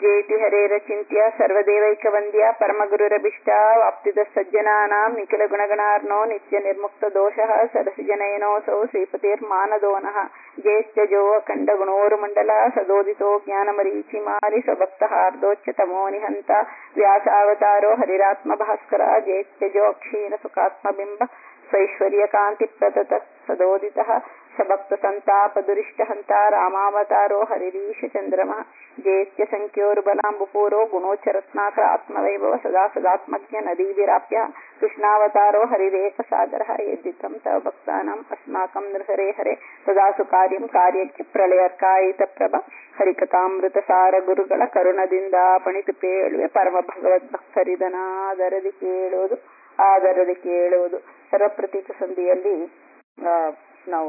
ಜೇತಿ ಹರೇರಚಿಂತ್ಯ ಸರ್ವದೇವೈಕವಂದ್ಯ ಪರಮಗುರುರಭಿಷ್ಟ ವಾಪ್ತಿದ ಸಜ್ಜನಾನಾಂ ನಿಖಿಲ ಗುಣಗಣಾರ್ನೋ ನಿತ್ಯ ನಿರ್ಮುಕ್ತ ದೋಷಃ ಸರಸಿಜನಯನೋಸೌ ಶ್ರೀಪತಿರ್ಮಾನದೋನಃ ಜೇತ್ಯಜೋ ಅಖಂಡ ಗುಣೋರುಮಂಡಲ ಸದೋದಿತೋ ಜ್ಞಾನಮರೀಚಿಮಾಲಿ ಸ್ವಭಕ್ತಹಾರ್ದೋಚ್ಯತಮೋ ನಿಹಂತ ವ್ಯಾಸಾವತಾರೋ ಹರಿರಾತ್ಮ ಭಾಸ್ಕರ ಜೇತ್ಯಜೋ ಕ್ಷೀಣ ಸುಖಾತ್ಮಬಿಂಬ ಸ್ವೈಶ್ವರ್ಯ ಕಾಂತಿ ಪ್ರದತ ಸದೋದಿತಃ ಸಭಕ್ತ ಸಂತಾಪ ದುರಿಷ್ಟ ಹಂತ ರಾಮಾವತಾರೋ ಹರಿರೀಶ ಚಂದ್ರಮ ಜೇತ್ಯ ಸಂಖ್ಯೋರ್ಬಲಾಂಬುಪೂರೋ ಗುಣೋಚ್ಚರತ್ನಾಕ ಆತ್ಮವೈಭವ ಸದಾ ಸದಾತ್ಮಜ್ಞ ನದೀ ವಿರಾಪ್ಯ ಕೃಷ್ಣಾವತಾರೋ ಹರಿರೇಕ ಸಾಗರ ಯದ್ದಿತಂ ತವ ಭಕ್ತಾನಾಂ ಅಸ್ಮಾಕಂ ನೃಹರೇ ಹರೆ ತದಾಸು ಕಾರ್ಯಂ ಕಾರ್ಯಕ್ಕೆ ಪ್ರಳಯರ್ಕಾಯಿತ ಪ್ರಭ ಹರಿಕಥಾಮೃತ ಸಾರ ಗುರುಗಳ ಕರುಣದಿಂದ ಪಣಿತು ಪೇಳುವೆ ಪರಮ ಭಗವದ್ ಭಕ್ತರಿದನಾದರದಿ ಕೇಳುವುದು ಆದರದಿ ಕೇಳುವುದು ಸರ್ವಪ್ರತೀಕ ಸಂಧಿಯಲ್ಲಿ ನಾವು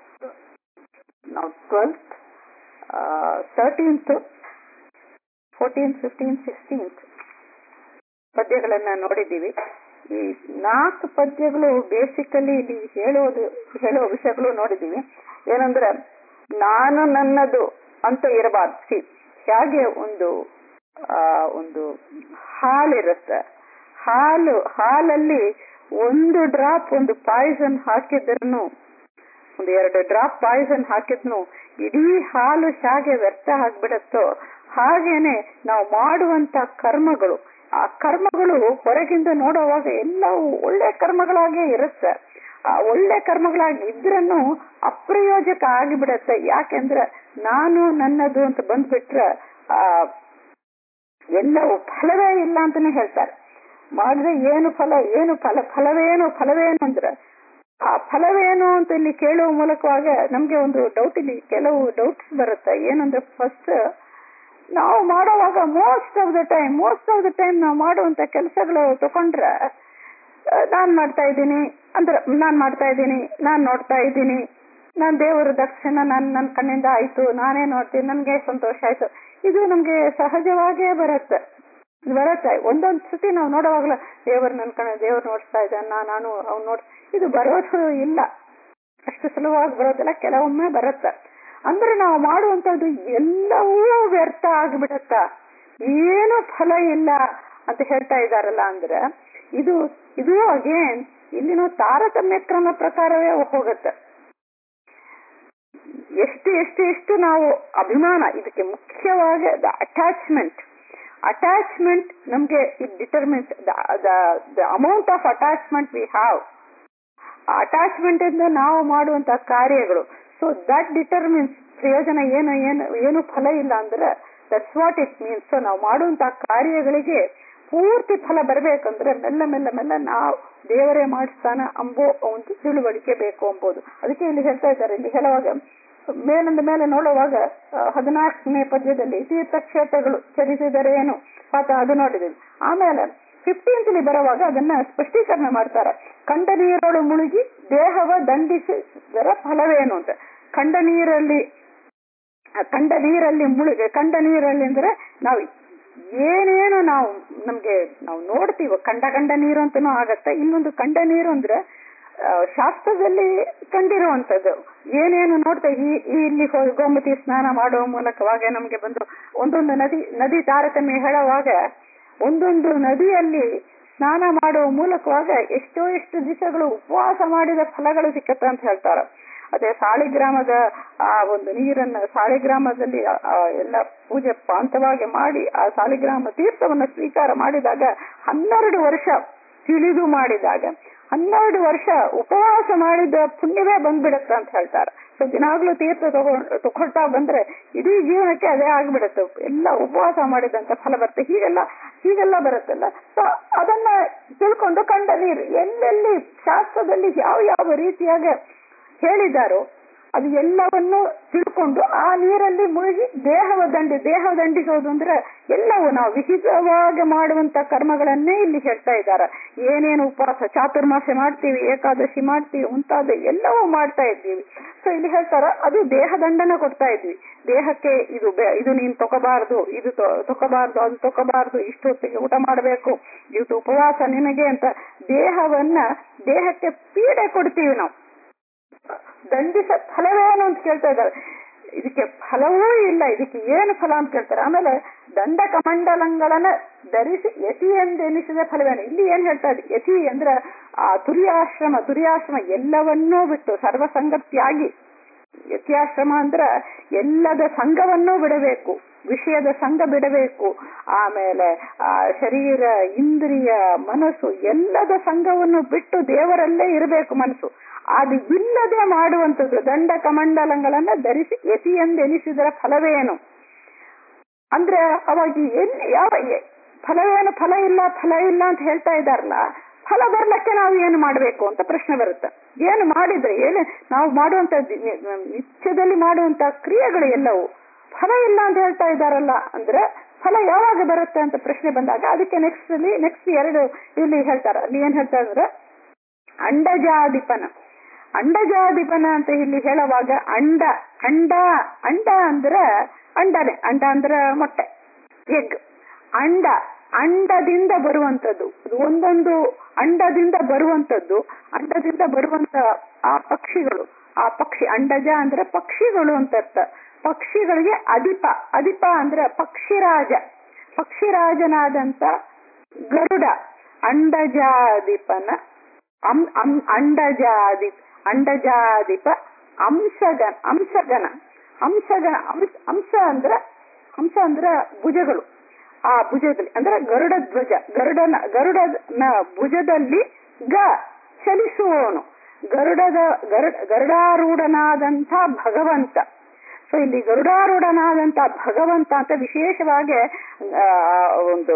ನಾವು twelfth thirteenth fourteenth fifteen sixteenth ಪದ್ಯಗಳನ್ನ ನೋಡಿದ್ದೀವಿ ಈ ನಾಲ್ಕು ಪದ್ಯಗಳು ಬೇಸಿಕಲಿ ಇಲ್ಲಿ ಹೇಳೋದು ಹೇಳುವ ವಿಷಯಗಳು ನೋಡಿದ್ದೀವಿ ಏನಂದ್ರೆ ನಾನು ನನ್ನದು ಅಂತ ಇರಬಾರ್ದು ಸಿ ಹೇಗೆ ಒಂದು ಆ ಒಂದು ಹಾಲಿರುತ್ತೆ ಹಾಲು ಹಾಲಲ್ಲಿ ಒಂದು ಡ್ರಾಪ್ ಒಂದು ಪಾಯ್ಸನ್ ಹಾಕಿದ್ರೂ ಒಂದು ಎರಡು ಡ್ರಾಪ್ ಪಾಯ್ಸನ್ ಹಾಕಿದ್ನು ಇಡೀ ಹಾಲು ಹೇಗೆ ವ್ಯರ್ಥ ಆಗ್ಬಿಡತ್ತೋ ಹಾಗೇನೆ ನಾವು ಮಾಡುವಂತ ಕರ್ಮಗಳು ಆ ಕರ್ಮಗಳು ಹೊರಗಿಂದ ನೋಡುವಾಗ ಎಲ್ಲವೂ ಒಳ್ಳೆ ಕರ್ಮಗಳಾಗೇ ಇರುತ್ತೆ ಆ ಒಳ್ಳೆ ಕರ್ಮಗಳಾಗಿ ಇದ್ರನ್ನು ಅಪ್ರಯೋಜಕ ಆಗಿಬಿಡತ್ತೆ ಯಾಕೆಂದ್ರೆ ನಾನು ನನ್ನದು ಅಂತ ಬಂದ್ಬಿಟ್ರೆ ಆ ಎಲ್ಲವೂ ಫಲವೇ ಇಲ್ಲ ಅಂತಾನೆ ಹೇಳ್ತಾರೆ ಮಾಡಿದ್ರೆ ಏನು ಫಲ ಏನು ಫಲ ಫಲವೇನು ಫಲವೇನು ಅಂದ್ರೆ ಆ ಫಲವೇನು ಅಂತ ಇಲ್ಲಿ ಕೇಳುವ ಮೂಲಕವಾಗ ನಮ್ಗೆ ಒಂದು ಡೌಟ್ ಇಲ್ಲಿ ಕೆಲವು ಡೌಟ್ಸ್ ಬರುತ್ತೆ ಏನಂದ್ರೆ ಫಸ್ಟ್ ನಾವು ಮಾಡುವಾಗ most of the time most of the time ನಾವು ಮಾಡುವಂತ ಕೆಲಸಗಳು ತಗೊಂಡ್ರೆ ನಾನ್ ಮಾಡ್ತಾ ಇದ್ದೀನಿ ಅಂದ್ರೆ ನಾನ್ ಮಾಡ್ತಾ ಇದ್ದೀನಿ ನಾನ್ ನೋಡ್ತಾ ಇದ್ದೀನಿ ನಾನ್ ದೇವರ ದಕ್ಷಿಣ ನನ್ ನನ್ ಕಣ್ಣಿಂದ ಆಯ್ತು ನಾನೇ ನೋಡ್ತೀನಿ ನನ್ಗೆ ಸಂತೋಷ ಆಯ್ತು ಇದು ನಮ್ಗೆ ಸಹಜವಾಗೇ ಬರುತ್ತೆ ಬರುತ್ತೆ ಒಂದೊಂದ್ ಸತಿ ನಾವು ನೋಡುವಾಗಲ ದೇವರು ನನ್ ಕಣ ದೇವ್ರು ನೋಡ್ತಾ ಇದ್ದಾನ ನಾನು ಅವ್ನು ನೋಡ್ ಇದು ಬರೋದು ಇಲ್ಲ ಅಷ್ಟು ಸುಲಭವಾಗಿ ಬರೋದಿಲ್ಲ ಕೆಲವೊಮ್ಮೆ ಬರುತ್ತೆ ಅಂದ್ರೆ ನಾವು ಮಾಡುವಂತದ್ದು ಎಲ್ಲವೂ ವ್ಯರ್ಥ ಆಗ್ಬಿಡತ್ತ ಏನು ಫಲ ಇಲ್ಲ ಅಂತ ಹೇಳ್ತಾ ಇದಾರಲ್ಲ ಅಂದ್ರೆ ಇದು ಇದು ಅಗೇನ್ ಇಲ್ಲಿನ ತಾರತಮ್ಯ ಕ್ರಮ ಪ್ರಕಾರವೇ ಹೋಗುತ್ತೆ ಎಷ್ಟು ಎಷ್ಟು ಎಷ್ಟು ನಾವು ಅಭಿಮಾನ ಇದಕ್ಕೆ ಮುಖ್ಯವಾಗಿ ದ ಅಟ್ಯಾಚ್ಮೆಂಟ್ ಅಟ್ಯಾಚ್ಮೆಂಟ್ ನಮ್ಗೆ it determines the amount of attachment we have attachment ಇಂದ ನಾವು ಮಾಡುವಂತ ಕಾರ್ಯಗಳು ಸೊ ದಟ್ ಡಿಟರ್ಮಿನ್ಸ್ ಪ್ರಯೋಜನ ಏನು ಏನು ಏನು ಫಲ ಇಲ್ಲ ಅಂದ್ರೆ that's what it means so ನಾವು ಮಾಡುವಂತ ಕಾರ್ಯಗಳಿಗೆ ಪೂರ್ತಿ ಫಲ ಬರಬೇಕಂದ್ರೆ ಮೆಲ್ಲ ಮೆಲ್ಲ ಮೆಲ್ಲ ನಾವು ದೇವರೇ ಮಾಡಿಸ್ತಾನ ಅಂಬೋ ಒಂದು ತಿಳುವಳಿಕೆ ಬೇಕು ಅಂಬೋದು ಅದಕ್ಕೆ ಇಲ್ಲಿ ಹೇಳ್ತಾ ಇದ್ದಾರೆ ಇಲ್ಲಿ ಹೇಳುವಾಗ ಮೇಲಿಂದ ಮೇಲೆ ನೋಡುವಾಗ ಹದಿನಾಲ್ಕನೇ ಪದ್ಯದಲ್ಲಿ ತೀರ್ಥಕ್ಷೇತ್ರಗಳು ಚಲಿಸಿದರೇನು ಪಾತ ಅದು ನೋಡಿದ್ದೀವಿ ಆಮೇಲೆ ಫಿಫ್ಟೀನ್ತ್ಲಿ ಬರುವಾಗ ಅದನ್ನ ಸ್ಪಷ್ಟೀಕರಣ ಮಾಡ್ತಾರೆ ಕಂಡ ನೀರೊಳು ಮುಳುಗಿ ದೇಹವ ದಂಡಿಸಿದರ ಫಲವೇನು ಅಂತ ಕಂಡ ನೀರಲ್ಲಿ ಕಂಡ ನೀರಲ್ಲಿ ಮುಳುಗಿ ಕಂಡ ನೀರಲ್ಲಿ ಅಂದ್ರೆ ನಾವು ಏನೇನು ನಾವು ನಮ್ಗೆ ನಾವು ನೋಡ್ತೀವೋ ಕಂಡ ಕಂಡ ನೀರು ಅಂತನೂ ಆಗತ್ತೆ ಇನ್ನೊಂದು ಕಂಡ ನೀರು ಅಂದ್ರೆ ಶಾಸ್ತ್ರದಲ್ಲಿ ಕಂಡಿರುವಂತದ್ದು ಏನೇನು ನೋಡ್ತಾ ಈ ಇಲ್ಲಿ ಗೋಮತಿ ಸ್ನಾನ ಮಾಡುವ ಮೂಲಕವಾಗ ನಮ್ಗೆ ಬಂದು ಒಂದೊಂದು ನದಿ ನದಿ ತಾರತಮ್ಯ ಹೇಳುವಾಗ ಒಂದೊಂದು ನದಿಯಲ್ಲಿ ಸ್ನಾನ ಮಾಡುವ ಮೂಲಕವಾಗ ಎಷ್ಟೋ ಎಷ್ಟು ದಿವಸಗಳು ಉಪವಾಸ ಮಾಡಿದ ಫಲಗಳು ಸಿಕ್ಕತ್ತೆ ಅಂತ ಹೇಳ್ತಾರೆ ಅದೇ ಸಾಳಿಗ್ರಾಮದ ಆ ಒಂದು ನೀರನ್ನ ಸಾಳಿಗ್ರಾಮದಲ್ಲಿ ಎಲ್ಲ ಪೂಜೆ ಪಾಂತವಾಗಿ ಮಾಡಿ ಆ ಸಾಲಿಗ್ರಾಮ ತೀರ್ಥವನ್ನ ಸ್ವೀಕಾರ ಮಾಡಿದಾಗ ಹನ್ನೆರಡು ವರ್ಷ ತಿಳಿದು ಮಾಡಿದಾಗ ಹನ್ನೆರಡು ವರ್ಷ ಉಪವಾಸ ಮಾಡಿದ ಪುಣ್ಯವೇ ಬಂದ್ಬಿಡತ್ತೆ ಅಂತ ಹೇಳ್ತಾರೆ ಸೊ ದಿನಾಗ್ಲೂ ತೀರ್ಥ ತಗೊಂಡ್ ತಗೊಳ್ತಾ ಬಂದ್ರೆ ಇಡೀ ಜೀವನಕ್ಕೆ ಅದೇ ಆಗ್ಬಿಡತ್ತೆ ಎಲ್ಲ ಉಪವಾಸ ಮಾಡಿದಂತ ಫಲ ಬರುತ್ತೆ ಹೀಗೆಲ್ಲ ಹೀಗೆಲ್ಲ ಬರುತ್ತಲ್ಲ ಸೊ ಅದನ್ನ ತಿಳ್ಕೊಂಡು ಕಂಡ ನೀರು ಎಲ್ಲೆಲ್ಲಿ ಶಾಸ್ತ್ರದಲ್ಲಿ ಯಾವ ಯಾವ ರೀತಿಯಾಗ ಹೇಳಿದಾರೋ ಅದು ಎಲ್ಲವನ್ನು ತಿಳ್ಕೊಂಡು ಆ ನೀರಲ್ಲಿ ಮುಳುಗಿ ದೇಹವ ದಂಡಿ ದೇಹ ದಂಡಿಸೋದು ಅಂದ್ರೆ ಎಲ್ಲವೂ ನಾವು ವಿಹಿತವಾಗಿ ಮಾಡುವಂತ ಕರ್ಮಗಳನ್ನೇ ಇಲ್ಲಿ ಹೇಳ್ತಾ ಇದ್ದಾರೆ ಏನೇನು ಉಪವಾಸ ಚಾತುರ್ಮಾಸ ಮಾಡ್ತೀವಿ ಏಕಾದಶಿ ಮಾಡ್ತೀವಿ ಮುಂತಾದ ಎಲ್ಲವೂ ಮಾಡ್ತಾ ಇದ್ದೀವಿ ಸೊ ಇಲ್ಲಿ ಹೇಳ್ತಾರ ಅದು ದೇಹ ದಂಡನ ಕೊಡ್ತಾ ಇದ್ವಿ ದೇಹಕ್ಕೆ ಇದು ಇದು ನೀನ್ ತಗೋಬಾರ್ದು ಇದು ತಗೋಬಾರ್ದು ಅದು ತಗೋಬಾರ್ದು ಇಷ್ಟೊತ್ತಿಗೆ ಊಟ ಮಾಡಬೇಕು ಇದು ಉಪವಾಸ ನಿನಗೆ ಅಂತ ದೇಹವನ್ನ ದೇಹಕ್ಕೆ ಪೀಡೆ ಕೊಡ್ತೀವಿ ನಾವು ದಂಡಿಸ ಫಲವೇನು ಅಂತ ಕೇಳ್ತಾ ಇದ್ದಾರೆ ಇದಕ್ಕೆ ಫಲವೂ ಇಲ್ಲ ಇದಕ್ಕೆ ಏನು ಫಲ ಅಂತ ಕೇಳ್ತಾರೆ ಆಮೇಲೆ ದಂಡ ಕಮಂಡಲಗಳನ್ನ ಧರಿಸಿ ಯತಿ ಎಂದೆನಿಸಿದ ಫಲವೇನು ಇಲ್ಲಿ ಏನ್ ಹೇಳ್ತಾ ಇದೆ ಯತಿ ಅಂದ್ರೆ ಆ ತುರ್ಯಾಶ್ರಮ ತುರ್ಯಾಶ್ರಮ ಎಲ್ಲವನ್ನೂ ಬಿಟ್ಟು ಸರ್ವಸಂಗತಿಯಾಗಿ ಯತ್ಯಾಶ್ರಮ ಅಂದ್ರ ಎಲ್ಲದ ಸಂಘವನ್ನೂ ಬಿಡಬೇಕು ವಿಷಯದ ಸಂಘ ಬಿಡಬೇಕು ಆಮೇಲೆ ಆ ಶರೀರ ಇಂದ್ರಿಯ ಮನಸ್ಸು ಎಲ್ಲದ ಸಂಘವನ್ನು ಬಿಟ್ಟು ದೇವರಲ್ಲೇ ಇರಬೇಕು ಮನಸ್ಸು ಅದು ಇಲ್ಲದೆ ಮಾಡುವಂಥದ್ದು ದಂಡ ಕಮಂಡಲಗಳನ್ನ ಧರಿಸಿ ಯತಿ ಎಂದೆನಿಸಿದರ ಫಲವೇನು ಅಂದ್ರೆ ಅವಾಗ ಎಲ್ಲಿ ಯಾವ ಎ- ಫಲವೇನು ಫಲ ಇಲ್ಲ ಫಲ ಇಲ್ಲ ಅಂತ ಹೇಳ್ತಾ ಇದ್ದಾರಲ್ಲ ಫಲ ಬರ್ಲಕ್ಕೆ ನಾವು ಏನು ಮಾಡಬೇಕು ಅಂತ ಪ್ರಶ್ನೆ ಬರುತ್ತೆ ಏನು ಮಾಡಿದ್ರೆ ಏನು ನಾವು ಮಾಡುವಂತ ನಿತ್ಯದಲ್ಲಿ ಮಾಡುವಂತ ಕ್ರಿಯೆಗಳು ಎಲ್ಲವೂ ಫಲ ಇಲ್ಲ ಅಂತ ಹೇಳ್ತಾ ಇದ್ದಾರಲ್ಲ ಅಂದ್ರೆ ಫಲ ಯಾವಾಗ ಬರುತ್ತೆ ಅಂತ ಪ್ರಶ್ನೆ ಬಂದಾಗ ಅದಕ್ಕೆ ನೆಕ್ಸ್ಟ್ ಅಲ್ಲಿ ನೆಕ್ಸ್ಟ್ ಎರಡು ಇಲ್ಲಿ ಹೇಳ್ತಾರೆ ಅಲ್ಲಿ ಏನ್ ಹೇಳ್ತಾ ಇದ್ರೆ ಅಂಡಜಾದಿಪನ ಅಂಡಜಾದಿಪನ ಅಂತ ಇಲ್ಲಿ ಹೇಳುವಾಗ ಅಂಡ ಅಂಡ ಅಂಡ ಅಂದ್ರೆ ಅಂಡನೆ ಅಂಡ ಅಂದ್ರೆ ಮೊಟ್ಟೆ ಎಗ್ ಅಂಡ ಅಂಡದಿಂದ ಬರುವಂತದ್ದು ಅದು ಒಂದೊಂದು ಅಂಡದಿಂದ ಬರುವಂತದ್ದು ಅಂಡದಿಂದ ಬರುವಂತ ಆ ಪಕ್ಷಿಗಳು ಆ ಪಕ್ಷಿ ಅಂಡಜ ಅಂದ್ರೆ ಪಕ್ಷಿಗಳು ಅಂತ ಅರ್ಥ ಪಕ್ಷಿಗಳಿಗೆ ಅಧಿಪ ಅಧಿಪ ಅಂದ್ರೆ ಪಕ್ಷಿರಾಜ ಪಕ್ಷಿರಾಜನಾದಂತ ಗರುಡ ಅಂಡಜಾದಿಪನ ಅಂ ಅಂ ಅಂಡಜಾದಿ ಅಂಡಜಾದಿಪ ಅಂಶಗನ ಅಂಶಗನ ಅಂಶಗನ ಅಂಶ ಅಂಶ ಅಂದ್ರ ಅಂಶ ಅಂದ್ರ ಭುಜಗಳು ಆ ಭುಜದಲ್ಲಿ ಅಂದ್ರೆ ಗರುಡ ಧ್ವಜ ಗರುಡನ ಗರುಡನ ಭುಜದಲ್ಲಿ ಗ ಚಲಿಸುವವನು ಗರುಡದ ಗರುಡ ಗರುಡಾರೂಢನಾದಂಥ ಭಗವಂತ ಸೊ ಇಲ್ಲಿ ಗರುಡಾರೂಢನಾದಂಥ ಭಗವಂತ ಅಂತ ವಿಶೇಷವಾಗಿ ಆ, ಒಂದು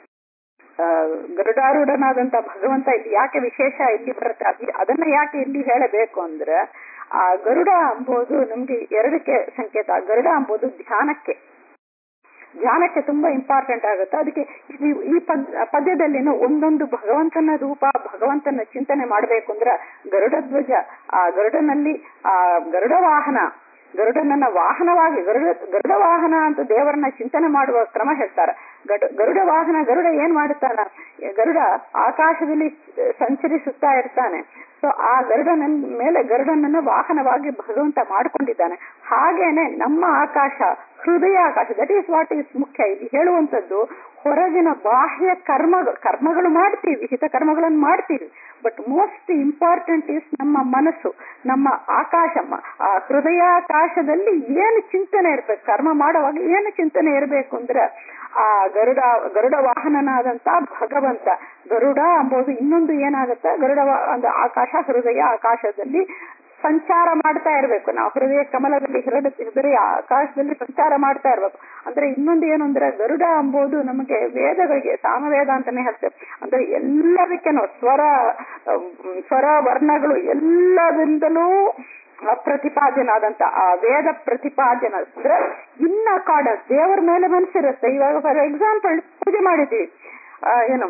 ಆ, ಗರುಡಾರೂಢನಾದಂತ ಭಗವಂತ ಇಲ್ಲಿ ಯಾಕೆ ವಿಶೇಷ ಇಲ್ಲಿ ಬರುತ್ತೆ ಅದ್- ಅದನ್ನ ಯಾಕೆ ಇಲ್ಲಿ ಹೇಳಬೇಕು ಅಂದ್ರೆ ಆ ಗರುಡ ಅಂಬೋದು ನಮ್ಗೆ ಎರಡಕ್ಕೆ ಸಂಕೇತ ಗರುಡ ಅಂಬೋದು ಧ್ಯಾನಕ್ಕೆ ಧ್ಯಾನಕ್ಕೆ ತುಂಬಾ ಇಂಪಾರ್ಟೆಂಟ್ ಆಗುತ್ತೆ ಅದಕ್ಕೆ ಈ ಈ ಪದ್ ಪದ್ಯದಲ್ಲಿನೂ ಒಂದೊಂದು ಭಗವಂತನ ರೂಪ ಭಗವಂತನ ಚಿಂತನೆ ಮಾಡಬೇಕು ಅಂದ್ರೆ ಗರುಡ ಧ್ವಜ ಆ ಗರುಡನಲ್ಲಿ ಆ ಗರುಡ ವಾಹನ ಗರುಡನನ್ನ ವಾಹನವಾಗಿ ಗರುಡ ಗರುಡ ವಾಹನ ಅಂತ ದೇವರನ್ನ ಚಿಂತನೆ ಮಾಡುವ ಕ್ರಮ ಹೇಳ್ತಾರೆ ಗಡು ಗರುಡ ವಾಹನ ಗರುಡ ಏನ್ ಮಾಡುತ್ತಾನ ಗರುಡ ಆಕಾಶದಲ್ಲಿ ಸಂಚರಿಸುತ್ತಾ ಇರ್ತಾನೆ ಸೊ ಆ ಗರುಡನ ಮೇಲೆ ಗರುಡನನ್ನ ವಾಹನವಾಗಿ ಭಗವಂತ ಮಾಡ್ಕೊಂಡಿದ್ದಾನೆ ಹಾಗೇನೆ ನಮ್ಮ ಆಕಾಶ ಹೃದಯ ಆಕಾಶ ದಟ್ ಈಸ್ ವಾಟ್ ಈಸ್ ಮುಖ್ಯ ಇಲ್ಲಿ ಹೇಳುವಂತದ್ದು ಹೊರಗಿನ ಬಾಹ್ಯ ಕರ್ಮಗಳು ಕರ್ಮಗಳು ಮಾಡ್ತೀವಿ ಹಿತ ಕರ್ಮಗಳನ್ನು ಮಾಡ್ತೀವಿ ಬಟ್ ಮೋಸ್ಟ್ ಇಂಪಾರ್ಟೆಂಟ್ ಇಸ್ ನಮ್ಮ ಮನಸ್ಸು ನಮ್ಮ ಆಕಾಶ ಮ- ಆ ಹೃದಯಾಕಾಶದಲ್ಲಿ ಏನು ಚಿಂತನೆ ಇರ್ಬೇಕು ಕರ್ಮ ಮಾಡುವಾಗ ಏನು ಚಿಂತನೆ ಇರಬೇಕು ಅಂದ್ರೆ ಆ ಗರುಡ ಗರುಡ ವಾಹನನಾದಂತ ಭಗವಂತ ಗರುಡ ಅಂಬೋದು ಇನ್ನೊಂದು ಏನಾಗುತ್ತೆ ಗರುಡ ವಾ- ಅಂದ್ರೆ ಆಕಾಶ ಹೃದಯ ಆಕಾಶದಲ್ಲಿ ಸಂಚಾರ ಮಾಡ್ತಾ ಇರ್ಬೇಕು ನಾವು ಹೃದಯ ಕಮಲದಲ್ಲಿ ಹೃದಯ ಹೃದಯ ಆಕಾಶದಲ್ಲಿ ಸಂಚಾರ ಮಾಡ್ತಾ ಇರ್ಬೇಕು ಅಂದ್ರೆ ಇನ್ನೊಂದು ಏನು ಅಂದ್ರೆ ಗರುಡ ಅಂಬೋದು ನಮಗೆ ವೇದಗಳಿಗೆ ಸಾಮವೇದ ಅಂತಾನೆ ಹೇಳ್ತೇವೆ ಅಂದ್ರೆ ಎಲ್ಲದಕ್ಕೇನು ಸ್ವರ ಅಹ್, ಸ್ವರ ವರ್ಣಗಳು ಎಲ್ಲದಿಂದಲೂ ಪ್ರತಿಪಾದ್ಯನಾದಂತ ಆ ವೇದ ಪ್ರತಿಪಾದ್ಯನ ಅಂದ್ರೆ ಇನ್ನ ಕಾಡ ದೇವರ ಮೇಲೆ ಮನಸ್ಸಿರುತ್ತೆ ಇವಾಗ ಫಾರ್ ಎಕ್ಸಾಂಪಲ್ ಪೂಜೆ ಮಾಡಿದ್ವಿ ಆ, ಏನು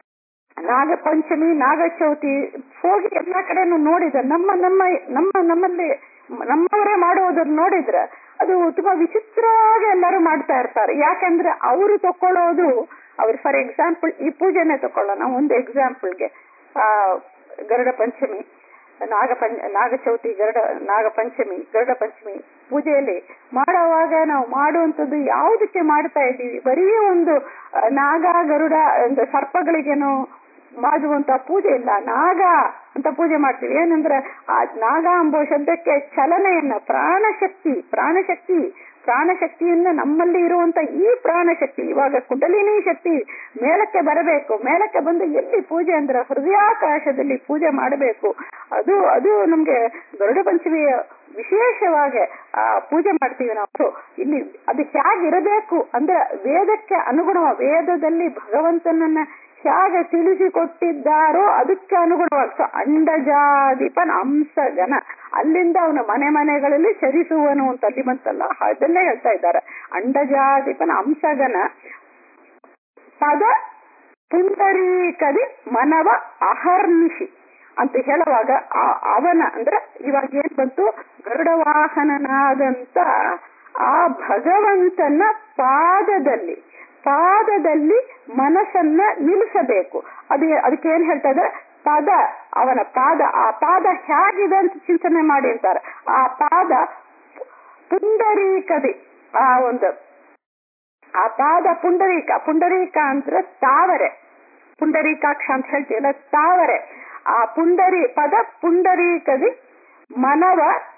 ನಾಗ ಪಂಚಮಿ ನಾಗ ಚೌತಿ ಹೋಗಿ ಎಲ್ಲಾ ಕಡೆನೂ ನೋಡಿದ ನಮ್ಮ ನಮ್ಮ ನಮ್ಮ ನಮ್ಮಲ್ಲಿ ನಮ್ಮವರೇ ಮಾಡುವುದನ್ನ ನೋಡಿದ್ರೆ ಅದು ತುಂಬಾ ವಿಚಿತ್ರವಾಗಿ ಎಲ್ಲರೂ ಮಾಡ್ತಾ ಇರ್ತಾರೆ ಯಾಕಂದ್ರೆ ಅವರು ತಕೊಳ್ಳೋದು ಅವ್ರು ಫಾರ್ ಎಕ್ಸಾಂಪಲ್ ಈ ಪೂಜೆನೆ ತಕೊಳ್ಳೋಣ ಒಂದು ಎಕ್ಸಾಂಪಲ್ಗೆ ಆ ಗರುಡ ಪಂಚಮಿ ನಾಗ ಪಂಚ ನಾಗ ಚೌತಿ ಗರುಡ ನಾಗ ಪಂಚಮಿ ಗರುಡ ಪಂಚಮಿ ಪೂಜೆಯಲ್ಲಿ ಮಾಡುವಾಗ ನಾವು ಮಾಡುವಂತದ್ದು ಯಾವುದಕ್ಕೆ ಮಾಡ್ತಾ ಇದ್ದೀವಿ ಬರೀ ಒಂದು ಆ, ನಾಗ ಗರುಡ ಒಂದು ಸರ್ಪಗಳಿಗೇನು ಮಾಡುವಂತ ಪೂಜೆ ಇಲ್ಲ ನಾಗ ಅಂತ ಪೂಜೆ ಮಾಡ್ತೀವಿ ಏನಂದ್ರೆ ಆ ನಾಗ ಎಂಬ ಶಬ್ದಕ್ಕೆ ಚಲನೆಯನ್ನ ಪ್ರಾಣಶಕ್ತಿ ಪ್ರಾಣಶಕ್ತಿ ಪ್ರಾಣಶಕ್ತಿಯನ್ನ ನಮ್ಮಲ್ಲಿ ಇರುವಂತ ಈ ಪ್ರಾಣಶಕ್ತಿ ಇವಾಗ ಕುಂಡಲಿನಿ ಶಕ್ತಿ ಮೇಲಕ್ಕೆ ಬರಬೇಕು ಮೇಲಕ್ಕೆ ಬಂದು ಎಲ್ಲಿ ಪೂಜೆ ಅಂದ್ರೆ ಹೃದಯಾಕಾಶದಲ್ಲಿ ಪೂಜೆ ಮಾಡಬೇಕು ಅದು ಅದು ನಮ್ಗೆ ಗರುಡ ಪಂಚಮಿಯ ವಿಶೇಷವಾಗಿ ಆ ಪೂಜೆ ಮಾಡ್ತೀವಿ ನಾವು ಇಲ್ಲಿ ಅದು ಹೇಗಿರಬೇಕು ಅಂದ್ರೆ ವೇದಕ್ಕೆ ಅನುಗುಣ ವೇದದಲ್ಲಿ ಭಗವಂತನನ್ನ ಹೇಗೆ ತಿಳಿಸಿಕೊಟ್ಟಿದ್ದಾರೋ ಅದಕ್ಕೆ ಅನುಗುಣವಾಗಿ ಸೊ ಅಂಡಜಾದಿಪನ ಅಂಶಗನ ಅಲ್ಲಿಂದ ಅವನ ಮನೆ ಮನೆಗಳಲ್ಲಿ ಚರಿಸುವನು ಅಂತ ಅಲ್ಲಿ ಬಂತಲ್ಲ ಅದನ್ನೇ ಹೇಳ್ತಾ ಇದ್ದಾರೆ ಅಂಡಜಾದಿಪನ ಅಂಶಗನ ಪದ ಪುಂಡರೀಕದಿ ಮನವ ಅಹರ್ನಿಶಿ ಅಂತ ಹೇಳುವಾಗ ಆ- ಅವನ ಅಂದ್ರೆ ಇವಾಗ ಏನ್ ಬಂತು ಗರುಡ ವಾಹನನಾದಂತ ಆ ಭಗವಂತನ ಪಾದದಲ್ಲಿ ಪಾದದಲ್ಲಿ ಮನಸ್ಸನ್ನ ನಿಲ್ಲಿಸಬೇಕು ಅದು ಅದಕ್ಕೆ ಏನ್ ಹೇಳ್ತಾ ಇದ್ದಾರೆ ಪಾದ ಅವನ ಪಾದ ಆ ಪಾದ ಹೇಗಿದೆ ಅಂತ ಚಿಂತನೆ ಮಾಡಿ ಅಂತಾರೆ ಆ ಪಾದ ಪುಂಡರೀಕದಿ ಆ ಒಂದು ಆ ಪಾದ ಪುಂಡರೀಕ ಪುಂಡರೀಕ ಅಂದ್ರೆ ತಾವರೆ ಪುಂಡರೀಕಾಕ್ಷ ಅಂತ ಹೇಳ್ತೀವಲ್ಲ ತಾವರೆ ಆ ಪುಂಡರಿ ಪದ ಪುಂಡರೀಕದಿ ಮನವ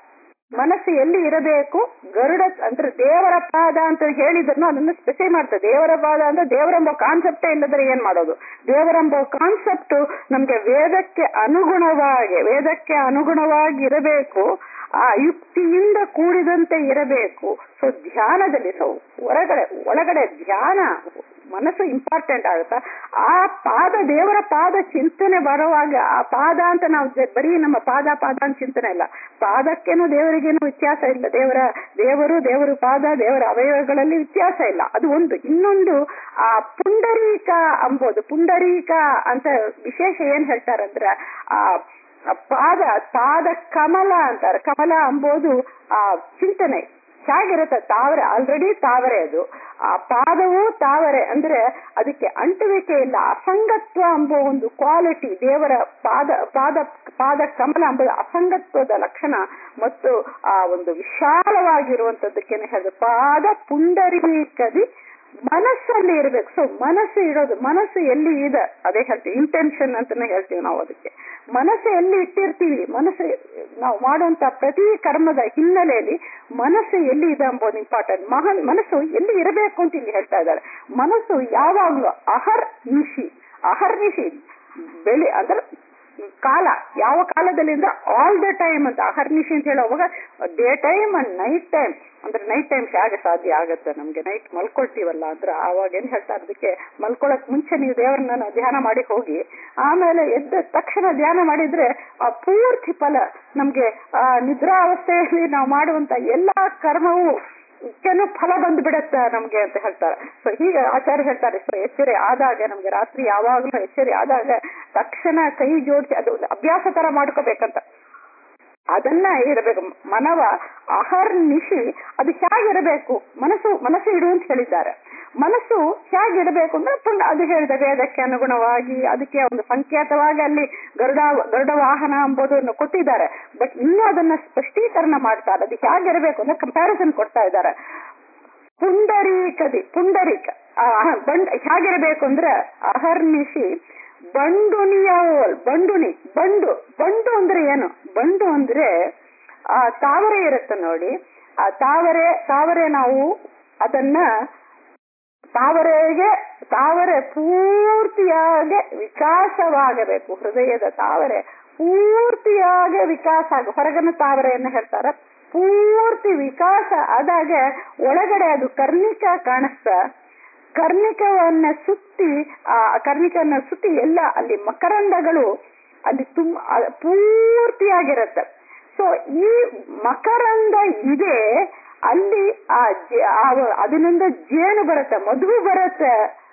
ಮನಸ್ಸು ಎಲ್ಲಿ ಇರಬೇಕು ಗರುಡ ಅಂದ್ರೆ ದೇವರ ಪಾದ ಅಂತ ಹೇಳಿದ್ರು ಅದನ್ನು ಸ್ಪೆಸಿಫೈ ಮಾಡ್ತದೆ ದೇವರ ಪಾದ ಅಂದ್ರೆ ದೇವರೆಂಬ ಕಾನ್ಸೆಪ್ಟೇ ಇಲ್ಲದ್ರೆ ಏನ್ ಮಾಡೋದು ದೇವರೆಂಬ ಕಾನ್ಸೆಪ್ಟ್ ನಮ್ಗೆ ವೇದಕ್ಕೆ ಅನುಗುಣವಾಗಿ ವೇದಕ್ಕೆ ಅನುಗುಣವಾಗಿ ಇರಬೇಕು ಆ ಯುಕ್ತಿಯಿಂದ ಕೂಡಿದಂತೆ ಇರಬೇಕು ಸೊ ಧ್ಯಾನದಲ್ಲಿ ಸೊ ಹೊರಗಡೆ ಒಳಗಡೆ ಧ್ಯಾನ ಮನಸ್ಸು ಇಂಪಾರ್ಟೆಂಟ್ ಆಗುತ್ತಾ ಆ ಪಾದ ದೇವರ ಪಾದ ಚಿಂತನೆ ಬರುವಾಗ ಆ ಪಾದ ಅಂತ ನಾವು ಜ- ಬರೀ ನಮ್ಮ ಪಾದ ಪಾದ ಅಂತ ಚಿಂತನೆ ಇಲ್ಲ ಪಾದಕ್ಕೇನು ದೇವರಿಗೇನು ವ್ಯತ್ಯಾಸ ಇಲ್ಲ ದೇವರ ದೇವರು ದೇವರು ಪಾದ ದೇವರ ಅವಯವಗಳಲ್ಲಿ ವ್ಯತ್ಯಾಸ ಇಲ್ಲ ಅದು ಒಂದು ಇನ್ನೊಂದು ಆ ಪುಂಡರೀಕ ಅಂಬೋದು ಪುಂಡರೀಕ ಅಂತ ವಿಶೇಷ ಏನ್ ಹೇಳ್ತಾರಂದ್ರೆ ಆ ಆ ಪಾದ ಪಾದ ಕಮಲ ಅಂತಾರೆ ಕಮಲ ಅಂಬೋದು ಆ ಚಿಂತನೆ ಹೇಗಿರುತ್ತೆ ತಾವರೆ ಆಲ್ರೆಡಿ ತಾವರೆ ಅದು ಆ ಪಾದವು ತಾವರೆ ಅಂದ್ರೆ ಅದಕ್ಕೆ ಅಂಟುವಿಕೆ ಇಲ್ಲ ಅಸಂಗತ್ವ ಎಂಬ ಒಂದು ಕ್ವಾಲಿಟಿ ದೇವರ ಪಾದ ಪಾದ ಪಾದ ಕಮಲ ಎಂಬುದು ಅಸಂಗತ್ವದ ಲಕ್ಷಣ ಮತ್ತು ಆ ಒಂದು ವಿಶಾಲವಾಗಿರುವಂತದ್ದಕ್ಕೇನೆ ಹೇಳಿದ್ರು ಪಾದ ಪುಂಡರೀಕದಿ ಮನಸ್ಸಲ್ಲಿ ಇರ್ಬೇಕು ಸೊ ಮನಸ್ಸು ಇರೋದು ಮನಸ್ಸು ಎಲ್ಲಿ ಇದೆ ಅದೇ ಹೇಳ್ತೀವಿ ಇಂಟೆನ್ಷನ್ ಅಂತಾನೆ ಹೇಳ್ತೀವಿ ನಾವು ಅದಕ್ಕೆ ಮನಸ್ಸು ಎಲ್ಲಿ ಇಟ್ಟಿರ್ತೀವಿ ಮನಸ್ಸು ನಾವು ಮಾಡುವಂತ ಪ್ರತಿ ಕರ್ಮದ ಹಿನ್ನೆಲೆಯಲ್ಲಿ ಮನಸ್ಸು ಎಲ್ಲಿ ಇದೆ ಎಂಬುದು ಇಂಪಾರ್ಟೆಂಟ್ ಮಹನ್ ಮನಸ್ಸು ಎಲ್ಲಿ ಇರಬೇಕು ಅಂತ ಇಲ್ಲಿ ಹೇಳ್ತಾ ಇದ್ದಾರೆ ಮನಸ್ಸು ಯಾವಾಗ್ಲೂ ಅಹರ್ ನಿಶಿ ಅಹರ್ ನಿಶಿ ಬೆಳಿ ಅಂದ್ರೆ ಕಾಲ ಯಾವ ಕಾಲದಲ್ಲಿ ಅಂದ್ರೆ ಆಲ್ ದ ಟೈಮ್ ಅಂತ ಅಹರ್ನಿಶಿ ಅಂತ ಹೇಳುವಾಗ day time and night time ಅಂದ್ರೆ ನೈಟ್ ಟೈಮ್ ಹೇಗೆ ಸಾಧ್ಯ ಆಗುತ್ತೆ ನಮ್ಗೆ ನೈಟ್ ಮಲ್ಕೊಳ್ತೀವಲ್ಲ ಅಂದ್ರೆ ಆವಾಗ ಏನ್ ಹೇಳ್ತಾರೆ ಅದಕ್ಕೆ ಮಲ್ಕೊಳಕ್ ಮುಂಚೆ ನೀವು ದೇವರನ್ನ ಧ್ಯಾನ ಮಾಡಿ ಹೋಗಿ ಆಮೇಲೆ ಎದ್ದ ತಕ್ಷಣ ಧ್ಯಾನ ಮಾಡಿದ್ರೆ ಆ ಪೂರ್ತಿ ಫಲ ನಮ್ಗೆ ಆ ನಿದ್ರಾವಸ್ಥೆಯಲ್ಲಿ ನಾವು ಮಾಡುವಂತ ಎಲ್ಲಾ ಕರ್ಮವು ಕೆಲವು ಫಲ ಬಂದು ಬಿಡತ್ತ ನಮ್ಗೆ ಅಂತ ಹೇಳ್ತಾರೆ ಸೊ ಹೀಗೆ ಆಚಾರ್ಯ ಹೇಳ್ತಾರೆ ಸೊ ಎಚ್ಚರಿ ಆದಾಗ ನಮ್ಗೆ ರಾತ್ರಿ ಯಾವಾಗಲೂ ಎಚ್ಚರಿ ಆದಾಗ ತಕ್ಷಣ ಕೈ ಜೋಡಿಸಿ ಅದು ಒಂದು ಅಭ್ಯಾಸ ತರ ಮಾಡ್ಕೋಬೇಕಂತ ಅದನ್ನ ಇರಬೇಕು ಮನವ ಅಹರ್ ನಿಶಿ ಅದು ಹೇಗಿರಬೇಕು ಮನಸ್ಸು ಮನಸ್ಸು ಇಡು ಅಂತ ಹೇಳಿದ್ದಾರೆ ಮನಸ್ಸು ಹೇಗಿರಬೇಕು ಅಂದ್ರೆ ಪುಂಡ ಅದು ಹೇಳಿದ ವೇದಕ್ಕೆ ಅನುಗುಣವಾಗಿ ಅದಕ್ಕೆ ಒಂದು ಸಂಕೇತವಾಗಿ ಅಲ್ಲಿ ಗರುಡ ಗರುಡ ವಾಹನ ಎಂಬುದನ್ನು ಕೊಟ್ಟಿದ್ದಾರೆ ಬಟ್ ಇನ್ನೂ ಅದನ್ನ ಸ್ಪಷ್ಟೀಕರಣ ಮಾಡ್ತಾರೆ ಅದು ಹೇಗಿರಬೇಕು ಅಂದ್ರೆ ಕಂಪ್ಯಾರಿಸನ್ ಕೊಡ್ತಾ ಇದ್ದಾರೆ ಪುಂಡರೀಕದಿ ಪುಂಡರೀಕ ಆ, ಬಂಡ್ ಹೇಗಿರಬೇಕು ಅಂದ್ರೆ ಅಹರ್ನಿಶಿ ಬಂಡುನಿಯ ಬಂಡುನಿ ಬಂಡು ಬಂಡು ಅಂದ್ರೆ ಏನು ಬಂಡು ಅಂದ್ರೆ ಆ ತಾವರೆ ಇರುತ್ತೆ ನೋಡಿ ಆ ತಾವರೆ ತಾವರೆ ನಾವು ಅದನ್ನ ತಾವರೆಗೆ ತಾವರೆ ಪೂರ್ತಿಯಾಗಿ ವಿಕಾಸವಾಗಬೇಕು ಹೃದಯದ ತಾವರೆ ಪೂರ್ತಿಯಾಗಿ ವಿಕಾಸ ಆಗ ಹೊರಗನ ತಾವರೆಯನ್ನು ಹೇಳ್ತಾರೆ ಪೂರ್ತಿ ವಿಕಾಸ ಆದಾಗ ಒಳಗಡೆ ಅದು ಕರ್ಣಿಕ ಕಾಣಿಸ್ತಾ ಕರ್ಣಿಕವನ್ನ ಸುತ್ತಿ ಆ ಕರ್ಣಿಕವನ್ನ ಸುತ್ತಿ ಎಲ್ಲ ಅಲ್ಲಿ ಮಕರಂದಗಳು ಅಲ್ಲಿ ತುಂಬ ಅ- ಪೂರ್ತಿಯಾಗಿರುತ್ತೆ ಸೊ ಈ ಮಕರಂದ ಇದೆ ಅಲ್ಲಿ ಆ ಜೆ- ಆ- ಅದರಿಂದ ಜೇನು ಬರುತ್ತೆ ಮಧು ಬರುತ್ತೆ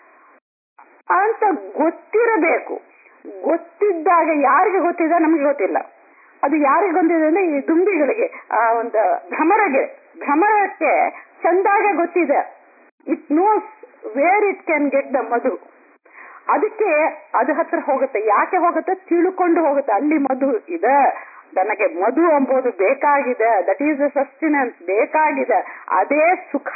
ಅಂತ ಗೊತ್ತಿರಬೇಕು ಗೊತ್ತಿದ್ದಾಗ ಯಾರಿಗೆ ಗೊತ್ತಿದೆ ನಮ್ಗೆ ಗೊತ್ತಿಲ್ಲ ಅದು ಯಾರಿಗೆ ಗೊತ್ತಿದೆ ಅಂದ್ರೆ ಈ ದುಂಬಿಗಳಿಗೆ ಆ ಒಂದು ಭ್ರಮರಗೆ ಭ್ರಮರಕ್ಕೆ ಚಂದಾಗ ಗೊತ್ತಿದೆ it knows where it can get the ಮಧು ಅದಕ್ಕೆ ಅದು ಹತ್ರ ಹೋಗುತ್ತೆ ಯಾಕೆ ಹೋಗುತ್ತೆ ತಿಳ್ಕೊಂಡು ಹೋಗುತ್ತೆ ಅಲ್ಲಿ ಮಧು ಇದೆ ನನಗೆ ಮಧು ಎಂಬುದು ಬೇಕಾಗಿದೆ ದಟ್ ಈಸ್ ದ ಸಸ್ಟಿನೆನ್ಸ್ ಬೇಕಾಗಿದೆ ಅದೇ ಸುಖ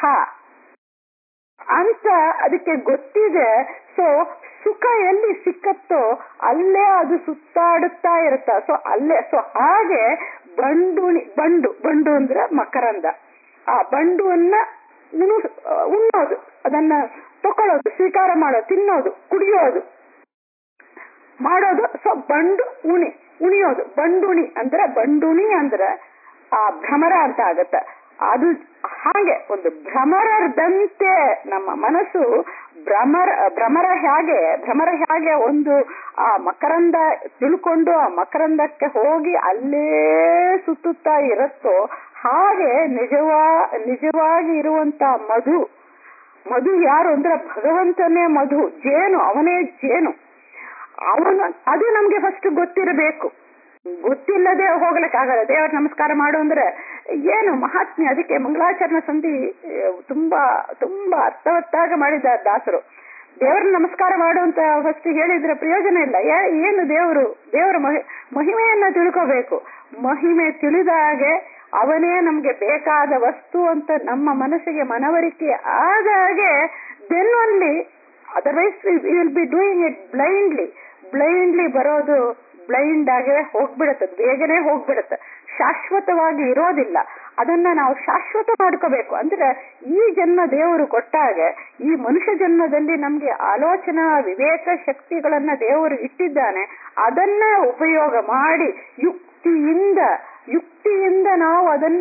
ಅಂತ ಅದಕ್ಕೆ ಗೊತ್ತಿದೆ ಸೊ ಸುಖ ಎಲ್ಲಿ ಸಿಕ್ಕತ್ತೋ ಅಲ್ಲೇ ಅದು ಸುತ್ತಾಡುತ್ತಾ ಇರುತ್ತ ಸೊ ಅಲ್ಲೇ ಸೊ ಹಾಗೆ ಬಂಡುಣಿ ಬಂಡು ಬಂಡು ಅಂದ್ರೆ ಮಕರಂದ ಆ ಬಂಡುವನ್ನ ಉಣು ಉಣ್ಣೋದು ಅದನ್ನ ತಕೊಳ್ಳೋದು ಸ್ವೀಕಾರ ಮಾಡೋದು ತಿನ್ನೋದು ಕುಡಿಯೋದು ಮಾಡೋದು ಸೊ ಬಂಡು ಉಣಿ ಉಣಿಯೋದು ಬಂಡುಣಿ ಅಂದ್ರೆ ಬಂಡುಣಿ ಅಂದ್ರೆ ಆ ಭ್ರಮರ ಅಂತ ಆಗತ್ತೆ ಅದು ಹಾಗೆ ಒಂದು ಭ್ರಮರದಂತೆ ನಮ್ಮ ಮನಸ್ಸು ಭ್ರಮರ ಭ್ರಮರ ಹೇಗೆ ಭ್ರಮರ ಹೇಗೆ ಒಂದು ಆ ಮಕರಂದ ತಿಳ್ಕೊಂಡು ಆ ಮಕರಂದಕ್ಕೆ ಹೋಗಿ ಅಲ್ಲೇ ಸುತ್ತುತ್ತಾ ಇರುತ್ತೋ ಹಾಗೆ ನಿಜವಾ ನಿಜವಾಗಿ ಇರುವಂತ ಮಧು ಮಧು ಯಾರು ಅಂದ್ರೆ ಭಗವಂತನೇ ಮಧು ಜೇನು ಅವನೇ ಜೇನು ಅವನು ಅದು ನಮ್ಗೆ ಫಸ್ಟ್ ಗೊತ್ತಿರಬೇಕು ಗೊತ್ತಿಲ್ಲದೆ ಹೋಗ್ಲಿಕ್ಕೆ ಆಗಲ್ಲ ದೇವರ ನಮಸ್ಕಾರ ಮಾಡು ಅಂದ್ರೆ ಏನು ಮಹಾತ್ಮೆ ಅದಕ್ಕೆ ಮಂಗಳಾಚರಣ ಸಂಧಿ ಆ, ತುಂಬಾ ತುಂಬಾ ಅರ್ಥವತ್ತಾಗಿ ಮಾಡಿದ್ದಾರೆ ದಾಸರು ದೇವರ ನಮಸ್ಕಾರ ಮಾಡು ಅಂತ ಫಸ್ಟ್ ಹೇಳಿದ್ರೆ ಪ್ರಯೋಜನ ಇಲ್ಲ ಯಾ- ಏನು ದೇವರು ದೇವರ ಮಹಿ ಮಹಿಮೆಯನ್ನ ತಿಳ್ಕೋಬೇಕು ಮಹಿಮೆ ತಿಳಿದಾಗೆ ಅವನೇ ನಮ್ಗೆ ಬೇಕಾದ ವಸ್ತು ಅಂತ ನಮ್ಮ ಮನಸ್ಸಿಗೆ ಮನವರಿಕೆ ಆದಾಗೆ then only otherwise will be doing it blindly blindly ಬರೋದು ಬ್ಲೈಂಡ್ ಆಗೇ ಹೋಗ್ಬಿಡುತ್ತೆ ಬೇಗನೆ ಹೋಗ್ಬಿಡುತ್ತೆ ಶಾಶ್ವತವಾಗಿ ಇರೋದಿಲ್ಲ ಅದನ್ನ ನಾವು ಶಾಶ್ವತ ಮಾಡ್ಕೋಬೇಕು ಅಂದ್ರೆ ಈ ಜನ್ಮ ದೇವರು ಕೊಟ್ಟಾಗ ಈ ಮನುಷ್ಯ ಜನ್ಮದಲ್ಲಿ ನಮ್ಗೆ ಆಲೋಚನಾ ವಿವೇಕ ಶಕ್ತಿಗಳನ್ನ ದೇವರು ಇಟ್ಟಿದ್ದಾನೆ ಅದನ್ನ ಉಪಯೋಗ ಮಾಡಿ ಯುಕ್ತಿಯಿಂದ ಯುಕ್ತಿಯಿಂದ ನಾವು ಅದನ್ನ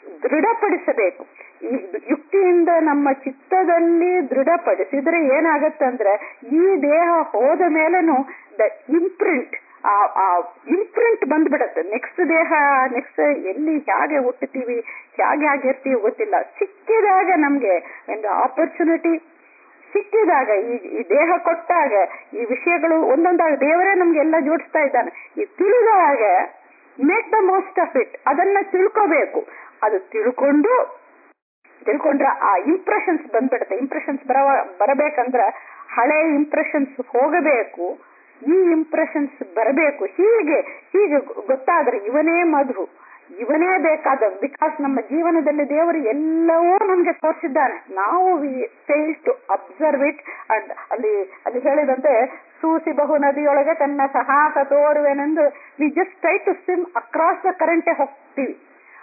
ದೃಢಪಡಿಸಬೇಕು ಈ ಯುಕ್ತಿಯಿಂದ ನಮ್ಮ ಚಿತ್ತದಲ್ಲಿ ದೃಢಪಡಿಸಿದ್ರೆ ಏನಾಗತ್ತಂದ್ರೆ ಈ ದೇಹ ಹೋದ ಮೇಲೂ ದ ಇಂಪ್ರಿಂಟ್ ಆ ಇಂಪ್ರಿಂಟ್ ಬಂದ್ಬಿಡತ್ತೆ ನೆಕ್ಸ್ಟ್ ದೇಹ ನೆಕ್ಸ್ಟ್ ಎಲ್ಲಿ ಹೇಗೆ ಹುಟ್ಟುತ್ತೀವಿ ಹೇಗೆ ಆಗಿರ್ತೀವಿ ಗೊತ್ತಿಲ್ಲ ಸಿಕ್ಕಿದಾಗ ನಮ್ಗೆ ಒಂದು ಆಪರ್ಚುನಿಟಿ ಸಿಕ್ಕಿದಾಗ ಈ ಈ ದೇಹ ಕೊಟ್ಟಾಗ ಈ ವಿಷಯಗಳು ಒಂದೊಂದಾಗ ದೇವರೇ ನಮ್ಗೆ ಎಲ್ಲ ಜೋಡಿಸ್ತಾ ಇದ್ದಾನೆ ಈ ತಿಳಿದಾಗ make the most of it ಅದನ್ನ ತಿಳ್ಕೋಬೇಕು ಅದು ತಿಳ್ಕೊಂಡು ತಿಳ್ಕೊಂಡ್ರೆ ಆ ಇಂಪ್ರೆಷನ್ಸ್ ಬಂದ್ಬಿಡುತ್ತೆ ಇಂಪ್ರೆಷನ್ಸ್ ಬರ ಬರಬೇಕಂದ್ರ ಹಳೆ ಇಂಪ್ರೆಷನ್ಸ್ ಹೋಗಬೇಕು ಈ ಇಂಪ್ರೆಷನ್ಸ್ ಬರಬೇಕು ಹೀಗೆ ಹೀಗೆ ಗೊತ್ತಾದ್ರೆ ಇವನೇ ಮಧು ಇವನೇ ಬೇಕಾದ ಬಿಕಾಸ್ ನಮ್ಮ ಜೀವನದಲ್ಲಿ ದೇವರು ಎಲ್ಲವೂ ನಮ್ಗೆ ತೋರಿಸಿದ್ದಾನೆ ನಾವು fail to observe it and ಅಲ್ಲಿ ಅಲ್ಲಿ ಹೇಳಿದಂತೆ ಸೂಸಿ ಬಹು ನದಿಯೊಳಗೆ ತನ್ನ ಸಾಹಸ ತೋರುವೆನೆಂದು we just try to swim across the ಕರೆಂಟೇ ಹೋಗ್ತೀವಿ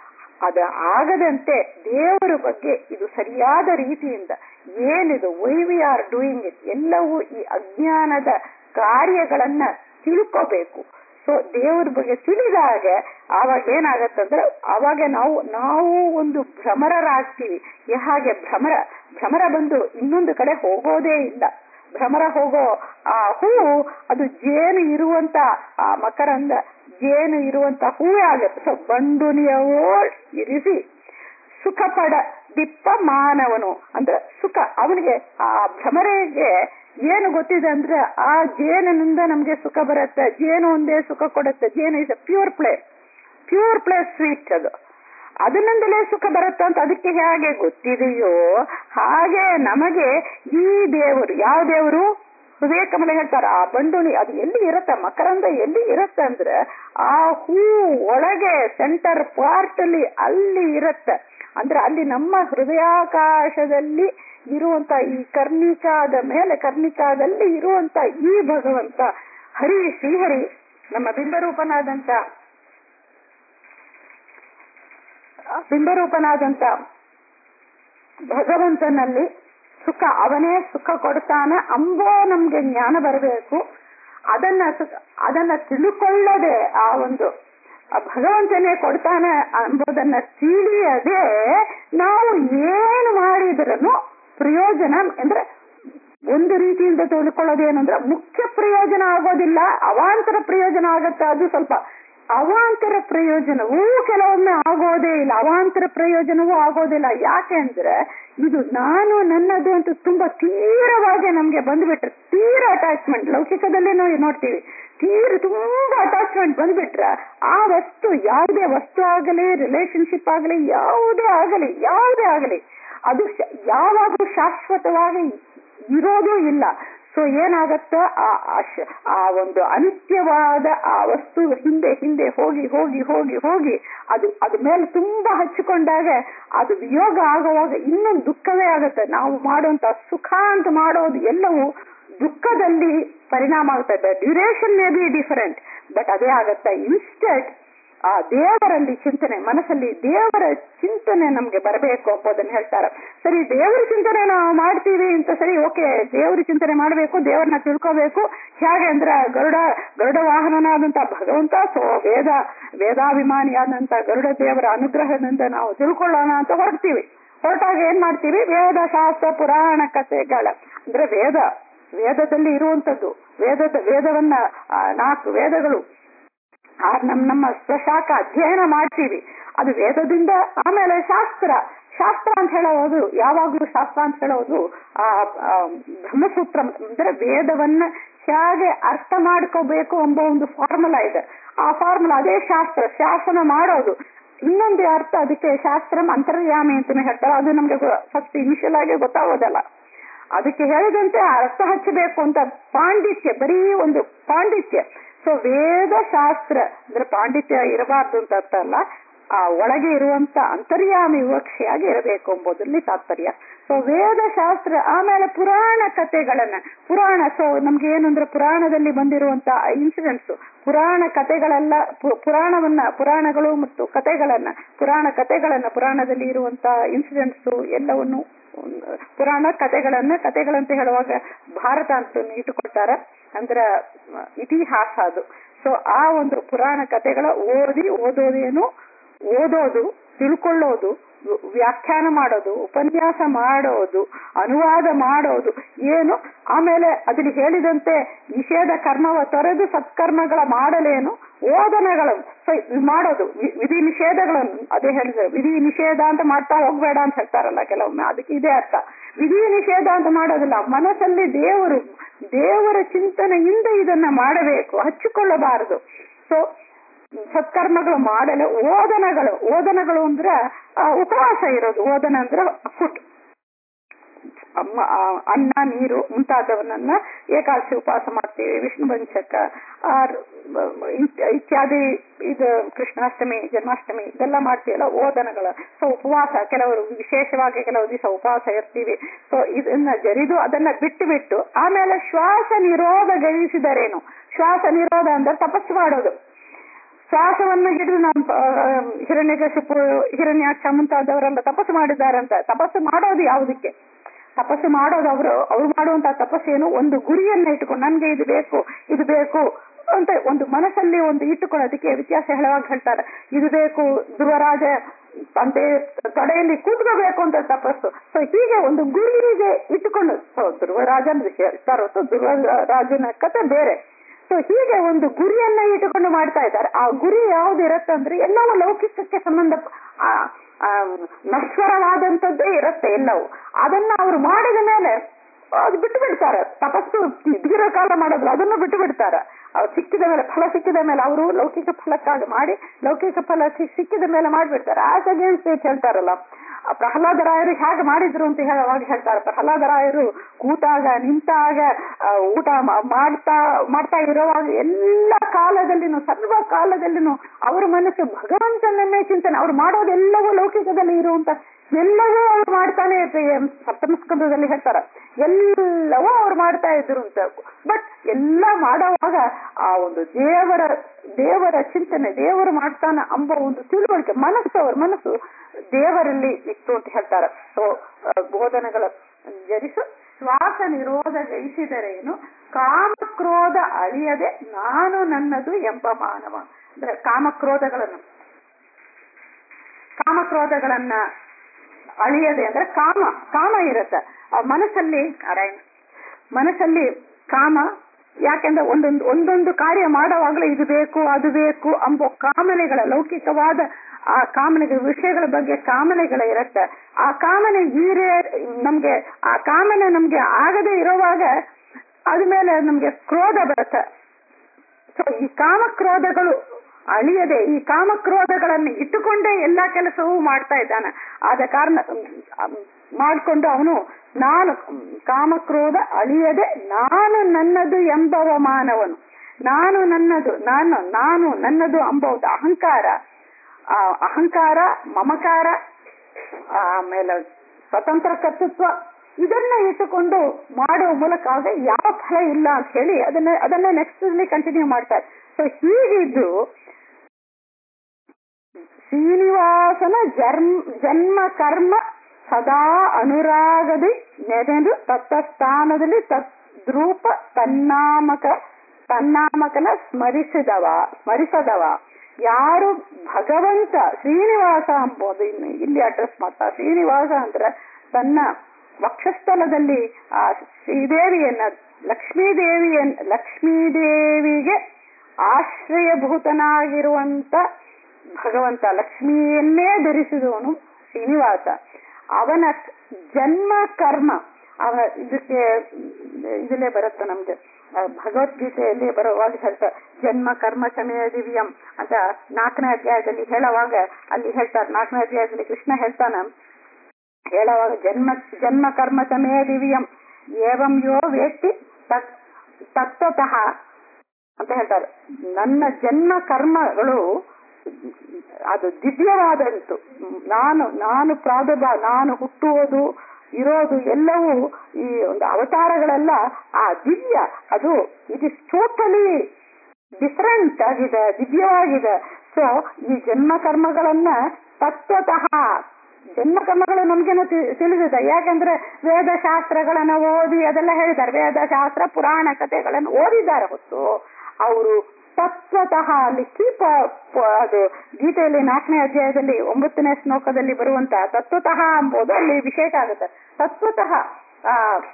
ಅದ ಆಗದಂತೆ ದೇವರ ಬಗ್ಗೆ ಇದು ಸರಿಯಾದ ರೀತಿಯಿಂದ ಏನಿದು why we are doing it ಎಲ್ಲವೂ ಈ ಅಜ್ಞಾನದ ಕಾರ್ಯಗಳನ್ನ ತಿಳ್ಕೋಬೇಕು ಸೊ ದೇವ್ರ ಬಗ್ಗೆ ತಿಳಿದಾಗ ಆವಾಗ ಏನಾಗತ್ತಂದ್ರೆ ಅವಾಗ ನಾವು ನಾವು ಒಂದು ಭ್ರಮರರಾಗ್ತೀವಿ ಹಾಗೆ ಭ್ರಮರ ಭ್ರಮರ ಬಂದು ಇನ್ನೊಂದು ಕಡೆ ಹೋಗೋದೇ ಇಲ್ಲ ಭ್ರಮರ ಹೋಗೋ ಆ ಹೂವು ಅದು ಜೇನು ಇರುವಂತ ಆ ಮಕರಂದ ಜೇನು ಇರುವಂತ ಹೂವೇ ಆಗುತ್ತೆ ಸೊ ಬಂಡುನಿಯವೋ ಇರಿಸಿ ಸುಖ ಪಡ ದಿಪ್ಪ ಮಾನವನು ಅಂದ್ರೆ ಸುಖ ಅವನಿಗೆ ಆ ಭ್ರಮರೆಗೆ ಏನು ಗೊತ್ತಿದೆ ಅಂದ್ರೆ ಆ ಜೇನಿನಿಂದ ನಮ್ಗೆ ಸುಖ ಬರುತ್ತೆ ಜೇನು ಒಂದೇ ಸುಖ ಕೊಡುತ್ತೆ ಜೇನು is pure play pure play sweet ಅದು ಅದರಿಂದಲೇ ಸುಖ ಬರುತ್ತೆ ಅಂತ ಅದಕ್ಕೆ ಹೇಗೆ ಗೊತ್ತಿದೆಯೋ ಹಾಗೆ ನಮಗೆ ಈ ದೇವರು ಯಾವ ದೇವರು ಹೃದಯ ಕಮಲ ಹೇಳ್ತಾರ ಆ ಬಂಡುಣಿ ಅದು ಎಲ್ಲಿ ಇರತ್ತ ಮಕರಂದ ಎಲ್ಲಿ ಇರತ್ತೆ ಅಂದ್ರೆ ಆ ಹೂ ಒಳಗೆ ಸೆಂಟರ್ ಪಾರ್ಟ್ ಅಲ್ಲಿ ಅಲ್ಲಿ ಇರತ್ತೆ ಅಂದ್ರೆ ಅಲ್ಲಿ ನಮ್ಮ ಹೃದಯಾಕಾಶದಲ್ಲಿ ಇರುವಂತ ಈ ಕರ್ಣಿಕಾದ ಮೇಲೆ ಕರ್ಣಿಕಾದಲ್ಲಿ ಇರುವಂತ ಈ ಭಗವಂತ ಹರಿ ಶ್ರೀಹರಿ ನಮ್ಮ ಬಿಂಬರೂಪನಾದಂತ ಬಿಂಬರೂಪನಾದಂತ ಭಗವಂತನಲ್ಲಿ ಸುಖ ಅವನೇ ಸುಖ ಕೊಡ್ತಾನ ಅಂಬೋ ನಮ್ಗೆ ಜ್ಞಾನ ಬರಬೇಕು ಅದನ್ನ ಅದನ್ನ ತಿಳ್ಕೊಳ್ಳದೆ ಆ ಒಂದು ಭಗವಂತನೇ ಕೊಡ್ತಾನೆ ಅಂಬೋದನ್ನ ತಿಳಿಯದೆ ನಾವು ಏನು ಮಾಡಿದ್ರೂ ಪ್ರಯೋಜನ ಅಂದ್ರೆ ಒಂದು ರೀತಿಯಿಂದ ತಿಳ್ಕೊಳ್ಳೋದೇನಂದ್ರೆ ಮುಖ್ಯ ಪ್ರಯೋಜನ ಆಗೋದಿಲ್ಲ ಅವಾಂತರ ಪ್ರಯೋಜನ ಆಗತ್ತೆ ಅದು ಸ್ವಲ್ಪ ಅವಾಂತರ ಪ್ರಯೋಜನವೂ ಕೆಲವೊಮ್ಮೆ ಆಗೋದೇ ಇಲ್ಲ ಅವಾಂತರ ಪ್ರಯೋಜನವೂ ಆಗೋದಿಲ್ಲ ಯಾಕೆ ಅಂದ್ರೆ ಇದು ನಾನು ನನ್ನದು ಅಂತ ತುಂಬಾ ತೀವ್ರವಾಗಿ ನಮ್ಗೆ ಬಂದ್ಬಿಟ್ರೆ ತೀರ ಅಟ್ಯಾಚ್ಮೆಂಟ್ ಲೌಕಿಕದಲ್ಲೇ ನಾವು ನೋಡ್ತೀವಿ ತೀರ ತುಂಬಾ ಅಟ್ಯಾಚ್ಮೆಂಟ್ ಬಂದ್ಬಿಟ್ರೆ ಆ ವಸ್ತು ಯಾವುದೇ ವಸ್ತು ಆಗಲಿ ರಿಲೇಶನ್ಶಿಪ್ ಆಗಲಿ ಯಾವುದೇ ಆಗಲಿ ಯಾವುದೇ ಆಗಲಿ ಅದು ಯಾವಾಗಲೂ ಶಾಶ್ವತವಾಗಿ ಇರೋದು ಇಲ್ಲ ಸೊ ಏನಾಗತ್ತೋ ಆ ಒಂದು ಅನಿತ್ಯವಾದ ಆ ವಸ್ತು ಹಿಂದೆ ಹಿಂದೆ ಹೋಗಿ ಹೋಗಿ ಹೋಗಿ ಹೋಗಿ ಅದು ಅದ ಮೇಲೆ ತುಂಬಾ ಹಚ್ಚಿಕೊಂಡಾಗ ಅದು ವಿಯೋಗ ಆಗುವಾಗ ಇನ್ನೊಂದು ದುಃಖವೇ ಆಗುತ್ತೆ ನಾವು ಮಾಡುವಂತ ಸುಖ ಅಂತ ಮಾಡೋದು ಎಲ್ಲವೂ ದುಃಖದಲ್ಲಿ ಪರಿಣಾಮ ಆಗುತ್ತೆ duration may be different but ಅದೇ ಆಗತ್ತ ಇನ್ಸ್ಟೆಂಟ್ ಆ ದೇವರಲ್ಲಿ ಚಿಂತನೆ ಮನಸ್ಸಲ್ಲಿ ದೇವರ ಚಿಂತನೆ ನಮ್ಗೆ ಬರಬೇಕು ಅಂಬೋದನ್ನ ಹೇಳ್ತಾರೆ ಸರಿ ದೇವರ ಚಿಂತನೆ ನಾವು ಮಾಡ್ತೀವಿ ಅಂತ ಸರಿ ಓಕೆ ದೇವರ ಚಿಂತನೆ ಮಾಡಬೇಕು ದೇವರನ್ನ ತಿಳ್ಕೋಬೇಕು ಹೇಗೆ ಅಂದ್ರೆ ಗರುಡ ಗರುಡ ವಾಹನನಾದಂತ ಭಗವಂತ ಸೊ ವೇದ ವೇದಾಭಿಮಾನಿಯಾದಂತ ಗರುಡ ದೇವರ ಅನುಗ್ರಹದಿಂದ ನಾವು ತಿಳ್ಕೊಳ್ಳೋಣ ಅಂತ ಹೊರಡ್ತೀವಿ ಹೊರಟಾಗ ಏನ್ ಮಾಡ್ತೀವಿ ವೇದ ಶಾಸ್ತ್ರ ಪುರಾಣ ಕಥೆಗಳ ಅಂದ್ರೆ ವೇದ ವೇದದಲ್ಲಿ ಇರುವಂತದ್ದು ವೇದದ ವೇದವನ್ನ ನಾಲ್ಕು ವೇದಗಳು ಆ ನಮ್ ನಮ್ಮ ಸ್ವಶಾಖ ಅಧ್ಯಯನ ಮಾಡ್ತೀವಿ ಅದು ವೇದದಿಂದ ಆಮೇಲೆ ಶಾಸ್ತ್ರ ಶಾಸ್ತ್ರ ಅಂತ ಹೇಳೋದು ಯಾವಾಗ್ಲೂ ಶಾಸ್ತ್ರ ಅಂತ ಹೇಳೋದು ಆ ಬ್ರಹ್ಮಸೂತ್ರ ಅಂದ್ರೆ ವೇದವನ್ನ ಹೇಗೆ ಅರ್ಥ ಮಾಡ್ಕೋಬೇಕು ಎಂಬ ಒಂದು ಫಾರ್ಮುಲಾ ಇದೆ ಆ ಫಾರ್ಮುಲಾ ಅದೇ ಶಾಸ್ತ್ರ ಶಾಸನ ಮಾಡೋದು ಇನ್ನೊಂದು ಅರ್ಥ ಅದಕ್ಕೆ ಶಾಸ್ತ್ರ ಅಂತರ್ಯಾಮಿ ಅಂತಾನೆ ಹೇಳ್ತಾರೆ ಅದು ನಮ್ಗೆ ಫಸ್ಟ್ ಇನಿಷಿಯಲ್ ಆಗಿ ಗೊತ್ತಾಗೋದಲ್ಲ ಅದಕ್ಕೆ ಹೇಳಿದಂತೆ ಅರ್ಥ ಹಚ್ಚಬೇಕು ಅಂತ ಪಾಂಡಿತ್ಯ ಬರೀ ಒಂದು ಪಾಂಡಿತ್ಯ ಸೊ ವೇದ ಶಾಸ್ತ್ರ ಅಂದ್ರೆ ಪಾಂಡಿತ್ಯ ಇರಬಾರ್ದು ಅಂತ ಅರ್ಥ ಅಲ್ಲ ಆ ಒಳಗೆ ಇರುವಂತ ಅಂತರ್ಯಾಮಿ ವಿವಕ್ಷೆಯಾಗಿ ಇರಬೇಕು ಎಂಬುದರಲ್ಲಿ ತಾತ್ಪರ್ಯ ಸೊ ವೇದಶಾಸ್ತ್ರ ಆಮೇಲೆ ಪುರಾಣ ಕಥೆಗಳನ್ನ ಪುರಾಣ ಸೊ ನಮ್ಗೆ ಏನು ಅಂದ್ರೆ ಪುರಾಣದಲ್ಲಿ ಬಂದಿರುವಂತ ಇನ್ಸಿಡೆಂಟ್ಸ್ ಪುರಾಣ ಕಥೆಗಳೆಲ್ಲ ಪು- ಪುರಾಣವನ್ನ ಪುರಾಣಗಳು ಮತ್ತು ಕಥೆಗಳನ್ನ ಪುರಾಣ ಕಥೆಗಳನ್ನ ಪುರಾಣದಲ್ಲಿ ಇರುವಂತ ಇನ್ಸಿಡೆಂಟ್ಸ್ ಎಲ್ಲವನ್ನು ಒಂದು ಪುರಾಣ ಕಥೆಗಳನ್ನ ಕಥೆಗಳಂತ ಹೇಳುವಾಗ ಭಾರತ ಅಂತ ಇಟ್ಟುಕೊಳ್ತಾರ ಅಂದ್ರ ಮ, ಇತಿಹಾಸ ಅದು ಸೊ ಆ ಒಂದು ಪುರಾಣ ಕಥೆಗಳ ಓದಿ ಓದೋದೇನು ಓದೋದು ತಿಳ್ಕೊಳ್ಳೋದು ವ್- ವ್ಯಾಖ್ಯಾನ ಮಾಡೋದು ಉಪನ್ಯಾಸ ಮಾಡೋದು ಅನುವಾದ ಮಾಡೋದು ಏನು ಆಮೇಲೆ ಅದ್ರಲ್ಲಿ ಹೇಳಿದಂತೆ ನಿಷೇಧ ಕರ್ಮವ ತೊರೆದು ಸತ್ಕರ್ಮಗಳ ಮಾಡಲೇನು ಓದನಗಳು ಸೊ ಇದ್ ಮಾಡೋದು ವಿ- ವಿಧಿ ನಿಷೇಧಗಳನ್ನು ಅದೇ ಹೇಳಿದ್ರೆ ವಿಧಿ ನಿಷೇಧ ಅಂತ ಮಾಡ್ತಾ ಹೋಗ್ಬೇಡ ಅಂತ ಹೇಳ್ತಾರಲ್ಲ ಕೆಲವೊಮ್ಮೆ ಅದಕ್ಕೆ ಇದೇ ಅರ್ಥ ವಿಧಿ ನಿಷೇಧ ಅಂತ ಮಾಡೋದಿಲ್ಲ ಮನಸ್ಸಲ್ಲಿ ದೇವರು ದೇವರ ಚಿಂತನೆಯಿಂದ ಇದನ್ನ ಮಾಡಬೇಕು ಹಚ್ಚಿಕೊಳ್ಳಬಾರದು ಸೊ ಸತ್ಕರ್ಮಗಳು ಮಾಡಲು ಓದನಗಳು ಓದನಗಳು ಅಂದ್ರೆ ಆ, ಉಪವಾಸ ಇರೋದು ಓದನ ಅಂದ್ರೆ ಫುಡ್ ಅಮ್ಮ ಆ, ಅನ್ನ ನೀರು ಮುಂತಾದವನ್ನ ಏಕಾದಶಿ ಉಪವಾಸ ಮಾಡ್ತೀವಿ ವಿಷ್ಣು ಪಂಚಕ ಆರ್ ಇತ್- ಇತ್ಯಾದಿ ಇದು ಕೃಷ್ಣಾಷ್ಟಮಿ ಜನ್ಮಾಷ್ಟಮಿ ಇದೆಲ್ಲ ಮಾಡ್ತೀವಲ್ಲ ಓದನಗಳು ಸೊ ಉಪವಾಸ ಕೆಲವರು ವಿಶೇಷವಾಗಿ ಕೆಲವು ದಿವಸ ಉಪವಾಸ ಇರ್ತೀವಿ ಸೊ ಇದನ್ನ ಜರಿದು ಅದನ್ನ ಬಿಟ್ಟು ಬಿಟ್ಟು ಆಮೇಲೆ ಶ್ವಾಸ ನಿರೋಧ ಗೈಸಿದರೇನು ಶ್ವಾಸ ನಿರೋಧ ಅಂದ್ರೆ ತಪಸ್ಸು ಮಾಡೋದು ಶ್ವಾಸವನ್ನು ಹಿಡಿದು ನಮ್ಮ ಹಿರಣ್ಯಕಶಿಪು ಹಿರಣ್ಯಾಕ್ಷ ಮುಂತಾದವರೆಲ್ಲ ತಪಸ್ಸು ಮಾಡಿದ್ದಾರಂತ ತಪಸ್ಸು ಮಾಡೋದು ಯಾವುದಕ್ಕೆ ತಪಸ್ಸು ಮಾಡೋದು ಅವರು ಅವ್ರು ಮಾಡುವಂತ ತಪಸ್ಸೇನು ಒಂದು ಗುರಿಯನ್ನ ಇಟ್ಟುಕೊಂಡು ನನ್ಗೆ ಇದು ಬೇಕು ಇದು ಬೇಕು ಅಂತ ಒಂದು ಮನಸ್ಸಲ್ಲಿ ಒಂದು ಇಟ್ಟುಕೊಳ್ಳೋದಕ್ಕೆ ವ್ಯತ್ಯಾಸ ಹೇಳುವಾಗ ಹೇಳ್ತಾರೆ ಇದು ಬೇಕು ಧ್ರುವರಾಜ ತಂದೆ ತೊಡೆಯಲ್ಲಿ ಕೂತ್ಕೋಬೇಕು ಅಂತ ತಪಸ್ಸು ಸೊ ಹೀಗೆ ಒಂದು ಗುರಿಗೆ ಇಟ್ಟುಕೊಂಡು ಸೊ ಧ್ರುವರಾಜನ್ ಹೇಳ್ತಾರ ಹೊತ್ತು ಧ್ರುವರಾಜನ ಕತೆ ಬೇರೆ ಸೊ ಹೀಗೆ ಒಂದು ಗುರಿಯನ್ನ ಇಟ್ಟುಕೊಂಡು ಮಾಡ್ತಾ ಇದ್ದಾರೆ ಆ ಗುರಿ ಯಾವ್ದು ಇರುತ್ತೆ ಅಂದ್ರೆ ಎಲ್ಲವೂ ಲೌಕಿಕಕ್ಕೆ ಸಂಬಂಧ ಆ, ಆ, ನಶ್ವರವಾದಂತದ್ದೇ ಇರುತ್ತೆ ಎಲ್ಲವೂ ಅದನ್ನ ಅವರು ಮಾಡಿದ ಮೇಲೆ ಅದು ಬಿಟ್ಟು ಬಿಡ್ತಾರೆ ತಪಸ್ಸು ದೀರ್ಘಕಾಲ ಮಾಡೋದಿಲ್ಲ ಅದನ್ನು ಬಿಟ್ಟು ಬಿಡ್ತಾರೆ ಅವ್ರು ಸಿಕ್ಕಿದ ಮೇಲೆ ಫಲ ಸಿಕ್ಕಿದ ಮೇಲೆ ಅವರು ಲೌಕಿಕ ಫಲಕ್ಕಾಗಿ ಮಾಡಿ ಲೌಕಿಕ ಫಲ ಸಿ- ಸಿಕ್ಕಿದ ಮೇಲೆ ಮಾಡ್ಬಿಡ್ತಾರೆ ಆಸ್ ಅಗೇನ್ಸ್ಟ್ ಹೇಳ್ತಾರಲ್ಲ ಆ ಪ್ರಹ್ಲಾದರಾಯರು ಹೇಗೆ ಮಾಡಿದ್ರು ಅಂತ ಹೇಳುವಾಗ ಹೇಳ್ತಾರೆ ಪ್ರಹ್ಲಾದರಾಯರು ಕೂತಾಗ ನಿಂತಾಗ ಆ, ಊಟ ಮಾ- ಮಾಡ್ತಾ ಮಾಡ್ತಾ ಇರುವಾಗ ಎಲ್ಲ ಕಾಲದಲ್ಲಿನೂ ಸರ್ವ ಕಾಲದಲ್ಲಿನೂ ಅವರ ಮನಸ್ಸು ಭಗವಂತನನ್ನೇ ಚಿಂತನೆ ಅವ್ರು ಮಾಡೋದೆಲ್ಲವೂ ಲೌಕಿಕದಲ್ಲಿ ಇರುವಂತ ಎಲ್ಲವೂ ಅವ್ರು ಮಾಡ್ತಾನೆ ಇರ್ತೀವಿ ಸಪ್ತಮ ಸ್ಕಂದದಲ್ಲಿ ಹೇಳ್ತಾರ ಎಲ್ಲವೂ ಅವ್ರು ಮಾಡ್ತಾ ಇದ್ರು ಅಂತ ಬಟ್ ಎಲ್ಲ ಮಾಡುವಾಗ ಆ ಒಂದು ದೇವರ ದೇವರ ಚಿಂತನೆ ದೇವರು ಮಾಡ್ತಾನ ಎಂಬ ಒಂದು ತಿಳುವಳಿಕೆ ಮನಸ್ಸು ಅವ್ರ ಮನಸ್ಸು ದೇವರಲ್ಲಿ ಇತ್ತು ಅಂತ ಹೇಳ್ತಾರೆ ಸೊ ಬೋಧನೆಗಳ ಜರಿಸು ಶ್ವಾಸ ನಿರೋಧ ಜಯಿಸಿದರೇನು ಕಾಮಕ್ರೋಧ ಅಳಿಯದೆ ನಾನು ನನ್ನದು ಎಂಬ ಮಾನವ ಅಂದ್ರೆ ಕಾಮಕ್ರೋಧಗಳನ್ನು ಕಾಮಕ್ರೋಧಗಳನ್ನ ಅಳಿಯದೆ ಅಂದ್ರೆ ಕಾಮ ಕಾಮ ಇರುತ್ತೆ ಆ ಮನಸ್ಸಲ್ಲಿ ನಾರಾಯಣ ಮನಸ್ಸಲ್ಲಿ ಕಾಮ ಯಾಕೆಂದ್ರೆ ಒಂದೊಂದು ಒಂದೊಂದು ಕಾರ್ಯ ಮಾಡುವಾಗಲೂ ಇದು ಬೇಕು ಅದು ಬೇಕು ಎಂಬ ಕಾಮನೆಗಳ ಲೌಕಿಕವಾದ ಆ ಕಾಮನೆಗಳ ವಿಷಯಗಳ ಬಗ್ಗೆ ಕಾಮನೆಗಳ ಇರುತ್ತೆ ಆ ಕಾಮನೆ ಈರೇ ನಮ್ಗೆ ಆ ಕಾಮನೆ ನಮ್ಗೆ ಆಗದೆ ಇರುವಾಗ ಅದ್ಮೇಲೆ ನಮ್ಗೆ ಕ್ರೋಧ ಬರುತ್ತೆ ಸೊ ಈ ಕಾಮಕ್ರೋಧಗಳು ಅಳಿಯದೆ ಈ ಕಾಮಕ್ರೋಧಗಳನ್ನು ಇಟ್ಟುಕೊಂಡೇ ಎಲ್ಲಾ ಕೆಲಸವೂ ಮಾಡ್ತಾ ಇದ್ದಾನೆ ಆದ ಕಾರಣ ಅಮ್, ಮಾಡ್ಕೊಂಡು ಅವನು ನಾನು ಕಾಮಕ್ರೋಧ ಅಳಿಯದೆ ನಾನು ನನ್ನದು ಎಂಬವ ಮಾನವನು ನಾನು ನನ್ನದು ನಾನು ನಾನು ನನ್ನದು ಎಂಬುದು ಅಹಂಕಾರ ಆ ಅಹಂಕಾರ ಮಮಕಾರ ಆಮೇಲೆ ಸ್ವತಂತ್ರ ಕರ್ತೃತ್ವ ಇದನ್ನ ಇಟ್ಟುಕೊಂಡು ಮಾಡುವ ಮೂಲಕ ಆಗ ಯಾವ ಫಲ ಇಲ್ಲ ಅಂತ ಹೇಳಿ ಅದನ್ನ ಅದನ್ನ ನೆಕ್ಸ್ಟ್ ಕಂಟಿನ್ಯೂ ಮಾಡ್ತಾರೆ ಸೊ ಹೀಗಿದ್ದು ಶ್ರೀನಿವಾಸನ ಜನ್ಮ ಜನ್ಮ ಕರ್ಮ ಸದಾ ಅನುರಾಗದಿ ನೆನೆದು ತತ್ತ ಸ್ಥಾನದಲ್ಲಿ ತದ್ರೂಪ ತನ್ನಾಮಕ ತನ್ನಾಮಕನ ಸ್ಮರಿಸಿದವ ಸ್ಮರಿಸದವ ಯಾರು ಭಗವಂತ ಶ್ರೀನಿವಾಸ ಅಂಬೋದು ಇನ್ನು ಇಲ್ಲಿ ಅಡ್ರೆಸ್ ಮಾಡ್ತಾ ಶ್ರೀನಿವಾಸ ಅಂದ್ರೆ ತನ್ನ ವಕ್ಷಸ್ಥಲದಲ್ಲಿ ಆ ಶ್ರೀದೇವಿಯನ್ನ ಲಕ್ಷ್ಮೀದೇವಿಯನ್ ಲಕ್ಷ್ಮೀದೇವಿಗೆ ಆಶ್ರಯಭೂತನಾಗಿರುವಂತ ಭಗವಂತ ಲಕ್ಷ್ಮಿಯನ್ನೇ ಧರಿಸಿದವನು ಶ್ರೀನಿವಾಸ ಅವನ ಜನ್ಮ ಕರ್ಮ ಅವನ ಇದಕ್ಕೆ ಇದಲ್ಲೇ ಬರುತ್ತೆ ನಮ್ಗೆ ಆ, ಭಗವದ್ಗೀತೆಯಲ್ಲಿ ಬರುವಾಗ ಹೇಳ್ತಾರೆ ಜನ್ಮ ಕರ್ಮ ಸಮಯ ದಿವ್ಯಂ ಅಂತ ನಾಲ್ಕನೇ ಅಧ್ಯಾಯದಲ್ಲಿ ಹೇಳುವಾಗ ಅಲ್ಲಿ ಹೇಳ್ತಾರೆ ನಾಲ್ಕನೇ ಅಧ್ಯಾಯದಲ್ಲಿ ಕೃಷ್ಣ ಹೇಳ್ತಾನ ಹೇಳುವಾಗ ಜನ್ಮ ಜನ್ಮ ಕರ್ಮ ಸಮಯ ದಿವ್ಯಂ ಏವಂ ಯೋ ವೇತ್ತಿ ತತ್ ತತ್ವತಃ ಅಂತ ಹೇಳ್ತಾರೆ ನನ್ನ ಜನ್ಮ ಕರ್ಮಗಳು ಅದು ದಿವ್ಯವಾದಂತು ನಾನು ನಾನು ಪ್ರಾದುರ್ಭಾವ ನಾನು ಹುಟ್ಟುವುದು ಇರೋದು ಎಲ್ಲವೂ ಈ ಒಂದು ಅವತಾರಗಳೆಲ್ಲ ಆ ದಿವ್ಯ ಅದು ಇಟ್ ಇಸ್ ಟೋಟಲಿ ಡಿಫರೆಂಟ್ ಆಗಿದೆ ದಿವ್ಯವಾಗಿದೆ ಸೊ ಈ ಜನ್ಮ ಕರ್ಮಗಳನ್ನ ತತ್ವತಃ ಜನ್ಮ ಕರ್ಮಗಳು ನಮ್ಗೇನು ತಿ- ತಿಳಿದಿದೆ ಯಾಕಂದ್ರೆ ವೇದಶಾಸ್ತ್ರಗಳನ್ನ ಓದಿ ಅದೆಲ್ಲ ಹೇಳಿದ್ದಾರೆ ವೇದಶಾಸ್ತ್ರ ಪುರಾಣ ಕಥೆಗಳನ್ನು ಓದಿದ್ದಾರೆ ಹೊತ್ತು ಅವರು ತತ್ವತಃ ಅಲ್ಲಿ ಕೀಪ ಅದು ಗೀತೆಯಲ್ಲಿ ನಾಲ್ಕನೇ ಅಧ್ಯಾಯದಲ್ಲಿ ಒಂಬತ್ತನೇ ಶ್ಲೋಕದಲ್ಲಿ ಬರುವಂತ ತತ್ವತಃ ಎಂಬುದು ಅಲ್ಲಿ ವಿಶೇಷ ಆಗುತ್ತೆ ತತ್ವತಃ ಆ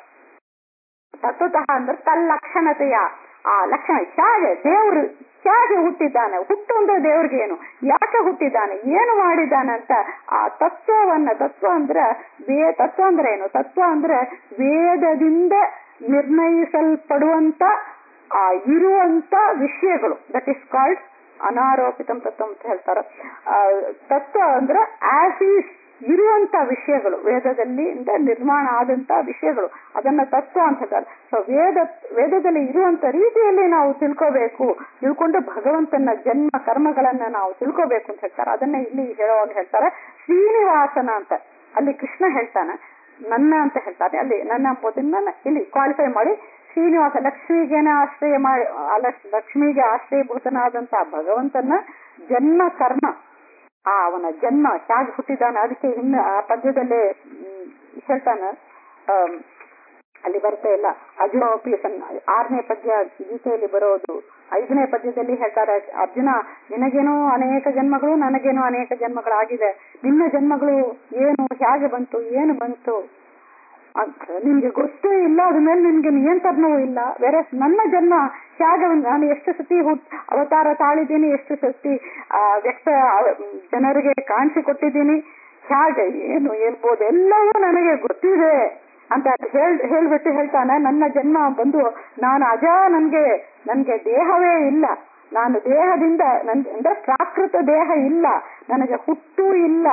ತತ್ವತಃ ಅಂದ್ರೆ ತಲ್ಲಕ್ಷಣತೆಯ ಆ ಲಕ್ಷಣ ಹೇಗೆ ದೇವರು ಹೇಗೆ ಹುಟ್ಟಿದ್ದಾನೆ ಹುಟ್ಟು ಅಂದ್ರೆ ದೇವ್ರಿಗೆ ಏನು ಯಾಕೆ ಹುಟ್ಟಿದ್ದಾನೆ ಏನು ಮಾಡಿದ್ದಾನೆ ಅಂತ ಆ ತತ್ವವನ್ನ ತತ್ವ ಅಂದ್ರೆ ವೇ ತತ್ವ ಅಂದ್ರೆ ಏನು ತತ್ವ ಅಂದ್ರೆ ವೇದದಿಂದ ನಿರ್ಣಯಿಸಲ್ಪಡುವಂತ ಆ ಇರುವಂತ ವಿಷಯಗಳು ದಟ್ ಇಸ್ ಕಾಲ್ಡ್ ಅನಾರೋಪಿತಂ ತತ್ವ ಅಂತ ಹೇಳ್ತಾರೆ ಆ, ತತ್ವ ಅಂದ್ರೆ ಆಸ್ ಈಸ್ ಇರುವಂತ ವಿಷಯಗಳು ವೇದದಲ್ಲಿ ಇಂದ ನಿರ್ಮಾಣ ಆದಂತ ವಿಷಯಗಳು ಅದನ್ನ ತತ್ವ ಅಂತ ಹೇಳ್ತಾರೆ ಸೊ ವೇದ ವೇದದಲ್ಲಿ ಇರುವಂತ ರೀತಿಯಲ್ಲಿ ನಾವು ತಿಳ್ಕೋಬೇಕು ತಿಳ್ಕೊಂಡು ಭಗವಂತನ ಜನ್ಮ ಕರ್ಮಗಳನ್ನ ನಾವು ತಿಳ್ಕೋಬೇಕು ಅಂತ ಹೇಳ್ತಾರೆ ಅದನ್ನ ಇಲ್ಲಿ ಹೇಳುವಾಗ ಹೇಳ್ತಾರೆ ಶ್ರೀನಿವಾಸನ ಅಂತ ಅಲ್ಲಿ ಕೃಷ್ಣ ಹೇಳ್ತಾನೆ ನನ್ನ ಅಂತ ಹೇಳ್ತಾರೆ ಅಲ್ಲಿ ನನ್ನ ಎಂಬುದನ್ನ ಇಲ್ಲಿ ಕ್ವಾಲಿಫೈ ಮಾಡಿ ಶ್ರೀನಿವಾಸ ಲಕ್ಷ್ಮಿಗೆನ ಆಶ್ರಯ ಮಾಡಿ ಆ ಲಕ್ಷ್- ಲಕ್ಷ್ಮಿಗೆ ಆಶ್ರಯಭೂತನಾದಂತಹ ಭಗವಂತನ ಜನ್ಮ ಕರ್ಮ ಆ ಅವನ ಜನ್ಮ ಹೇಗೆ ಹುಟ್ಟಿದಾನೆ ಅದಕ್ಕೆ ಇನ್ನು ಆ ಪದ್ಯದಲ್ಲೇ ಹ್ಮ್, ಹೇಳ್ತಾನೆ ಆಮ್, ಅಲ್ಲಿ ಬರ್ತಾ ಇಲ್ಲ ಅರ್ಜುನೋಪಿ ಸನ್ ಆರನೇ ಪದ್ಯ ಗೀತೆಯಲ್ಲಿ ಬರೋದು ಐದನೇ ಪದ್ಯದಲ್ಲಿ ಹೇಳ್ತಾರೆ ಅರ್ಜುನ ನಿನಗೇನೋ ಅನೇಕ ಜನ್ಮಗಳು ನನಗೇನೋ ಅನೇಕ ಜನ್ಮಗಳಾಗಿದೆ ನಿನ್ನ ಜನ್ಮಗಳು ಏನು ಹೇಗೆ ಬಂತು ಏನು ಬಂತು ಅಂತ ನಿಮ್ಗೆ ಗೊತ್ತೇ ಇಲ್ಲ ಅದ್ರ ಮೇಲೆ ನಿಮ್ಗೆ ನಿಯಂತ್ರಣವೂ ಇಲ್ಲ ಬೇರೆ ನನ್ನ ಜನ್ಮ ಹೇಗೆ ಒಂದು- ನಾನು ಎಷ್ಟು ಸತಿ ಹುಟ್ ಅವತಾರ ತಾಳಿದ್ದೀನಿ ಎಷ್ಟು ಸತಿ ಆ, ವ್ಯಕ್ತ ಆ, ಜನರಿಗೆ ಕಾಣಿಸಿಕೊಟ್ಟಿದ್ದೀನಿ ಹೇಗೆ ಏನು ಹೇಳ್ಬೋದು ಎಲ್ಲವೂ ನನಗೆ ಗೊತ್ತಿದೆ ಅಂತ ಹೇಳ್ ಹೇಳ್ಬಿಟ್ಟು ಹೇಳ್ತಾನೆ ನನ್ನ ಜನ್ಮ ಬಂದು ನಾನು ಅಜ ನನ್ಗೆ ನನ್ಗೆ ದೇಹವೇ ಇಲ್ಲ ನಾನು ದೇಹದಿಂದ ನನ್ ಅಂದ್ರೆ ಪ್ರಾಕೃತ ದೇಹ ಇಲ್ಲ ನನಗೆ ಹುಟ್ಟು ಇಲ್ಲ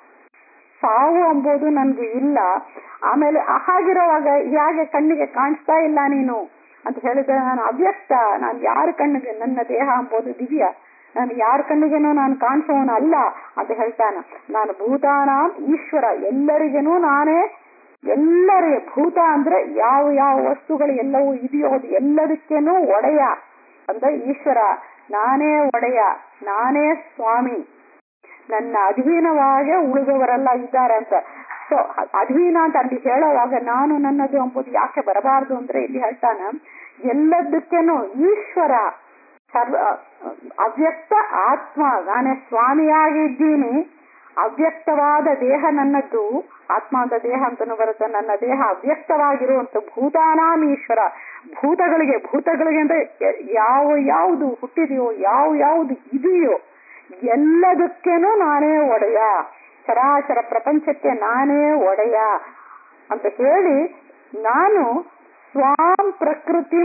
ಸಾವು ಎಂಬುದು ನನ್ಗೆ ಇಲ್ಲ ಆಮೇಲೆ ಹಾಗಿರುವಾಗ ಹೇಗೆ ಕಣ್ಣಿಗೆ ಕಾಣಿಸ್ತಾ ಇಲ್ಲ ನೀನು ಅಂತ ಹೇಳಿದ್ರೆ ನಾನು ಅವ್ಯಕ್ತ ನಾನು ಯಾರ ಕಣ್ಣಿಗೆ ನನ್ನ ದೇಹ ಎಂಬುದು ದಿವ್ಯ ನಾನು ಯಾರ ಕಣ್ಣಿಗೇನೋ ನಾನು ಕಾಣಿಸೋನು ಅಲ್ಲ ಅಂತ ಹೇಳ್ತಾನ ನಾನು ಭೂತಾನ ಈಶ್ವರ ಎಲ್ಲರಿಗೇನು ನಾನೇ ಎಲ್ಲರಿಗೆ ಭೂತ ಅಂದ್ರೆ ಯಾವ ಯಾವ ವಸ್ತುಗಳು ಎಲ್ಲವೂ ಇದೆಯೋ ಅದು ಎಲ್ಲದಕ್ಕೇನು ಒಡೆಯ ಅಂದ್ರೆ ಈಶ್ವರ ನಾನೇ ಒಡೆಯ ನಾನೇ ಸ್ವಾಮಿ ನನ್ನ ಅಧೀನವಾಗಿ ಉಳಿದವರೆಲ್ಲ ಇದ್ದಾರೆ ಅಂತ ಸೊ ಅಧೀನ ಅಂತ ಅಲ್ಲಿ ಹೇಳುವಾಗ ನಾನು ನನ್ನದು ಎಂಬುದು ಯಾಕೆ ಬರಬಾರದು ಅಂದ್ರೆ ಇಲ್ಲಿ ಹೇಳ್ತಾನ ಎಲ್ಲದಕ್ಕೇನು ಈಶ್ವರ ಸರ್ವ ಅವ್ಯಕ್ತ ಆತ್ಮ ನಾನೇ ಸ್ವಾಮಿಯಾಗಿದ್ದೀನಿ ಅವ್ಯಕ್ತವಾದ ದೇಹ ನನ್ನದ್ದು ಆತ್ಮ ಅಂತ ದೇಹ ಅಂತಾನು ಬರುತ್ತೆ ನನ್ನ ದೇಹ ಅವ್ಯಕ್ತವಾಗಿರುವಂತ ಭೂತಾನಾಂ ಈಶ್ವರ ಭೂತಗಳಿಗೆ ಭೂತಗಳಿಗೆ ಅಂದ್ರೆ ಯ- ಯಾವ ಯಾವುದು ಹುಟ್ಟಿದೆಯೋ ಯಾವ ಯಾವುದು ಇದೆಯೋ ಎಲ್ಲದಕ್ಕೇನು ನಾನೇ ಒಡೆಯ ಚರಾಚರ ಪ್ರಪಂಚಕ್ಕೆ ನಾನೇ ಒಡೆಯ ಅಂತ ಹೇಳಿ ನಾನು ಸ್ವಾಂ ಪ್ರಕೃತಿ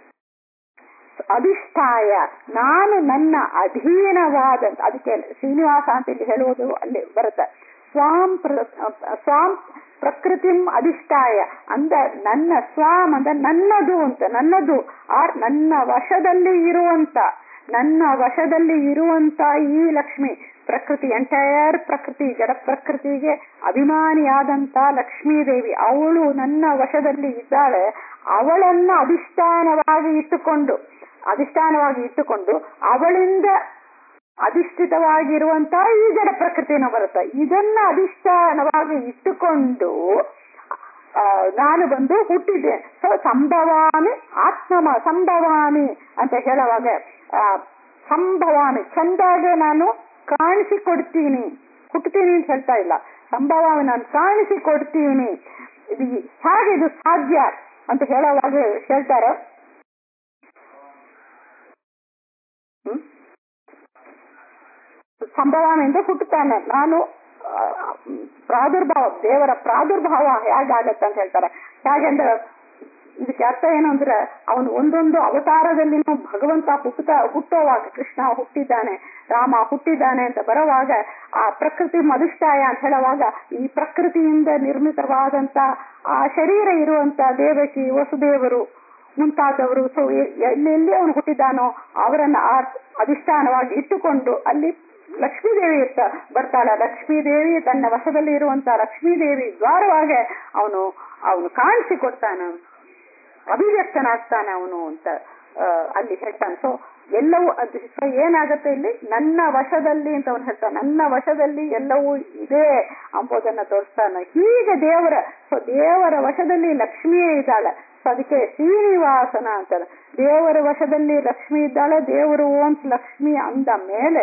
ಅಧಿಷ್ಠಾಯ ನಾನು ನನ್ನ ಅಧೀನವಾದ ಅದಕ್ಕೆ ಶ್ರೀನಿವಾಸ ಅಂತ ಇಲ್ಲಿ ಹೇಳುವುದು ಅಲ್ಲಿ ಬರುತ್ತೆ ಸ್ವಾಂ ಪ್ರ ಸ್ವಾಂ ಪ್ರಕೃತಿ ಅಧಿಷ್ಠಾಯ ಅಂದ ನನ್ನ ಸ್ವಾಮ್ ಅಂದ್ರೆ ನನ್ನದು ಅಂತ ನನ್ನದು ಆರ್ ನನ್ನ ವಶದಲ್ಲಿ ಇರುವಂತ ನನ್ನ ವಶದಲ್ಲಿ ಇರುವಂತ ಈ ಲಕ್ಷ್ಮಿ ಪ್ರಕೃತಿ ಎಂಟೈರ್ ಪ್ರಕೃತಿ ಜಡ ಪ್ರಕೃತಿಗೆ ಅಭಿಮಾನಿಯಾದಂತ ಲಕ್ಷ್ಮೀ ದೇವಿ ಅವಳು ನನ್ನ ವಶದಲ್ಲಿ ಇದ್ದಾಳೆ ಅವಳನ್ನ ಅಧಿಷ್ಠಾನವಾಗಿ ಇಟ್ಟುಕೊಂಡು ಅಧಿಷ್ಠಾನವಾಗಿ ಇಟ್ಟುಕೊಂಡು ಅವಳಿಂದ ಅಧಿಷ್ಠಿತವಾಗಿರುವಂತ ಈ ಜಡ ಪ್ರಕೃತಿನ ಬರುತ್ತೆ ಇದನ್ನ ಅಧಿಷ್ಠಾನವಾಗಿ ಇಟ್ಟುಕೊಂಡು ಆ, ನಾನು ಬಂದು ಹುಟ್ಟಿದ್ದೆ ಸೊ ಸಂಭವಾಮಿ ಆತ್ಮ ಸಂಭವಾಮಿ ಅಂತ ಹೇಳುವಾಗ ಆ, ಸಂಭವಾಮಿ ಚಂದಾಗೆ ನಾನು ಕಾಣಿಸಿಕೊಡ್ತೀನಿ ಹುಟ್ಟುತ್ತೀನಿ ಅಂತ ಹೇಳ್ತಾ ಇಲ್ಲ ಸಂಭವಾಮಿ ನಾನು ಕಾಣಿಸಿಕೊಡ್ತೀನಿ ಇದು ಹೇಗೆ ಇದು ಸಾಧ್ಯ ಅಂತ ಹೇಳುವಾಗ ಹೇಳ್ತಾರೆ ಹ್ಮ್ ಸಂಭವಾಮಿಯಿಂದ ಹುಟ್ಟುತ್ತಾನೆ ನಾನು ಆ, ಪ್ರಾದುರ್ಭಾವ ದೇವರ ಪ್ರಾದುರ್ಭಾವ ಹೇಗಾಗತ್ತೆ ಅಂತ ಹೇಳ್ತಾರೆ ಹೇಗೆಂದ್ರೆ ಇದಕ್ಕೆ ಅರ್ಥ ಏನು ಅಂದ್ರೆ ಅವನು ಒಂದೊಂದು ಅವತಾರದಲ್ಲಿನೂ ಭಗವಂತ ಹುಟ್ಟುತ್ತಾ ಹುಟ್ಟುವಾಗ ಕೃಷ್ಣ ಹುಟ್ಟಿದ್ದಾನೆ ರಾಮ ಹುಟ್ಟಿದ್ದಾನೆ ಅಂತ ಬರುವಾಗ ಆ ಪ್ರಕೃತಿ ಮಧಿಷ್ಠಾಯ ಅಂತ ಹೇಳುವಾಗ ಈ ಪ್ರಕೃತಿಯಿಂದ ನಿರ್ಮಿತವಾದಂತ ಆ ಶರೀರ ಇರುವಂತ ದೇವಕಿ ವಸುದೇವರು ಮುಂತಾದವರು ಸೊ ಎಲ್ಲೆಲ್ಲಿ ಅವನು ಹುಟ್ಟಿದ್ದಾನೋ ಅವರನ್ನ ಆ ಅಧಿಷ್ಠಾನವಾಗಿ ಇಟ್ಟುಕೊಂಡು ಅಲ್ಲಿ ಲಕ್ಷ್ಮೀದೇವಿ ಇರ್ತ ಬರ್ತಾಳ ಲಕ್ಷ್ಮೀದೇವಿ ತನ್ನ ವಶದಲ್ಲಿ ಇರುವಂತ ಲಕ್ಷ್ಮೀದೇವಿ ದ್ವಾರವಾಗಿ ಅವನು ಅವನು ಕಾಣಿಸಿಕೊಡ್ತಾನ ಅಭಿವ್ಯಕ್ತನಾಗ್ತಾನೆ ಅವನು ಅಂತ ಆ, ಅಲ್ಲಿ ಹೇಳ್ತಾನೆ ಸೊ ಎಲ್ಲವೂ ಅದು ಸೊ ಏನಾಗತ್ತೆ ಇಲ್ಲಿ ನನ್ನ ವಶದಲ್ಲಿ ಅಂತ ಅವನು ಹೇಳ್ತಾನೆ ನನ್ನ ವಶದಲ್ಲಿ ಎಲ್ಲವೂ ಇದೆ ಅಂಬೋದನ್ನ ತೋರಿಸ್ತಾನೆ ಹೀಗೆ ದೇವರ ಸೊ ದೇವರ ವಶದಲ್ಲಿ ಲಕ್ಷ್ಮಿಯೇ ಇದ್ದಾಳೆ ಸೊ ಅದಕ್ಕೆ ಶ್ರೀನಿವಾಸನ ಅಂತಾರೆ ದೇವರ ವಶದಲ್ಲಿ ಲಕ್ಷ್ಮಿ ಇದ್ದಾಳೆ ದೇವರು ಓಂತ್ ಲಕ್ಷ್ಮಿ ಅಂದ ಮೇಲೆ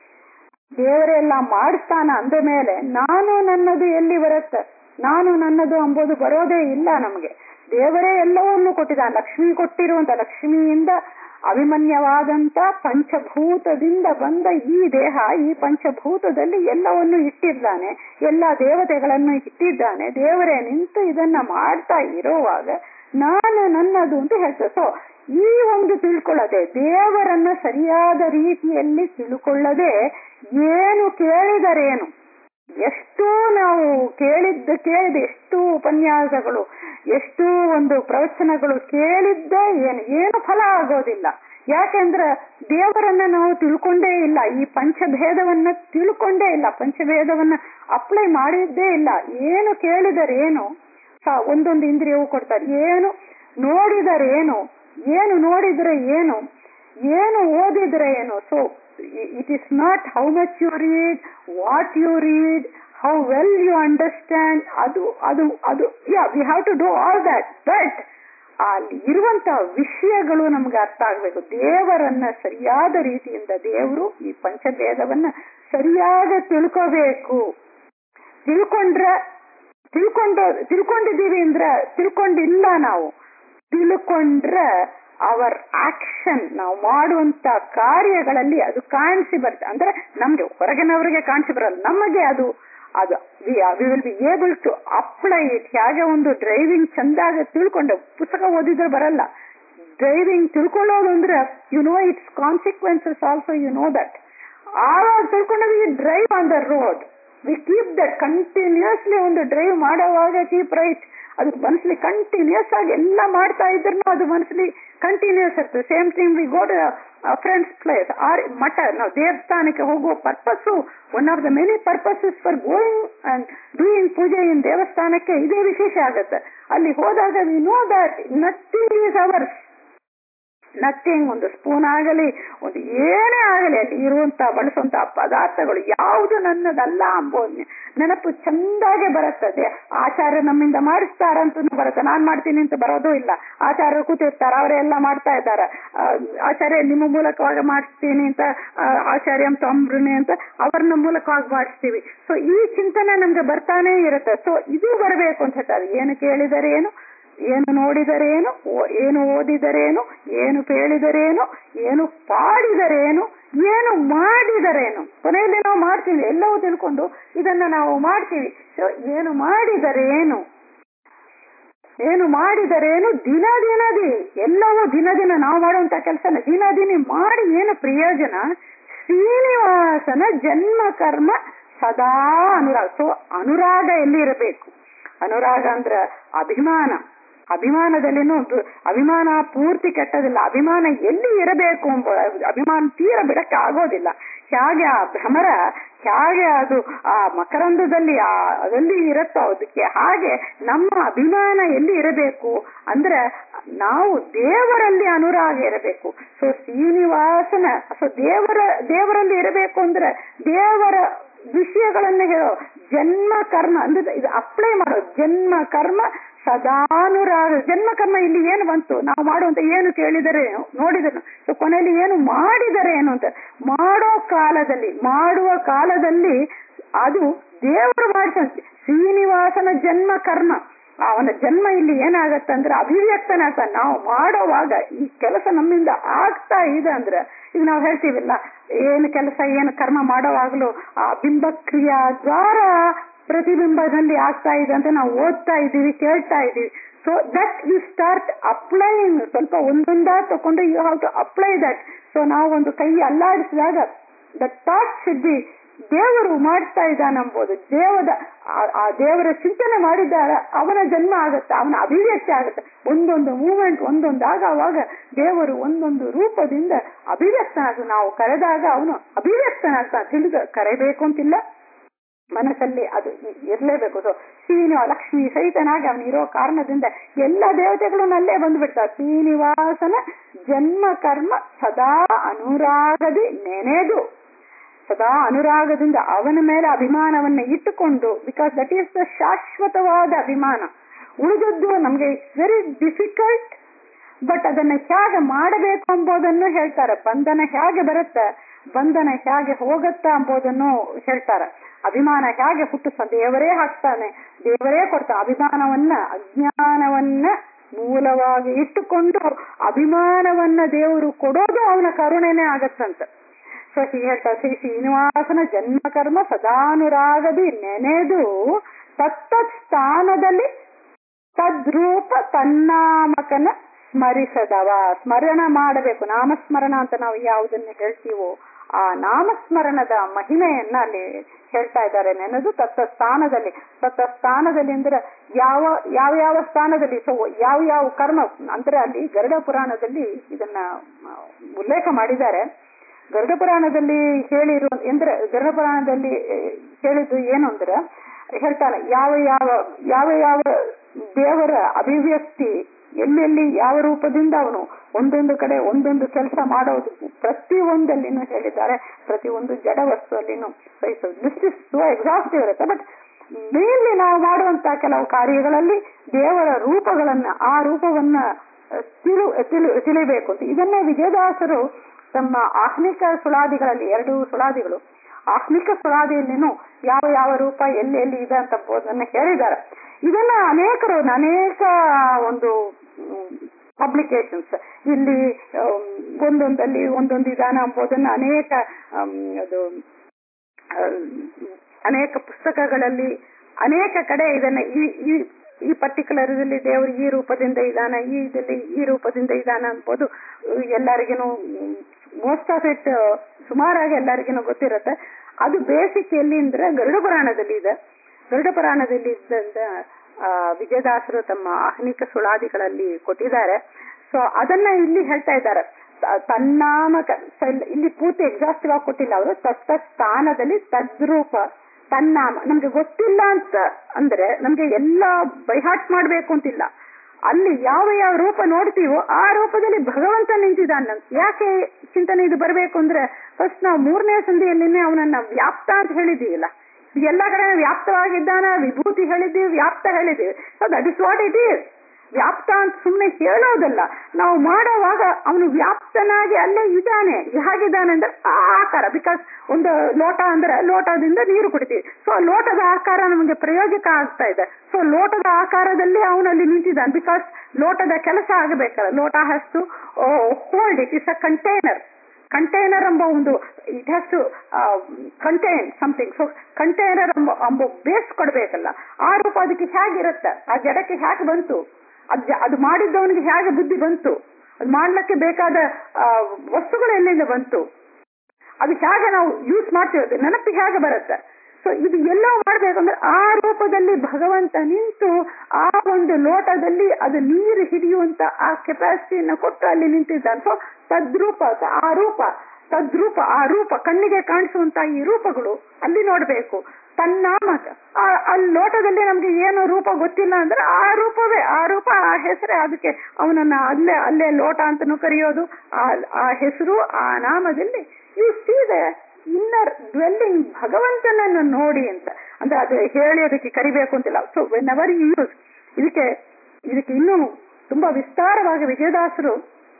ದೇವರೆಲ್ಲ ಮಾಡಿಸ್ತಾನ ಅಂದ ಮೇಲೆ ನಾನು ನನ್ನದು ಎಲ್ಲಿ ಬರುತ್ತೆ ನಾನು ನನ್ನದು ಅಂಬೋದು ಬರೋದೇ ಇಲ್ಲ ನಮಗೆ ದೇವರೇ ಎಲ್ಲವನ್ನೂ ಕೊಟ್ಟಿದ್ದಾನೆ ಲಕ್ಷ್ಮಿ ಕೊಟ್ಟಿರುವಂತ ಲಕ್ಷ್ಮಿಯಿಂದ ಅಭಿಮನ್ಯವಾದಂತ ಪಂಚಭೂತದಿಂದ ಬಂದ ಈ ದೇಹ ಈ ಪಂಚಭೂತದಲ್ಲಿ ಎಲ್ಲವನ್ನು ಇಟ್ಟಿದ್ದಾನೆ ಎಲ್ಲ ದೇವತೆಗಳನ್ನು ಇಟ್ಟಿದ್ದಾನೆ ದೇವರೇ ನಿಂತು ಇದನ್ನ ಮಾಡ್ತಾ ಇರುವಾಗ ನಾನು ನನ್ನದು ಅಂತ ಹೇಳ್ತೇವೆ ಸೊ ಈ ಒಂದು ತಿಳ್ಕೊಳ್ಳದೆ ದೇವರನ್ನ ಸರಿಯಾದ ರೀತಿಯಲ್ಲಿ ತಿಳ್ಕೊಳ್ಳದೆ ಏನು ಕೇಳಿದರೇನು ಎಷ್ಟು ನಾವು ಕೇಳಿದ್ದ ಕೇಳಿದ ಎಷ್ಟು ಉಪನ್ಯಾಸಗಳು ಎಷ್ಟು ಒಂದು ಪ್ರವಚನಗಳು ಕೇಳಿದ್ದ ಏನು ಏನು ಫಲ ಆಗೋದಿಲ್ಲ ಯಾಕೆಂದ್ರೆ ದೇವರನ್ನ ನಾವು ತಿಳ್ಕೊಂಡೇ ಇಲ್ಲ ಈ ಪಂಚಭೇದವನ್ನ ತಿಳ್ಕೊಂಡೇ ಇಲ್ಲ ಪಂಚಭೇದವನ್ನ ಅಪ್ಲೈ ಮಾಡಿದ್ದೇ ಇಲ್ಲ ಏನು ಕೇಳಿದರೇನು ಸ- ಒಂದೊಂದು ಇಂದ್ರಿಯವು ಕೊಡ್ತಾರೆ ಏನು ನೋಡಿದರೇನು ಏನು ನೋಡಿದ್ರೆ ಏನು ಏನು ಓದಿದ್ರೆ ಏನು so it is not how much you read what you read how well you understand ಅದು ಅದು ಅದು yeah we have to do all that but ಅಲ್ಲಿ ಇರುವಂತ ವಿಷಯಗಳು ನಮ್ಗೆ ಅರ್ಥ ಆಗ್ಬೇಕು ದೇವರನ್ನ ಸರಿಯಾದ ರೀತಿಯಿಂದ ದೇವರು ಈ ಪಂಚಭೇದವನ್ನ ಸರಿಯಾಗಿ ತಿಳ್ಕೋಬೇಕು ತಿಳ್ಕೊಂಡ್ರೆ ತಿಳ್ಕೊಂಡು ತಿಳ್ಕೊಂಡಿದ್ದೀವಿ ಅಂದ್ರೆ ತಿಳ್ಕೊಂಡಿಲ್ಲ ನಾವು ತಿಳ್ಕೊಂಡ್ರೆ ಅವರ್ ಆಕ್ಷನ್ ನಾವು ಮಾಡುವಂತ ಕಾರ್ಯಗಳಲ್ಲಿ ಅದು ಕಾಣಿಸಿ ಬರುತ್ತೆ ಅಂದ್ರೆ ನಮ್ಗೆ ಹೊರಗಿನವರಿಗೆ ಕಾಣಿಸಿ ಬರಲ್ಲ ನಮಗೆ ಅದು ಅದು we will be able to apply it ಹೇಗೆ ಒಂದು ಡ್ರೈವಿಂಗ್ ಚಂದಾಗ ತಿಳ್ಕೊಂಡೆ ಪುಸ್ತಕ ಓದಿದ್ರೆ ಬರಲ್ಲ ಡ್ರೈವಿಂಗ್ ತಿಳ್ಕೊಳ್ಳೋದು ಅಂದ್ರೆ you know its consequences also you know that ಆವಾಗ ತಿಳ್ಕೊಂಡಾಗ we drive on the road we keep that continuously ಒಂದು ಡ್ರೈವ್ ಮಾಡುವಾಗ ಕೀಪ್ ರೈಟ್ ಅದು ಮನಸ್ಸಲ್ಲಿ ಕಂಟಿನ್ಯೂಸ್ ಆಗಿ ಎಲ್ಲ ಮಾಡ್ತಾ ಇದ್ರು ಅದು ಮನಸ್ಸಲ್ಲಿ ಕಂಟಿನ್ಯೂಸ್ ಇರ್ತದೆ same thing we go friends place or mutt ನಾವು ದೇವಸ್ಥಾನಕ್ಕೆ ಹೋಗುವ purpose one of the many purposes for going and doing pooja in ದೇವಸ್ಥಾನಕ್ಕೆ ಇದೇ ವಿಶೇಷ ಆಗುತ್ತೆ ಅಲ್ಲಿ ಹೋದಾಗ we know that nothing is ours nothing ಒಂದು ಸ್ಪೂನ್ ಆಗಲಿ ಒಂದು ಏನೇ ಆಗಲಿ ಅಲ್ಲಿ ಇರುವಂತ ಬಳಸುವಂತ ಪದಾರ್ಥಗಳು ಯಾವುದು ನನ್ನದಲ್ಲ ಅಂಬೋದು ನೆನಪು ಚಂದಾಗೆ ಬರುತ್ತದೆ ಆಚಾರ್ಯ ನಮ್ಮಿಂದ ಮಾಡಿಸ್ತಾರಂತ ಬರುತ್ತೆ ನಾನ್ ಮಾಡ್ತೀನಿ ಅಂತ ಬರೋದು ಇಲ್ಲ ಆಚಾರ್ಯರು ಕೂತಿರ್ತಾರೆ ಅವರೆಲ್ಲ ಮಾಡ್ತಾ ಇದ್ದಾರೆ ಆ, ಆಚಾರ್ಯ ನಿಮ್ಮ ಮೂಲಕವಾಗಿ ಮಾಡಿಸ್ತೀನಿ ಅಂತ ಆ, ಆಚಾರ್ಯ ತಂಬ್ರುನಿ ಅಂತ ಅವ್ರನ್ನ ಮೂಲಕವಾಗಿ ಮಾಡಿಸ್ತೀವಿ ಸೊ ಈ ಚಿಂತನೆ ನಮ್ಗೆ ಬರ್ತಾನೆ ಇರುತ್ತೆ ಸೊ ಇದು ಬರಬೇಕು ಅಂತ ಹೇಳ್ತಾರೆ ಏನು ಕೇಳಿದರೆ ಏನು ಏನು ನೋಡಿದರೇನು ಓ- ಏನು ಓದಿದರೇನು ಏನು ಕೇಳಿದರೇನು ಏನು ಪಾಡಿದರೇನು ಏನು ಮಾಡಿದರೇನು ಕೊನೆಯಲ್ಲಿ ನಾವು ಮಾಡ್ತೀವಿ ಎಲ್ಲವೂ ತಿಳ್ಕೊಂಡು ಇದನ್ನ ನಾವು ಮಾಡ್ತೀವಿ ಸೊ ಏನು ಮಾಡಿದರೇನು ಏನು ಮಾಡಿದರೇನು ದಿನ ದಿನದಿ ಎಲ್ಲವೂ ದಿನ ದಿನ ನಾವು ಮಾಡುವಂತ ಕೆಲಸನ ದಿನ ದಿನ ಮಾಡಿ ಏನು ಪ್ರಯೋಜನ ಶ್ರೀನಿವಾಸನ ಜನ್ಮ ಕರ್ಮ ಸದಾ ಅನುರಾಗ ಸೊ ಅನುರಾಗ ಎಲ್ಲಿ ಇರಬೇಕು ಅನುರಾಗ ಅಂದ್ರ ಅಭಿಮಾನ ಅಭಿಮಾನದಲ್ಲಿನೂ ದು- ಅಭಿಮಾನ ಪೂರ್ತಿ ಕೆಟ್ಟದಿಲ್ಲ ಅಭಿಮಾನ ಎಲ್ಲಿ ಇರಬೇಕು ಎಂಬ ಅಭಿಮಾನ ತೀರ ಬಿಡಕ್ಕೆ ಆಗೋದಿಲ್ಲ ಹೇಗೆ ಆ ಭ್ರಮರ ಹೇಗೆ ಅದು ಆ ಮಕರಂದದಲ್ಲಿ ಆ ಅದಲ್ಲಿ ಇರುತ್ತೋ ಅದಕ್ಕೆ ಹಾಗೆ ನಮ್ಮ ಅಭಿಮಾನ ಎಲ್ಲಿ ಇರಬೇಕು ಅಂದ್ರೆ ನಾವು ದೇವರಲ್ಲಿ ಅನುರಾಗ ಇರಬೇಕು ಸೊ ಶ್ರೀನಿವಾಸನ ಸೊ ದೇವರ ದೇವರಲ್ಲಿ ಇರಬೇಕು ಅಂದ್ರೆ ದೇವರ ವಿಷಯಗಳನ್ನ ಹೇಳೋ ಜನ್ಮ ಕರ್ಮ ಅಂದ್ರೆ ಇದು ಅಪ್ಲೈ ಮಾಡೋ ಜನ್ಮ ಕರ್ಮ ಸದಾನುರಾಗ ಜನ್ಮ ಕರ್ಮ ಇಲ್ಲಿ ಏನು ಬಂತು ನಾವು ಮಾಡುವಂತ ಏನು ಕೇಳಿದರೆ ನೋಡಿದರು ಸೊ ಕೊನೆಯಲ್ಲಿ ಏನು ಮಾಡಿದರೆ ಏನು ಅಂತ ಮಾಡೋ ಕಾಲದಲ್ಲಿ ಮಾಡುವ ಕಾಲದಲ್ಲಿ ಅದು ದೇವರು ಮಾಡಿಸಂತೆ ಶ್ರೀನಿವಾಸನ ಜನ್ಮ ಕರ್ಮ ಅವನ ಜನ್ಮ ಇಲ್ಲಿ ಏನಾಗತ್ತಂದ್ರೆ ಅಭಿವ್ಯಕ್ತನಾಗ್ತಾನೆ ನಾವು ಮಾಡೋವಾಗ ಈ ಕೆಲಸ ನಮ್ಮಿಂದ ಆಗ್ತಾ ಇದೆ ಅಂದ್ರೆ ಈಗ ನಾವು ಹೇಳ್ತೀವಿಲ್ಲ ಏನು ಕೆಲಸ ಏನು ಕರ್ಮ ಮಾಡೋವಾಗ್ಲೂ ಆ ಬಿಂಬಕ್ರಿಯಾ ದ್ವಾರ ಪ್ರತಿಬಿಂಬದಲ್ಲಿ ಆಗ್ತಾ ಇದೆ ಅಂತ ನಾವು ಓದ್ತಾ ಇದ್ದೀವಿ ಕೇಳ್ತಾ ಇದ್ದೀವಿ so that you start applying ಸ್ವಲ್ಪ ಒಂದೊಂದಾ ತಕೊಂಡು you have to apply that so ನಾವು ಒಂದು ಕೈ ಅಲ್ಲಾಡಿಸಿದಾಗ ದ ಥಾಟ್ ಶುಡ್ ಬಿ ದೇವರು ಮಾಡಿಸ್ತಾ ಇದ್ದಾನಂಬೋದು ದೇವದ ಆ- ಆ ದೇವರ ಚಿಂತನೆ ಮಾಡಿದ್ದಾರ ಅವನ ಜನ್ಮ ಆಗತ್ತೆ ಅವನ ಅಭಿವ್ಯಕ್ತಿ ಆಗತ್ತೆ ಒಂದೊಂದು ಮೂಮೆಂಟ್ ಒಂದೊಂದಾಗ ಅವಾಗ ದೇವರು ಒಂದೊಂದು ರೂಪದಿಂದ ಅಭಿವ್ಯಕ್ತನಾಗ ನಾವು ಕರೆದಾಗ ಅವನು ಅಭಿವ್ಯಕ್ತನಾಗ್ತಾನೆ ತಿಳಿದು ಕರೆಬೇಕು ಅಂತಿಲ್ಲ ಮನಸ್ಸಲ್ಲಿ ಅದು ಇರಲೇಬೇಕು ಸೊ ಶ್ರೀನಿವ ಲಕ್ಷ್ಮಿ ಸಹಿತನಾಗಿ ಅವನಿರೋ ಕಾರಣದಿಂದ ಎಲ್ಲ ದೇವತೆಗಳು ಅಲ್ಲೇ ಬಂದ್ಬಿಡ್ತಾರೆ ಶ್ರೀನಿವಾಸನ ಜನ್ಮ ಕರ್ಮ ಸದಾ ಅನುರಾಗದಿ ನೆನೆದು ಸದಾ ಅನುರಾಗದಿಂದ ಅವನ ಮೇಲೆ ಅಭಿಮಾನವನ್ನ ಇಟ್ಟುಕೊಂಡು ಬಿಕಾಸ್ ದಟ್ ಈಸ್ ದ ಶಾಶ್ವತವಾದ ಅಭಿಮಾನ ಉಳಿದದ್ದು ನಮ್ಗೆ ಇಟ್ಸ್ ವೆರಿ ಡಿಫಿಕಲ್ಟ್ ಬಟ್ ಅದನ್ನ ಹೇಗೆ ಮಾಡಬೇಕು ಎಂಬುದನ್ನು ಹೇಳ್ತಾರೆ ಬಂಧನ ಹೇಗೆ ಬರುತ್ತೆ ಬಂಧನ ಹೇಗೆ ಹೋಗುತ್ತಾ ಎಂಬುದನ್ನು ಹೇಳ್ತಾರೆ ಅಭಿಮಾನ ಹೇಗೆ ಹುಟ್ಟಿಸ ದೇವರೇ ಹಾಕ್ತಾನೆ ದೇವರೇ ಕೊಡ್ತಾನೆ ಅಭಿಮಾನವನ್ನ ಅಜ್ಞಾನವನ್ನ ಮೂಲವಾಗಿ ಇಟ್ಟುಕೊಂಡು ಅಭಿಮಾನವನ್ನ ದೇವರು ಕೊಡೋದು ಅವನ ಕರುಣೆನೇ ಆಗತ್ತಂತ ಸೊ ಹೀಗೆ ಹೇಳ್ತಾರೆ ಶ್ರೀ ಶ್ರೀನಿವಾಸನ ಜನ್ಮ ಕರ್ಮ ಸದಾನುರಾಗದಿ ನೆನೆದು ತತ್ತತ್ ಸ್ಥಾನದಲ್ಲಿ ತದ್ರೂಪ ತನ್ನಾಮಕನ ಸ್ಮರಿಸದವ ಸ್ಮರಣ ಮಾಡಬೇಕು ನಾಮಸ್ಮರಣ ಅಂತ ನಾವು ಯಾವುದನ್ನು ಹೇಳ್ತೀವೋ ಆ ನಾಮಸ್ಮರಣದ ಮಹಿಮೆಯನ್ನ ಅಲ್ಲಿ ಹೇಳ್ತಾ ಇದ್ದಾರೆ ನೆನೆದು ತತ್ತ ಸ್ಥಾನದಲ್ಲಿ ತತ್ತ ಸ್ಥಾನದಲ್ಲಿ ಅಂದ್ರೆ ಯಾವ ಯಾವ ಯಾವ ಸ್ಥಾನದಲ್ಲಿ ಸೊ ಯಾವ ಯಾವ ಕರ್ಮ ಅಂದ್ರೆ ಅಲ್ಲಿ ಗರುಡ ಪುರಾಣದಲ್ಲಿ ಇದನ್ನ ಆ, ಉಲ್ಲೇಖ ಮಾಡಿದ್ದಾರೆ ಗರುಡ ಪುರಾಣದಲ್ಲಿ ಹೇಳಿರುವ ಅಂದ್ರೆ ಗರುಡ ಪುರಾಣದಲ್ಲಿ ಆ, ಹೇಳಿದ್ದು ಏನು ಅಂದ್ರೆ ಹೇಳ್ತಾನೆ ಯಾವ ಯಾವ ಯಾವ ಯಾವ ದೇವರ ಅಭಿವ್ಯಕ್ತಿ ಎಲ್ಲೆಲ್ಲಿ ಯಾವ ರೂಪದಿಂದ ಅವನು ಒಂದೊಂದು ಕಡೆ ಒಂದೊಂದು ಕೆಲಸ ಮಾಡೋದು ಪ್ರತಿ ಒಂದಲ್ಲಿನೂ ಹೇಳಿದ್ದಾರೆ ಪ್ರತಿ ಒಂದು ಜಡ ವಸ್ತುವಲ್ಲಿನೂ ಲಿಸ್ಟ್ ಇಸ್ ಸೋ ಎಕ್ಸಾಸ್ಟಿವ್ ಇರುತ್ತೆ ಬಟ್ ಮೇನ್ಲಿ ನಾವು ಮಾಡುವಂತ ಕೆಲವು ಕಾರ್ಯಗಳಲ್ಲಿ ದೇವರ ರೂಪಗಳನ್ನ ಆ ರೂಪವನ್ನ ಅಹ್, ತಿಳು ತಿಳು ತಿಳಿಬೇಕು ಅಂತ ಇದನ್ನೇ ವಿಜಯದಾಸರು ತಮ್ಮ ಆಹ್ನಿಕ ಸುಳಾದಿಗಳಲ್ಲಿ ಎರಡು ಸುಳಾದಿಗಳು ಆಹ್ನಿಕ ಸುಳಾದಿಯಲ್ಲಿನೂ ಯಾವ ಯಾವ ರೂಪ ಎಲ್ಲಿ ಎಲ್ಲಿ ಇದೆ ಅಂತ ಬೋಧನೆ ಹೇಳಿದ್ದಾರೆ ಇದನ್ನ ಅನೇಕರು ಅನೇಕ ಒಂದು ಪಬ್ಲಿಕೇಶನ್ಸ್ ಇಲ್ಲಿ ಆಮ್, ಒಂದೊಂದಲ್ಲಿ ಒಂದೊಂದು ವಿಧಾನ ಎಂಬುದನ್ನ ಅನೇಕ ಆಮ್, ಅದು ಆ, ಅನೇಕ ಪುಸ್ತಕಗಳಲ್ಲಿ ಅನೇಕ ಕಡೆ ಇದನ್ನ ಈ ಈ ಈ ಪರ್ಟಿಕ್ಯುಲರ್ ಇದರಲ್ಲಿ ದೇವರು ಈ ರೂಪದಿಂದ ಇದಾನ ಈ ಇದರಲ್ಲಿ ಈ ರೂಪದಿಂದ ಇದಾನ ಅನ್ಬೋದು ಎಲ್ಲರಿಗೂ ಮೋಸ್ಟ್ ಆಫ್ ಇಟ್ ಸುಮಾರಾಗಿ ಎಲ್ಲರಿಗೂ ಗೊತ್ತಿರುತ್ತೆ ಅದು ಬೇಸಿಕ್ ಎಲ್ಲಿ ಅಂದ್ರೆ ಗರುಡ ಪುರಾಣದಲ್ಲಿ ಇದೆ ಗರುಡ ಪುರಾಣದಲ್ಲಿ ಇದ್ದಂತ ಆ, ವಿಜಯದಾಸರು ತಮ್ಮ ಆಹ್ನಿಕ ಸುಳಾದಿಗಳಲ್ಲಿ ಕೊಟ್ಟಿದ್ದಾರೆ ಸೊ ಅದನ್ನ ಇಲ್ಲಿ ಹೇಳ್ತಾ ಇದ್ದಾರೆ ತ- ತನ್ನಾಮಕ ಸ- ಇಲ್ಲಿ ಪೂರ್ತಿ ಎಕ್ಸಾಸ್ಟಿವ್ ಆಗಿ ಕೊಟ್ಟಿಲ್ಲ ಅವರು ತತ್ತ ಸ್ಥಾನದಲ್ಲಿ ತದ್ರೂಪ ತನ್ನಾಮ ನಮ್ಗೆ ಗೊತ್ತಿಲ್ಲ ಅಂತ ಅಂದ್ರೆ ನಮ್ಗೆ ಎಲ್ಲ ಬೈಹಾಟ್ ಮಾಡ್ಬೇಕು ಅಂತಿಲ್ಲ ಅಲ್ಲಿ ಯಾವ ಯಾವ ರೂಪ ನೋಡ್ತೀವೋ ಆ ರೂಪದಲ್ಲಿ ಭಗವಂತ ನಿಂತಿದ್ದಾನೆ ಯಾಕೆ ಚಿಂತನೆ ಇದು ಬರಬೇಕು ಅಂದ್ರೆ ಫಸ್ಟ್ ನಾವು ಮೂರನೇ ಸಂಧಿಯಲ್ಲಿನೇ ಅವನನ್ನ ವ್ಯಾಪ್ತ ಅಂತ ಹೇಳಿದೀವಲ್ಲ ಎಲ್ಲ ಕಡೆ ವ್ಯಾಪ್ತವಾಗಿದ್ದಾನ ವಿಭೂತಿ ಹೇಳಿದ್ದೀವಿ ವ್ಯಾಪ್ತ ಹೇಳಿದ್ದೀವಿ so that is what it is ವ್ಯಾಪ್ತ ಅಂತ ಸುಮ್ಮನೆ ಹೇಳೋದಲ್ಲ ನಾವು ಮಾಡೋವಾಗ ಅವನು ವ್ಯಾಪ್ತನಾಗಿ ಅಲ್ಲೇ ಇದ್ದಾನೆ ಹೇಗಿದ್ದಾನೆ ಅಂದ್ರೆ ಆ ಆಕಾರ ಬಿಕಾಸ್ ಒಂದು ಲೋಟ ಅಂದ್ರೆ ಲೋಟದಿಂದ ನೀರು ಕುಡಿತೀವಿ ಸೊ ಲೋಟದ ಆಕಾರ ನಮಗೆ ಪ್ರಯೋಜಕ ಆಗ್ತಾ ಇದೆ ಸೊ ಲೋಟದ ಆಕಾರದಲ್ಲಿ ಅವನಲ್ಲಿ ನಿಂತಿದ್ದಾನೆ ಬಿಕಾಸ್ ಲೋಟದ ಕೆಲಸ ಆಗಬೇಕಲ್ಲ ಲೋಟ has to hold it is a container container ಎಂಬ ಒಂದು it has to contain something so container ಎಂಬ ಎಂಬ ಬೇಸ್ ಕೊಡಬೇಕಲ್ಲ ಆ ರೂಪ ಅದಕ್ಕೆ ಹೇಗಿರುತ್ತೆ ಆ ಜಡಕ್ಕೆ ಹೇಗೆ ಬಂತು ಅದ್ ಜ- ಅದು ಮಾಡಿದ್ದವನಿಗೆ ಹೇಗೆ ಬುದ್ಧಿ ಬಂತು ಅದು ಮಾಡ್ಲಿಕ್ಕೆ ಬೇಕಾದ ಆ, ವಸ್ತುಗಳು ಎಲ್ಲಿಂದ ಬಂತು ಅದು ಹೇಗೆ ನಾವು ಯೂಸ್ ಮಾಡ್ತೀವಿ ಅದು ನೆನಪಿಗೆ ಹೇಗೆ ಬರುತ್ತೆ ಸೊ ಇದು ಎಲ್ಲ ಮಾಡ್ಬೇಕಂದ್ರೆ ಆ ರೂಪದಲ್ಲಿ ಭಗವಂತ ನಿಂತು ಆ ಒಂದು ಲೋಟದಲ್ಲಿ ಅದು ನೀರು ಹಿಡಿಯುವಂತ ಆ ಕೆಪಾಸಿಟಿಯನ್ನ ಕೊಟ್ಟು ಅಲ್ಲಿ ನಿಂತಿದ್ದಾನೆ ಸೊ ತದ್ರೂಪ ಆ ರೂಪ ತದ್ರೂಪ ಆ ರೂಪ ಕಣ್ಣಿಗೆ ಕಾಣಿಸುವಂತ ಈ ರೂಪಗಳು ಅಲ್ಲಿ ನೋಡ್ಬೇಕು ತನ್ನಾಮ ಆ- ಆ ಲೋಟದಲ್ಲಿ ನಮ್ಗೆ ಏನು ರೂಪ ಗೊತ್ತಿಲ್ಲ ಅಂದ್ರೆ ಆ ರೂಪವೇ ಆ ರೂಪ ಆ ಹೆಸರೇ ಅದಕ್ಕೆ ಅವನನ್ನ ಅಲ್ಲೇ ಅಲ್ಲೇ ಲೋಟ ಅಂತನೂ ಕರೆಯೋದು ಆ ಆ ಹೆಸರು ಆ ನಾಮದಲ್ಲಿ you see the inner dwelling ಭಗವಂತನನ್ನು ನೋಡಿ ಅಂತ ಅಂದ್ರೆ ಅದು ಹೇಳಿ ಅದಕ್ಕೆ ಕರಿಬೇಕು ಅಂತಿಲ್ಲ ಸೊ ವೆನ್ ಎವರ್ ಯೂಸ್ ಇದಕ್ಕೆ ಇದಕ್ಕೆ ಇನ್ನೂ ತುಂಬಾ ವಿಸ್ತಾರವಾಗಿ ವಿಜಯದಾಸರು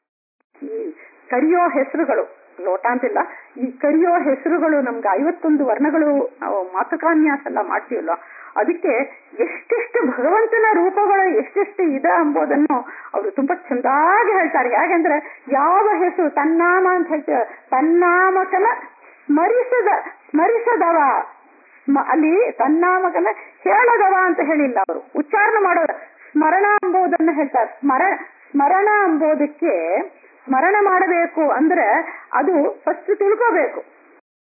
ಈ ಕರಿಯೋ ಹೆಸರುಗಳು ಲೋಟ ಅಂತಿಲ್ಲ ಈ ಕರಿಯೋ ಹೆಸರುಗಳು ನಮ್ಗೆ ಐವತ್ತೊಂದು ವರ್ಣಗಳು ನಾವು ಮಾತುಕಾನ್ಯಾಸ ಎಲ್ಲ ಮಾಡ್ತೀವಲ್ಲ ಅದಕ್ಕೆ ಎಷ್ಟೆಷ್ಟು ಭಗವಂತನ ರೂಪಗಳು ಎಷ್ಟೆಷ್ಟು ಇದೆ ಎಂಬುದನ್ನು ಅವರು ತುಂಬಾ ಚಂದಾಗಿ ಹೇಳ್ತಾರೆ ಯಾಕೆಂದ್ರೆ ಯಾವ ಹೆಸರು ತನ್ನಾಮ ಅಂತ ಹೇಳ್ತೀವಿ ತನ್ನಾಮಕನ ಸ್ಮರಿಸದ ಸ್ಮರಿಸದವ ಸ್ಮ- ಅಲ್ಲಿ ತನ್ನಾಮಕನ ಹೇಳದವ ಅಂತ ಹೇಳಿಲ್ಲ ಅವರು ಉಚ್ಚಾರಣೆ ಮಾಡೋದು ಸ್ಮರಣ ಎಂಬುದನ್ನು ಹೇಳ್ತಾರೆ ಸ್ಮರ ಸ್ಮರಣ ಎಂಬುದಕ್ಕೆ ಸ್ಮರಣ ಮಾಡಬೇಕು ಅಂದ್ರೆ ಅದು ಫಸ್ಟ್ ತಿಳ್ಕೋಬೇಕು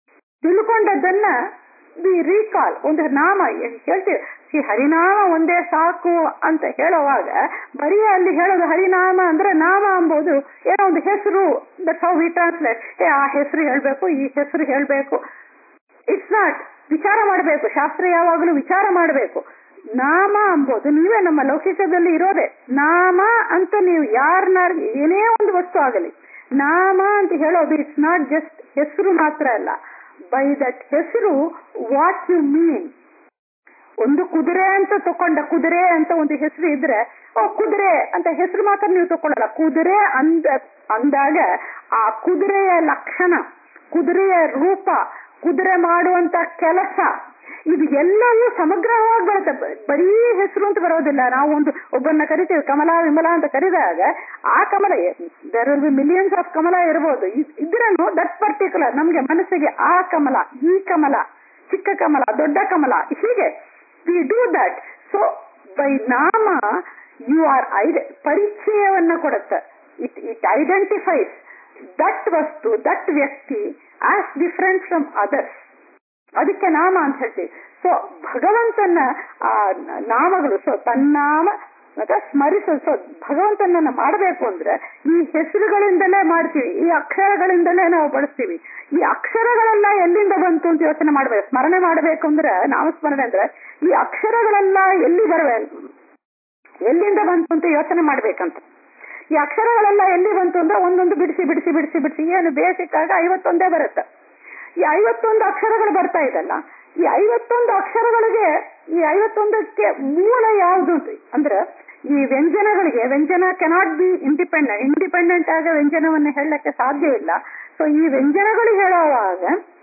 ತಿಳ್ಕೊಂಡದ್ದನ್ನ ವಿ ರೀಕಾಲ್ ಒಂದು ನಾಮ ಹೇಳ್ತೀವಿ ಈ ಹರಿನಾಮ ಒಂದೇ ಸಾಕು ಅಂತ ಹೇಳುವಾಗ ಬರೀ ಅಲ್ಲಿ ಹೇಳೋದು ಹರಿನಾಮ ಅಂದ್ರೆ ನಾಮ ಅಂಬೋದು ಏನೋ ಒಂದು ಹೆಸರು ದಟ್ಸ್ ಹೌ ವಿ ಟ್ರಾನ್ಸ್ಲೇಟ್ ಏ ಆ ಹೆಸರು ಹೇಳ್ಬೇಕು ಈ ಹೆಸರು ಹೇಳ್ಬೇಕು ಇಟ್ಸ್ ನಾಟ್ ವಿಚಾರ ಮಾಡಬೇಕು ಶಾಸ್ತ್ರ ಯಾವಾಗಲೂ ವಿಚಾರ ಮಾಡಬೇಕು ನಾಮ ಅಂಬೋದು ನೀವೇ ನಮ್ಮ ಲೌಕಿಕದಲ್ಲಿ ಇರೋದೆ ನಾಮ ಅಂತ ನೀವು ಯಾರನ್ನ ಏನೇ ಒಂದು ವಸ್ತು ಆಗಲಿ ನಾಮ ಅಂತ ಹೇಳೋದು ಇಟ್ಸ್ ನಾಟ್ ಜಸ್ಟ್ ಹೆಸರು ಮಾತ್ರ ಅಲ್ಲ ಬೈ ದಟ್ ಹೆಸರು ವಾಟ್ ಯು ಮೀನ್ ಒಂದು ಕುದುರೆ ಅಂತ ತಕೊಂಡ ಕುದುರೆ ಅಂತ ಒಂದು ಹೆಸರು ಇದ್ರೆ ಓ ಕುದುರೆ ಅಂತ ಹೆಸರು ಮಾತ್ರ ನೀವು ತಕೊಳ್ಳಲ್ಲ ಕುದುರೆ ಅಂದ ಅಂದಾಗ ಆ ಕುದುರೆಯ ಲಕ್ಷಣ ಕುದುರೆಯ ರೂಪ ಕುದುರೆ ಮಾಡುವಂತ ಕೆಲಸ ಇದು ಎಲ್ಲವೂ ಸಮಗ್ರವಾಗಿ ಬರುತ್ತೆ ಬರೀ ಹೆಸರು ಅಂತ ಬರೋದಿಲ್ಲ ನಾವು ಒಂದು ಒಬ್ಬರನ್ನ ಕರಿತೀವಿ ಕಮಲ ವಿಮಲ ಅಂತ ಕರೆದಾಗ ಆ ಕಮಲ there will be millions of ಕಮಲ ಇರ್ಬೋದು ಇದ್ರೂ ದಟ್ ಪರ್ಟಿಕ್ಯುಲರ್ ನಮ್ಗೆ ಮನಸ್ಸಿಗೆ ಆ ಕಮಲ ಈ ಕಮಲ ಚಿಕ್ಕ ಕಮಲ ದೊಡ್ಡ ಕಮಲ ಹೀಗೆ we do that so by ನಾಮ ಯು ಆರ್ ಐಡ ಪರಿಚಯವನ್ನ ಕೊಡುತ್ತೆ ಇಟ್ ಇಟ್ ಐಡೆಂಟಿಫೈಸ್ ದಟ್ ವಸ್ತು ದಟ್ ವ್ಯಕ್ತಿ ಆಸ್ ಡಿಫರೆಂಟ್ ಫ್ರಮ್ ಅದರ್ಸ್ ಅದಕ್ಕೆ ನಾಮ ಅಂತ ಹೇಳ್ತೀವಿ ಸೊ ಭಗವಂತನ ಆ ನಾಮಗಳು ಸೊ ತನ್ನಾಮ ಮತ್ತೆ ಸ್ಮರಿಸ ಸೊ ಭಗವಂತನನ್ನ ಮಾಡಬೇಕು ಅಂದ್ರೆ ಈ ಹೆಸರುಗಳಿಂದಲೇ ಮಾಡ್ತೀವಿ ಈ ಅಕ್ಷರಗಳಿಂದಲೇ ನಾವು ಬಳಸ್ತೀವಿ ಈ ಅಕ್ಷರಗಳೆಲ್ಲ ಎಲ್ಲಿಂದ ಬಂತು ಅಂತ ಯೋಚನೆ ಮಾಡ್ಬೇಕು ಸ್ಮರಣೆ ಮಾಡಬೇಕು ಅಂದ್ರೆ ನಾಮಸ್ಮರಣೆ ಅಂದ್ರೆ ಈ ಅಕ್ಷರಗಳೆಲ್ಲ ಎಲ್ಲಿ ಬರಬೇಕು ಎಲ್ಲಿಂದ ಬಂತು ಅಂತ ಯೋಚನೆ ಮಾಡ್ಬೇಕಂತ ಈ ಅಕ್ಷರಗಳೆಲ್ಲ ಎಲ್ಲಿ ಬಂತು ಅಂದ್ರೆ ಒಂದೊಂದು ಬಿಡಿಸಿ ಬಿಡಿಸಿ ಬಿಡಿಸಿ ಬಿಡಿಸಿ ಏನು ಬೇಸಿಕ್ ಆಗ ಐವತ್ತೊಂದೇ ಬರುತ್ತೆ ಈ ಐವತ್ತೊಂದು ಅಕ್ಷರಗಳು ಬರ್ತಾ ಇದಲ್ಲ ಈ ಐವತ್ತೊಂದು ಅಕ್ಷರಗಳಿಗೆ ಈ ಐವತ್ತೊಂದಕ್ಕೆ ಮೂಲ ಯಾವುದು ಅಂದ್ರೆ ಈ ವ್ಯಂಜನಗಳಿಗೆ ವ್ಯಂಜನ ಕೆನಾಟ್ ಬಿ ಇಂಡಿಪೆಂಡೆಂಟ್ ಇಂಡಿಪೆಂಡೆಂಟ್ ಆಗ ವ್ಯಂಜನವನ್ನು ಹೇಳಕ್ಕೆ ಸಾಧ್ಯ ಇಲ್ಲ ಸೊ ಈ ವ್ಯಂಜನಗಳು ಹೇಳುವಾಗ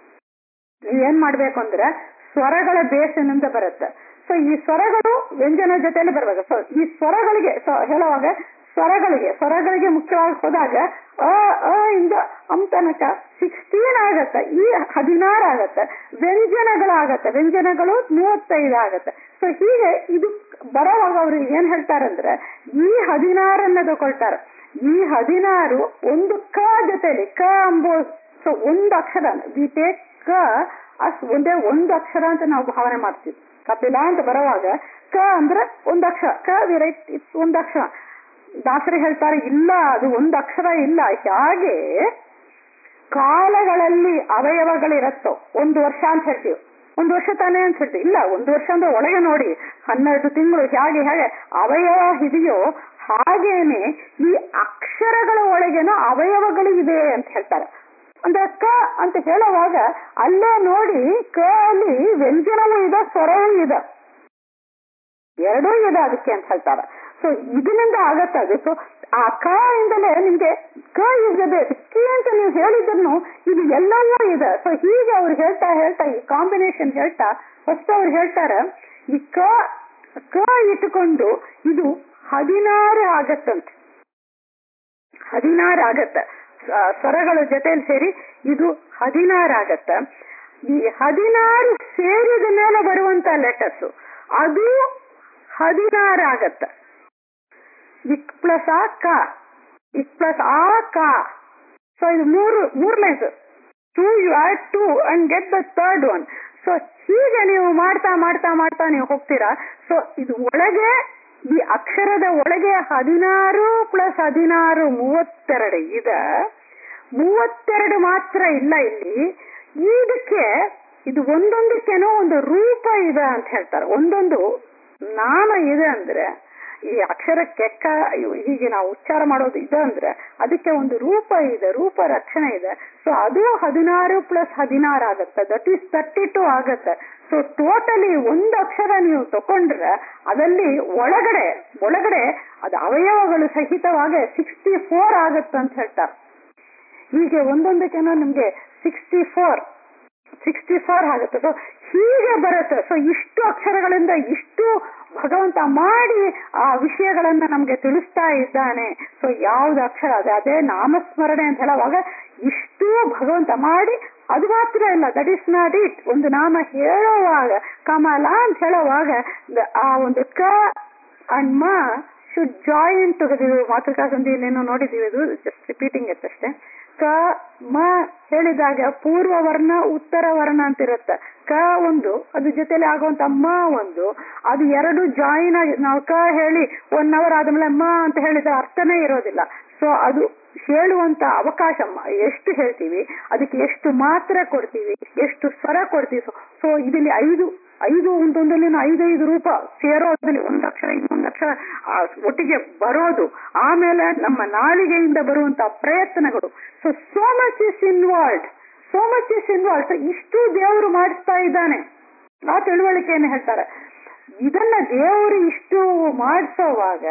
ನೀವೇನ್ ಮಾಡ್ಬೇಕು ಅಂದ್ರೆ ಸ್ವರಗಳ ಬೇಸಿನಿಂದ ಬರುತ್ತೆ ಸೊ ಈ ಸ್ವರಗಳು ವ್ಯಂಜನ ಜೊತೆಯಲ್ಲಿ ಬರ್ಬೇಕು ಸೊ ಈ ಸ್ವರಗಳಿಗೆ ಸೊ ಹೇಳುವಾಗ ಸ್ವರಗಳಿಗೆ ಸ್ವರಗಳಿಗೆ ಮುಖ್ಯವಾಗಿ ಹೋದಾಗ ಅ ಅ ಇಂದ ಅಂ ತನಕ ಸಿಕ್ಸ್ಟೀನ್ ಆಗತ್ತೆ ಈ ಹದಿನಾರು ಆಗತ್ತೆ ವ್ಯಂಜನಗಳಾಗತ್ತೆ ವ್ಯಂಜನಗಳು ಮೂವತ್ತೈದು ಆಗತ್ತೆ ಸೊ ಹೀಗೆ ಇದು ಬರೋವಾಗ ಅವ್ರು ಏನ್ ಹೇಳ್ತಾರಂದ್ರೆ ಈ ಹದಿನಾರನ್ನ ತಗೊಳ್ತಾರೆ ಈ ಹದಿನಾರು ಒಂದು ಕ ಜೊತೆಲಿ ಕ ಅಂಬೋ ಸೊ ಒಂದು ಅಕ್ಷರ ವಿ ಟೇಕ್ ಕ ಅಸ್ ಒಂದೇ ಒಂದು ಅಕ್ಷರ ಅಂತ ನಾವು ಭಾವನೆ ಮಾಡ್ತೀವಿ ಕಪಿಲ ಅಂತ ಬರುವಾಗ ಕ ಅಂದ್ರೆ ಒಂದು ಅಕ್ಷರ ಕ ವಿ ರೈಟ್ ಇಟ್ಸ್ ಒಂದು ಅಕ್ಷರ ದಾಸರಿ ಹೇಳ್ತಾರೆ ಇಲ್ಲ ಅದು ಒಂದು ಅಕ್ಷರ ಇಲ್ಲ ಹಾಗೆ ಕಾಲಗಳಲ್ಲಿ ಅವಯವಗಳಿರತ್ತೋ ಒಂದು ವರ್ಷ ಅಂತ ಹೇಳ್ತೀವಿ ಒಂದು ವರ್ಷ ತಾನೇ ಅಂತ ಹೇಳ್ತೀವಿ ಇಲ್ಲ ಒಂದು ವರ್ಷ ಅಂದ್ರೆ ಒಳಗೆ ನೋಡಿ ಹನ್ನೆರಡು ತಿಂಗಳು ಹೇಗೆ ಹೇಗೆ ಅವಯವ ಇದೆಯೋ ಹಾಗೇನೆ ಈ ಅಕ್ಷರಗಳ ಒಳಗೇನೋ ಅವಯವಗಳು ಇದೆ ಅಂತ ಹೇಳ್ತಾರೆ ಅಂದ್ರೆ ಕ ಅಂತ ಹೇಳುವಾಗ ಅಲ್ಲೇ ನೋಡಿ ಕ ಅಲ್ಲಿ ವ್ಯಂಜನವೂ ಇದೆ ಸ್ವರವೂ ಇದೆ ಎರಡೂ ಇದೆ ಅದಕ್ಕೆ ಅಂತ ಹೇಳ್ತಾರೆ ಸೊ ಇದರಿಂದ ಆಗತ್ತೆ ಅದು ಸೊ ಆ ಕ ಇಂದಲೇ ನಿಮ್ಗೆ ಕ ಇದೆ ಕಿ ಅಂತ ನೀವು ಹೇಳಿದ್ರು ಇದು ಎಲ್ಲವೂ ಇದೆ ಸೊ ಹೀಗೆ ಅವ್ರು ಹೇಳ್ತಾ ಹೇಳ್ತಾ ಈ ಕಾಂಬಿನೇಷನ್ ಹೇಳ್ತಾ ಫಸ್ಟ್ ಅವ್ರು ಹೇಳ್ತಾರ ಈ ಕ ಕ ಇಟ್ಟುಕೊಂಡು ಇದು ಹದಿನಾರು ಆಗತ್ತಂತೆ ಹದಿನಾರು ಆಗತ್ತ ಸ್ವರಗಳ ಜೊತೆಲಿ ಸೇರಿ ಇದು ಹದಿನಾರು ಆಗತ್ತ ಈ ಹದಿನಾರು ಸೇರಿದ ಮೇಲೆ ಬರುವಂತ ಲೆಟರ್ಸ್ ಅದು ಹದಿನಾರು ಆಗತ್ತ ಇಕ್ ಪ್ಲಸ್ ಆ ಕ ಇಕ್ ಪ್ಲಸ್ ಆ ಕ ಸೊ ಇದು ಮೂರು ಮೂರ್ lines two you add two and get the third one so ಹೀಗೆ ನೀವು ಮಾಡ್ತಾ ಮಾಡ್ತಾ ಮಾಡ್ತಾ ನೀವು ಹೋಗ್ತೀರಾ ಸೊ ಇದು ಒಳಗೆ ಈ ಅಕ್ಷರದ ಒಳಗೆ ಹದಿನಾರು ಪ್ಲಸ್ ಹದಿನಾರು ಮೂವತ್ತೆರಡು ಇದೆ ಮೂವತ್ತೆರಡು ಮಾತ್ರ ಇಲ್ಲ ಇಲ್ಲಿ ಇದಕ್ಕೆ ಇದು ಒಂದೊಂದಕ್ಕೇನೋ ಒಂದು ರೂಪ ಇದೆ ಅಂತ ಹೇಳ್ತಾರೆ ಒಂದೊಂದು ನಾಮ ಇದೆ ಅಂದ್ರೆ ಈ ಅಕ್ಷರಕ್ಕೆ ಕ ಹೀಗೆ ನಾವು ಉಚ್ಚಾರ ಮಾಡೋದು ಇದೆ ಅಂದ್ರೆ ಅದಕ್ಕೆ ಒಂದು ರೂಪ ಇದೆ ರೂಪ ರಕ್ಷಣೆ ಇದೆ ಸೊ ಅದು ಹದಿನಾರು ಪ್ಲಸ್ ಹದಿನಾರು ಆಗತ್ತೆ ದಟ್ ಈಸ್ ತರ್ಟಿ ಟು ಆಗತ್ತೆ ಸೊ ಟೋಟಲಿ ಒಂದು ಅಕ್ಷರ ನೀವು ತಕೊಂಡ್ರೆ ಅದಲ್ಲಿ ಒಳಗಡೆ ಒಳಗಡೆ ಅದು ಅವಯವಗಳು ಸಹಿತವಾಗಿ ಸಿಕ್ಸ್ಟಿ ಫೋರ್ ಆಗತ್ತೆ ಅಂತ ಹೇಳ್ತಾರೆ ಹೀಗೆ ಒಂದೊಂದಕ್ಕೇನೋ ನಿಮ್ಗೆ ಸಿಕ್ಸ್ಟಿ ಫೋರ್ ಸಿಕ್ಸ್ಟಿ ಫೋರ್ ಆಗುತ್ತೆ ಸೊ ಹೀಗೆ ಬರುತ್ತೆ ಸೊ ಇಷ್ಟು ಅಕ್ಷರಗಳಿಂದ ಇಷ್ಟು ಭಗವಂತ ಮಾಡಿ ಆ ವಿಷಯಗಳನ್ನ ನಮ್ಗೆ ತಿಳಿಸ್ತಾ ಇದ್ದಾನೆ ಸೊ ಯಾವ್ದು ಅಕ್ಷರ ಅದೇ ಅದೇ ನಾಮಸ್ಮರಣೆ ಅಂತ ಹೇಳುವಾಗ ಇಷ್ಟು ಭಗವಂತ ಮಾಡಿ ಅದು ಮಾತ್ರ ಇಲ್ಲ ದಟ್ ಇಸ್ ನಾಟ್ ಇಟ್ ಒಂದು ನಾಮ ಹೇಳುವಾಗ ಕಮಲ ಅಂತ ಹೇಳುವಾಗ ಆ ಒಂದು ಕ ಅಂಡ್ ಮ ಶುಡ್ ಜಾಯಿನ್ ಟುಗೆದರ್ ಮಾತೃಕಾ ಸಂಧಿಯಲ್ಲಿ ಏನೋ ನೋಡಿದೀವಿ ಅದು ಜಸ್ಟ್ ರಿಪೀಟಿಂಗ್ ಇಟ್ ಅಷ್ಟೇ ಕ ಮ ಹೇಳಿದಾಗ ಪೂರ್ವ ವರ್ಣ ಉತ್ತರ ವರ್ಣ ಅಂತ ಇರುತ್ತೆ ಕ ಒಂದು ಅದು ಜೊತೆಲಿ ಆಗುವಂತ ಮ ಒಂದು ಅದು ಎರಡು ಜಾಯಿನ್ ಆಗಿ ನಾವು ಕ ಹೇಳಿ ಒನ್ ಅವರ್ ಆದ್ಮೇಲೆ ಮ ಅಂತ ಹೇಳಿದ ಅರ್ಥನೇ ಇರೋದಿಲ್ಲ ಸೊ ಅದು ಹೇಳುವಂತ ಅವಕಾಶ ಮ- ಎಷ್ಟು ಹೇಳ್ತೀವಿ ಅದಕ್ಕೆ ಎಷ್ಟು ಮಾತ್ರ ಕೊಡ್ತೀವಿ ಎಷ್ಟು ಸ್ವರ ಕೊಡ್ತೀವಿ ಸೊ ಇದರಲ್ಲಿ ಐದು ಐದು ಒಂದೊಂದಲ್ಲಿ ಐದೈದು ರೂಪ ಸೇರೋದ್ರಲ್ಲಿ ಒಂದು ಅಕ್ಷರ ಇನ್ನೊಂದು ಅಕ್ಷರ ಆ, ಒಟ್ಟಿಗೆ ಬರೋದು ಆಮೇಲೆ ನಮ್ಮ ನಾಲಿಗೆಯಿಂದ ಬರುವಂತ ಪ್ರಯತ್ನಗಳು so so much is involved so much is involve so ಇಷ್ಟು ದೇವರು ಮಾಡಿಸ್ತಾ ಇದ್ದಾನೆ ಆ ತಿಳುವಳಿಕೆಯನ್ನು ಹೇಳ್ತಾರೆ ಇದನ್ನ ದೇವರು ಇಷ್ಟು ಮಾಡಿಸೋವಾಗ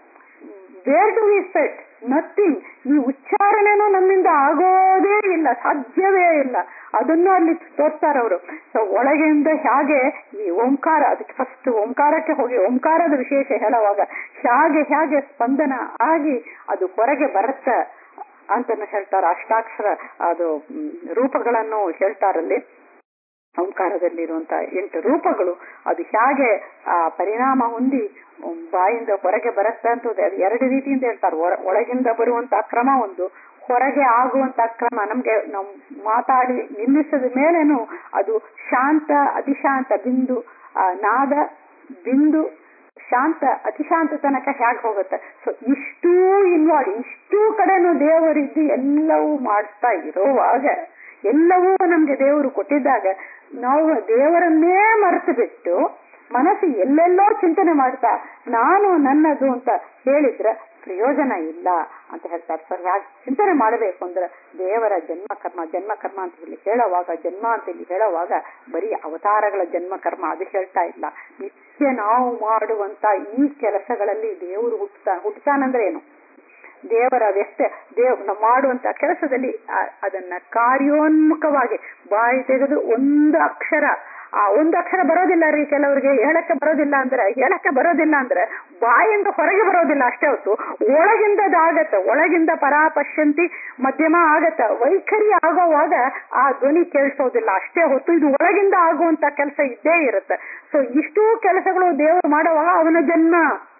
where to we set nothing ಈ ಉಚ್ಚಾರಣೆನೂ ನಮ್ಮಿಂದ ಆಗೋದೇ ಇಲ್ಲ ಸಾಧ್ಯವೇ ಇಲ್ಲ ಅದನ್ನು ಅಲ್ಲಿ ತೋರ್ತಾರೆ ಅವರು ಸೊ ಒಳಗಿಂದ ಹೇಗೆ ಈ ಓಂಕಾರ ಅದಕ್ಕೆ ಫಸ್ಟ್ ಓಂಕಾರಕ್ಕೆ ಹೋಗಿ ಓಂಕಾರದ ವಿಶೇಷ ಹೇಳುವಾಗ ಹೇಗೆ ಹೇಗೆ ಸ್ಪಂದನ ಆಗಿ ಅದು ಹೊರಗೆ ಬರುತ್ತೆ ಅಂತಾನು ಹೇಳ್ತಾರೆ ಅಷ್ಟಾಕ್ಷರ ಅದು ಮ್, ರೂಪಗಳನ್ನು ಹೇಳ್ತಾರಲ್ಲಿ ಓಂಕಾರದಲ್ಲಿರುವಂತ ಎಂಟು ರೂಪಗಳು ಅದು ಹೇಗೆ ಆ ಪರಿಣಾಮ ಹೊಂದಿ ಉಮ್, ಬಾಯಿಂದ ಹೊರಗೆ ಬರುತ್ತೆ ಅಂತ ಅದು ಎರಡು ರೀತಿಯಿಂದ ಹೇಳ್ತಾರೆ ಒಳ- ಒಳಗಿಂದ ಬರುವಂತ ಕ್ರಮ ಒಂದು ಹೊರಗೆ ಆಗುವಂತ ಕ್ರಮ ನಮ್ಗೆ ನಾವು ಮಾತಾಡಿ ನಿಲ್ಲಿಸಿದ ಮೇಲೇನು ಅದು ಶಾಂತ ಅತಿಶಾಂತ ಬಿಂದು ಆ ನಾದ ಬಿಂದು ಶಾಂತ ಅತಿಶಾಂತ ತನಕ ಹೇಗೆ ಹೋಗುತ್ತೆ ಸೊ ಇಷ್ಟೂ ಇನ್ವಾಲ್ವ್ ಇಷ್ಟೂ ಕಡೆನೂ ದೇವರಿದ್ದು ಎಲ್ಲವೂ ಮಾಡಿಸ್ತಾ ಇರೋವಾಗ ಎಲ್ಲವೂ ನಮ್ಗೆ ದೇವರು ಕೊಟ್ಟಿದ್ದಾಗ ನಾವು ದೇವರನ್ನೇ ಮರೆತು ಬಿಟ್ಟು ಮನಸ್ಸು ಎಲ್ಲೆಲ್ಲೋ ಚಿಂತನೆ ಮಾಡ್ತಾ ನಾನು ನನ್ನದು ಅಂತ ಹೇಳಿದ್ರೆ ಪ್ರಯೋಜನ ಇಲ್ಲ ಅಂತ ಹೇಳ್ತಾರೆ ಸರ್ ಯಾಕೆ ಚಿಂತನೆ ಮಾಡಬೇಕು ಅಂದ್ರೆ ದೇವರ ಜನ್ಮ ಕರ್ಮ ಜನ್ಮ ಕರ್ಮ ಅಂತ ಇಲ್ಲಿ ಹೇಳುವಾಗ ಜನ್ಮ ಅಂತ ಇಲ್ಲಿ ಹೇಳುವಾಗ ಬರೀ ಅವತಾರಗಳ ಜನ್ಮ ಕರ್ಮ ಅದು ಹೇಳ್ತಾ ಇಲ್ಲ ನಿತ್ಯ ನಾವು ಮಾಡುವಂತ ಈ ಕೆಲಸಗಳಲ್ಲಿ ದೇವರು ಹುಟ್ಟುತ್ತಾ ಹುಟ್ಟುತ್ತಾನಂದ್ರೆ ಏನು ದೇವರ ವ್ಯಕ್ತ ದೇವ್ ನಾವು ಮಾಡುವಂತ ಕೆಲಸದಲ್ಲಿ ಆ- ಅದನ್ನ ಕಾರ್ಯೋನ್ಮುಖವಾಗಿ ಬಾಯಿ ತೆಗೆದು ಒಂದು ಅಕ್ಷರ ಆ ಒಂದು ಅಕ್ಷರ ಬರೋದಿಲ್ಲ ರೀ ಕೆಲವರಿಗೆ ಹೇಳಕ್ಕೆ ಬರೋದಿಲ್ಲ ಅಂದ್ರೆ ಹೇಳಕ್ಕೆ ಬರೋದಿಲ್ಲ ಅಂದ್ರೆ ಬಾಯಿಂದ ಹೊರಗೆ ಬರೋದಿಲ್ಲ ಅಷ್ಟೇ ಹೊತ್ತು ಒಳಗಿಂದ ಆಗತ್ತೆ ಒಳಗಿಂದ ಪರಾ ಪಶ್ಯಂತಿ ಮಧ್ಯಮ ಆಗತ್ತ ವೈಖರಿ ಆಗೋವಾಗ ಆ ಧ್ವನಿ ಕೇಳಿಸೋದಿಲ್ಲ ಅಷ್ಟೇ ಹೊತ್ತು ಇದು ಒಳಗಿಂದ ಆಗುವಂತ ಕೆಲಸ ಇದ್ದೇ ಇರುತ್ತೆ ಸೊ ಇಷ್ಟೂ ಕೆಲಸಗಳು ದೇವರು ಮಾಡುವಾಗ ಅವನ ಜನ್ಮ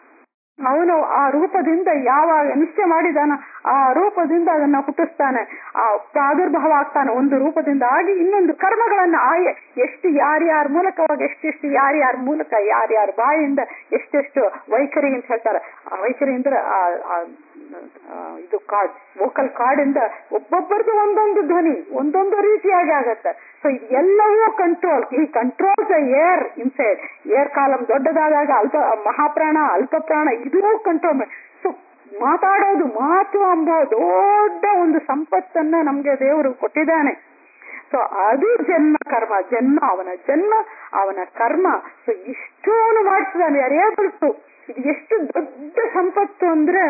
ಅವನು ಆ ರೂಪದಿಂದ ಯಾವಾಗ ನಿಶ್ಚಯ ಮಾಡಿದಾನ ಆ ರೂಪದಿಂದ ಅದನ್ನ ಹುಟ್ಟಿಸ್ತಾನೆ ಆ ಪ್ರಾದುರ್ಭಾವ ಆಗ್ತಾನೆ ಒಂದು ರೂಪದಿಂದ ಆಗಿ ಇನ್ನೊಂದು ಕರ್ಮಗಳನ್ನ ಆಯ ಎಷ್ಟು ಯಾರ್ಯಾರ ಮೂಲಕವಾಗಿ ಎಷ್ಟೆಷ್ಟು ಯಾರ್ಯಾರ ಮೂಲಕ ಯಾರ್ಯಾರ ಬಾಯಿಂದ ಎಷ್ಟೆಷ್ಟು ವೈಖರಿ ಅಂತ ಹೇಳ್ತಾರೆ ಆ ವೈಖರಿ ಅಂದ್ರೆ ಆ ಆ- ಆ, ಇದು ಕಾರ್ಡ್ ವೋಕಲ್ ಕಾರ್ಡ್ ಇಂದ ಒಬ್ಬೊಬ್ಬರದು ಒಂದೊಂದು ಧ್ವನಿ ಒಂದೊಂದು ರೀತಿಯಾಗಿ ಆಗತ್ತೆ ಸೊ ಇದು ಎಲ್ಲವೂ ಕಂಟ್ರೋಲ್ ಈ control the air inside air column ದೊಡ್ಡದಾದಾಗ ಅಲ್ಪ ಮಹಾಪ್ರಾಣ ಅಲ್ಪ ಪ್ರಾಣ ಇದು ಕಂಟ್ರೋಲ್ ಸೊ ಮಾತಾಡೋದು ಮಾತು ಎಂಬ ದೊಡ್ಡ ಒಂದು ಸಂಪತ್ತನ್ನ ನಮ್ಗೆ ದೇವರು ಕೊಟ್ಟಿದ್ದಾನೆ ಸೊ ಅದು ಜನ್ಮ ಕರ್ಮ ಜನ್ಮ ಅವನ ಜನ್ಮ ಅವನ ಕರ್ಮ ಸೊ ಇಷ್ಟೋನು ಮಾಡಿಸಿದಾನೆ ಅರಿಯಬಲ್ಸು ಇದು ಎಷ್ಟು ದೊಡ್ಡ ಸಂಪತ್ತು ಅಂದ್ರೆ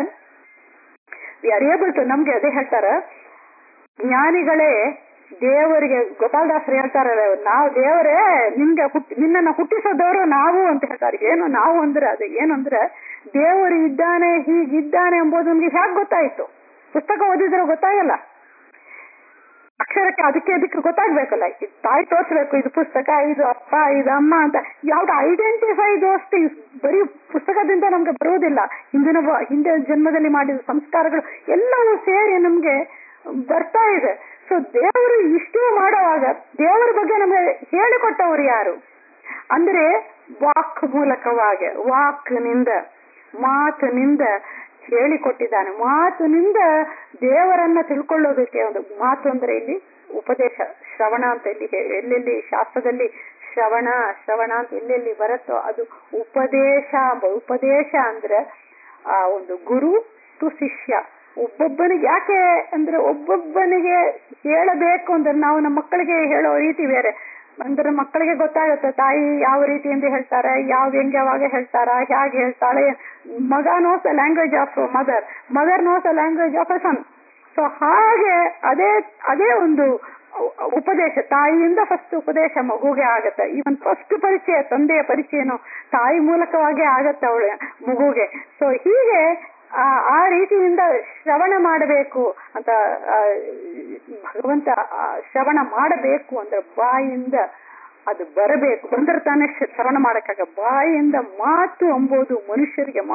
ಅರಿಯಬಲ್ಸು ನಮ್ಗೆ ಅದೇ ಹೇಳ್ತಾರ ಜ್ಞಾನಿಗಳೇ ದೇವರಿಗೆ ಗೋಪಾಲದಾಸರು ಹೇಳ್ತಾರಲ್ಲ ನಾವು ದೇವರೇ ನಿಮ್ಗೆ ಹುಟ್ಟಿ ನಿನ್ನನ್ನ ಹುಟ್ಟಿಸೋದವರು ನಾವು ಅಂತ ಹೇಳ್ತಾರೆ ಏನು ನಾವು ಅಂದ್ರೆ ಅದು ಏನು ಅಂದ್ರೆ ದೇವರು ಇದ್ದಾನೆ ಹೀಗಿದ್ದಾನೆ ಎಂಬುದು ನಮ್ಗೆ ಹೇಗೆ ಗೊತ್ತಾಯ್ತು ಪುಸ್ತಕ ಓದಿದ್ರೆ ಗೊತ್ತಾಗಲ್ಲ ಅಕ್ಷರಕ್ಕೆ ಅದಕ್ಕೆ ಅದಕ್ಕೆ ಗೊತ್ತಾಗ್ಬೇಕಲ್ಲ ಇದು ತಾಯಿ ತೋರಿಸ್ಬೇಕು ಇದು ಪುಸ್ತಕ ಇದು ಅಪ್ಪ ಇದು ಅಮ್ಮ ಅಂತ ಯಾವ್ದು ಐಡೆಂಟಿಫೈ ದೋಸ್ತಿ ಬರೀ ಪುಸ್ತಕದಿಂದ ನಮ್ಗೆ ಬರುವುದಿಲ್ಲ ಹಿಂದಿನ ಬ- ಹಿಂದಿನ ಜನ್ಮದಲ್ಲಿ ಮಾಡಿದ ಸಂಸ್ಕಾರಗಳು ಎಲ್ಲವೂ ಸೇರಿ ನಮ್ಗೆ ಬರ್ತಾ ಇದೆ ಸೊ ದೇವರು ಇಷ್ಟು ಮಾಡುವಾಗ ದೇವರ ಬಗ್ಗೆ ನಮಗೆ ಹೇಳಿಕೊಟ್ಟವರು ಯಾರು ಅಂದ್ರೆ ವಾಕ್ ಮೂಲಕವಾಗಿ ವಾಕ್ನಿಂದ ಮಾತಿನಿಂದ ಹೇಳಿಕೊಟ್ಟಿದ್ದಾನೆ ಮಾತಿನಿಂದ ದೇವರನ್ನ ತಿಳ್ಕೊಳ್ಳೋದಕ್ಕೆ ಒಂದು ಮಾತು ಅಂದ್ರೆ ಇಲ್ಲಿ ಉಪದೇಶ ಶ್ರವಣ ಅಂತ ಇಲ್ಲಿ ಹೇ- ಎಲ್ಲೆಲ್ಲಿ ಶಾಸ್ತ್ರದಲ್ಲಿ ಶ್ರವಣ ಶ್ರವಣ ಅಂತ ಎಲ್ಲೆಲ್ಲಿ ಬರುತ್ತೋ ಅದು ಉಪದೇಶ ಎಂಬ ಉಪದೇಶ ಅಂದ್ರೆ ಆ ಒಂದು ಗುರು ಟು ಶಿಷ್ಯ ಒಬ್ಬೊಬ್ಬನಿಗೆ ಯಾಕೆ ಅಂದ್ರೆ ಒಬ್ಬೊಬ್ಬನಿಗೆ ಹೇಳಬೇಕು ಅಂದ್ರೆ ನಾವು ನಮ್ಮ ಮಕ್ಕಳಿಗೆ ಹೇಳೋ ರೀತಿ ಬೇರೆ ಅಂದ್ರೆ ಮಕ್ಕಳಿಗೆ ಗೊತ್ತಾಗುತ್ತೆ ತಾಯಿ ಯಾವ ರೀತಿಯಿಂದ ಹೇಳ್ತಾರೆ ಯಾವ ವ್ಯಂಗ್ಯವಾಗಿ ಹೇಳ್ತಾರ ಹೇಗೆ ಹೇಳ್ತಾಳೆ ಮಗ knows the language of mother mother knows the language of a son so ಹಾಗೆ ಅದೇ ಅದೇ ಒಂದು ಉ- ಉಪದೇಶ ತಾಯಿಯಿಂದ ಫಸ್ಟ್ ಉಪದೇಶ ಮಗುಗೆ ಆಗತ್ತೆ ಈವನ್ ಫಸ್ಟ್ ಪರಿಚಯ ತಂದೆಯ ಪರಿಚಯನು ತಾಯಿ ಮೂಲಕವಾಗೇ ಆಗತ್ತೆ ಅವಳ ಮಗುಗೆ ಸೊ ಹೀಗೆ ಆ ಆ ರೀತಿಯಿಂದ ಶ್ರವಣ ಮಾಡಬೇಕು ಅಂತ ಆ, ಭಗವಂತ ಆ ಶ್ರವಣ ಮಾಡಬೇಕು ಅಂದ್ರೆ ಬಾಯಿಂದ ಅದು ಬರಬೇಕು ಬಂದ್ರೆ ತಾನೇ ಶ್ರವಣ ಮಾಡಕ್ಕಾಗ ಬಾಯಿಂದ ಮಾತು ಎಂಬುದು ಮನುಷ್ಯರಿಗೆ ಮಾತ್ರ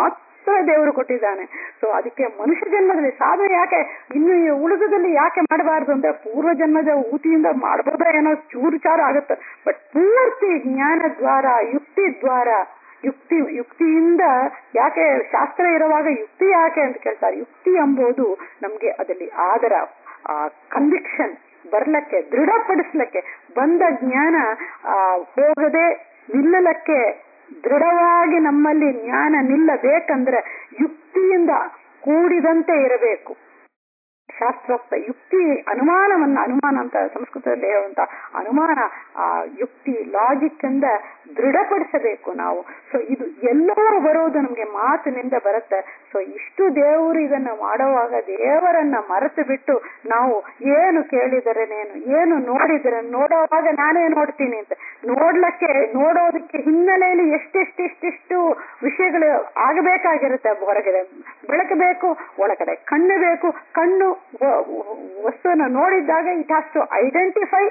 ಮಾತ್ರ ದೇವರು ಕೊಟ್ಟಿದ್ದಾನೆ ಸೊ ಅದಕ್ಕೆ ಮನುಷ್ಯ ಜನ್ಮದಲ್ಲಿ ಸಾಧನೆ ಯಾಕೆ ಇನ್ನು ಈ ಉಳಿದದಲ್ಲಿ ಯಾಕೆ ಮಾಡಬಾರ್ದು ಅಂದ್ರೆ ಪೂರ್ವ ಜನ್ಮದ ಊತಿಯಿಂದ ಮಾಡ್ಬೋದ ಏನೋ ಚೂರು ಚಾರು ಆಗುತ್ತೆ ಬಟ್ ಪೂರ್ತಿ ಜ್ಞಾನ ದ್ವಾರ ಯುಕ್ತಿ ದ್ವಾರ ಯುಕ್ತಿ ಯುಕ್ತಿಯಿಂದ ಯಾಕೆ ಶಾಸ್ತ್ರ ಇರುವಾಗ ಯುಕ್ತಿ ಯಾಕೆ ಅಂತ ಕೇಳ್ತಾರೆ ಯುಕ್ತಿ ಎಂಬುದು ನಮ್ಗೆ ಅದರಲ್ಲಿ ಆದರ ಆ ಕನ್ವಿಕ್ಷನ್ ಬರ್ಲಕ್ಕೆ ದೃಢಪಡಿಸ್ಲಕ್ಕೆ ಬಂದ ಜ್ಞಾನ ಆ ಹೋಗದೆ ನಿಲ್ಲಲಕ್ಕೆ ದೃಢವಾಗಿ ನಮ್ಮಲ್ಲಿ ಜ್ಞಾನ ನಿಲ್ಲಬೇಕಂದ್ರೆ ಯುಕ್ತಿಯಿಂದ ಕೂಡಿದಂತೆ ಇರಬೇಕು ಶಾಸ್ತ್ರೋಕ್ತ ಯುಕ್ತಿ ಅನುಮಾನವನ್ನ ಅನುಮಾನ ಅಂತ ಸಂಸ್ಕೃತದಲ್ಲಿ ಹೇಳುವಂತ ಅನುಮಾನ ಆ ಯುಕ್ತಿ ಲಾಜಿಕ್ ಇಂದ ದೃಢಪಡಿಸಬೇಕು ನಾವು ಸೊ ಇದು ಎಲ್ಲವೂ ಬರೋದು ನಮ್ಗೆ ಮಾತಿನಿಂದ ಬರುತ್ತೆ ಸೊ ಇಷ್ಟು ದೇವರು ಇದನ್ನ ಮಾಡುವಾಗ ದೇವರನ್ನ ಮರೆತು ಬಿಟ್ಟು ನಾವು ಏನು ಕೇಳಿದರೇನೇನು ಏನು ನೋಡಿದರೆ ನೋಡುವಾಗ ನಾನೇ ನೋಡ್ತೀನಿ ಅಂತ ನೋಡ್ಲಕ್ಕೆ ನೋಡೋದಕ್ಕೆ ಹಿನ್ನೆಲೆಯಲ್ಲಿ ಎಷ್ಟೆಷ್ಟೆಷ್ಟೆಷ್ಟು ವಿಷಯಗಳು ಆಗಬೇಕಾಗಿರುತ್ತೆ ಹೊರಗಡೆ ಬೆಳಕು ಬೇಕು ಒಳಗಡೆ ಕಣ್ಣು ಬೇಕು ಕಣ್ಣು ವಸ್ತುವನ್ನ ನೋಡಿದಾಗ ಇಟ್ ಹ್ಯಾಸ್ ಟು ಐಡೆಂಟಿಫೈ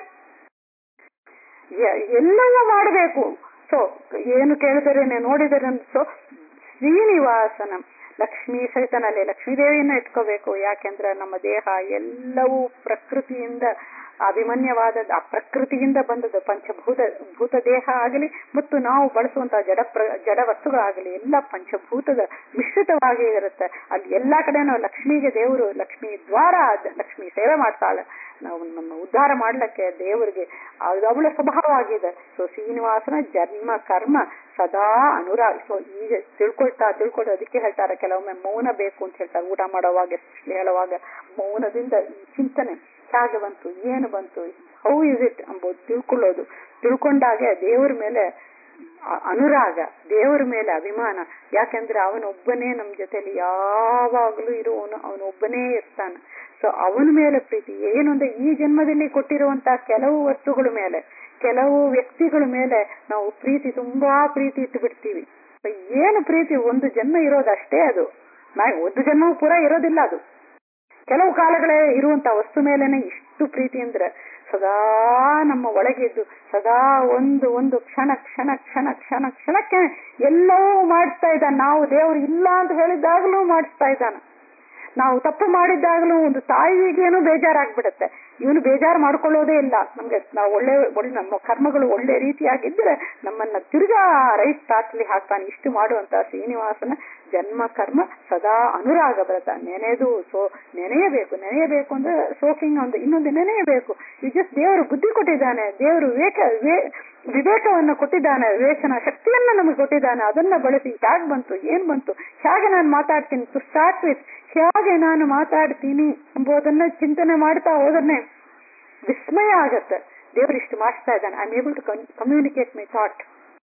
ಎಲ್ಲವೂ ಮಾಡಬೇಕು ಸೊ ಏನು ಕೇಳಿದರೇನೆ ನೋಡಿದರೆ ಸೊ ಶ್ರೀನಿವಾಸನ ಲಕ್ಷ್ಮೀ ಸಹಿತನಲ್ಲಿ ಲಕ್ಷ್ಮೀದೇವಿಯನ್ನ ಇಟ್ಕೋಬೇಕು ಯಾಕೆಂದ್ರೆ ನಮ್ಮ ದೇಹ ಎಲ್ಲವೂ ಪ್ರಕೃತಿಯಿಂದ ಅಭಿಮನ್ಯವಾದ ಆ ಪ್ರಕೃತಿಯಿಂದ ಬಂದದ್ದು ಪಂಚಭೂತ ಭೂತ ದೇಹ ಆಗಲಿ ಮತ್ತು ನಾವು ಬಳಸುವಂತಹ ಜಡ ಪ್ರ ಜಡ ವಸ್ತುಗಳಾಗಲಿ ಎಲ್ಲ ಪಂಚಭೂತದ ಮಿಶ್ರಿತವಾಗಿ ಇರುತ್ತೆ ಅಲ್ಲಿ ಎಲ್ಲಾ ಕಡೆ ನಾವು ಲಕ್ಷ್ಮಿಗೆ ದೇವರು ಲಕ್ಷ್ಮಿ ದ್ವಾರ ಲಕ್ಷ್ಮಿ ಸೇವೆ ಮಾಡ್ತಾಳೆ ನಾವು ನಮ್ಮ ಉದ್ಧಾರ ಮಾಡ್ಲಿಕ್ಕೆ ದೇವರಿಗೆ ಅದು ಅವಳ ಸ್ವಭಾವ ಆಗಿದೆ ಸೊ ಶ್ರೀನಿವಾಸನ ಜನ್ಮ ಕರ್ಮ ಸದಾ ಅನುರಾಗ ಸೊ ಈಗ ತಿಳ್ಕೊಳ್ತಾ ತಿಳ್ಕೊಳ್ತಾ ಅದಕ್ಕೆ ಹೇಳ್ತಾರೆ ಕೆಲವೊಮ್ಮೆ ಮೌನ ಬೇಕು ಅಂತ ಹೇಳ್ತಾರೆ ಊಟ ಮಾಡುವಾಗ ಹೇಳುವಾಗ ಮೌನದಿಂದ ಈ ಚಿಂತನೆ ಹೇಗೆ ಬಂತು ಏನು ಬಂತು ಹೌ ಇಸ್ ಇಟ್ ಎಂಬುದು ತಿಳ್ಕೊಳ್ಳೋದು ತಿಳ್ಕೊಂಡಾಗೆ ದೇವರ ಮೇಲೆ ಅನುರಾಗ ದೇವರ ಮೇಲೆ ಅಭಿಮಾನ ಯಾಕೆಂದ್ರೆ ಅವನೊಬ್ಬನೇ ನಮ್ ಜೊತೆಲಿ ಯಾವಾಗ್ಲೂ ಇರುವವನು ಅವನೊಬ್ಬನೇ ಇರ್ತಾನೆ ಸೊ ಅವನ ಮೇಲೆ ಪ್ರೀತಿ ಏನು ಅಂದ್ರೆ ಈ ಜನ್ಮದಲ್ಲಿ ಕೊಟ್ಟಿರುವಂತಹ ಕೆಲವು ವಸ್ತುಗಳ ಮೇಲೆ ಕೆಲವು ವ್ಯಕ್ತಿಗಳ ಮೇಲೆ ನಾವು ಪ್ರೀತಿ ತುಂಬಾ ಪ್ರೀತಿ ಇಟ್ಟು ಬಿಡ್ತೀವಿ ಏನು ಪ್ರೀತಿ ಒಂದು ಜನ್ಮ ಇರೋದು ಅಷ್ಟೇ ಅದು ಒಂದು ಜನ್ಮವೂ ಪೂರ ಇರೋದಿಲ್ಲ ಅದು ಕೆಲವು ಕಾಲಗಳೇ ಇರುವಂತ ವಸ್ತು ಮೇಲೆನೆ ಇಷ್ಟು ಪ್ರೀತಿ ಅಂದ್ರೆ ಸದಾ ನಮ್ಮ ಒಳಗಿದ್ದು ಸದಾ ಒಂದು ಒಂದು ಕ್ಷಣ ಕ್ಷಣ ಕ್ಷಣ ಕ್ಷಣ ಕ್ಷಣಕ್ಕೆ ಎಲ್ಲವೂ ಮಾಡಿಸ್ತಾ ಇದ್ದಾನೆ ನಾವು ದೇವರು ಇಲ್ಲ ಅಂತ ಹೇಳಿದಾಗಲೂ ಮಾಡಿಸ್ತಾ ಇದ್ದಾನೆ ನಾವು ತಪ್ಪು ಮಾಡಿದ್ದಾಗಲೂ ಒಂದು ತಾಯಿಗೇನು ಬೇಜಾರಾಗ್ಬಿಡುತ್ತೆ ಇವನು ಬೇಜಾರು ಮಾಡ್ಕೊಳ್ಳೋದೇ ಇಲ್ಲ ನಮ್ಗೆ ನಾವು ಒಳ್ಳೆ ಒಳ್ಳೆ ನಮ್ಮ ಕರ್ಮಗಳು ಒಳ್ಳೆ ರೀತಿಯಾಗಿದ್ರೆ ನಮ್ಮನ್ನ ತಿರ್ಗಾ ರೈಟ್ ತಾಟ್ಲಿ ಹಾಕ್ತಾನೆ ಇಷ್ಟು ಮಾಡುವಂತ ಶ್ರೀನಿವಾಸನ ಜನ್ಮ ಕರ್ಮ ಸದಾ ಅನುರಾಗ ಬರತ್ತ ನೆನೆದು ಸೊ ನೆನೆಯಬೇಕು ನೆನೆಯಬೇಕು ಅಂದ್ರೆ ಸೋಕಿಂಗ್ ಒಂದು ಇನ್ನೊಂದು ನೆನೆಯಬೇಕು ಈ ಜಸ್ಟ್ ದೇವರು ಬುದ್ಧಿ ಕೊಟ್ಟಿದ್ದಾನೆ ದೇವರು ವಿವೇಕ ವಿವೇಕವನ್ನು ಕೊಟ್ಟಿದ್ದಾನೆ ವಿವೇಚನ ಶಕ್ತಿಯನ್ನ ನಮಗೆ ಕೊಟ್ಟಿದ್ದಾನೆ ಅದನ್ನ ಬಳಸಿ ಹೇಗೆ ಬಂತು ಏನ್ ಬಂತು ಹೇಗೆ ನಾನು ಮಾತಾಡ್ತೀನಿ ಟು ಸ್ಟಾರ್ಟ್ ವಿತ್ ಹೇಗೆ ನಾನು ಮಾತಾಡ್ತೀನಿ ಎಂಬುದನ್ನ ಚಿಂತನೆ ಮಾಡ್ತಾ ಹೋದನ್ನೇ ವಿಸ್ಮಯ ಆಗತ್ತೆ ದೇವರು ಇಷ್ಟು ಮಾಡಿಸ್ತಾ ಇದ್ದಾನೆ I am able to communicate my thought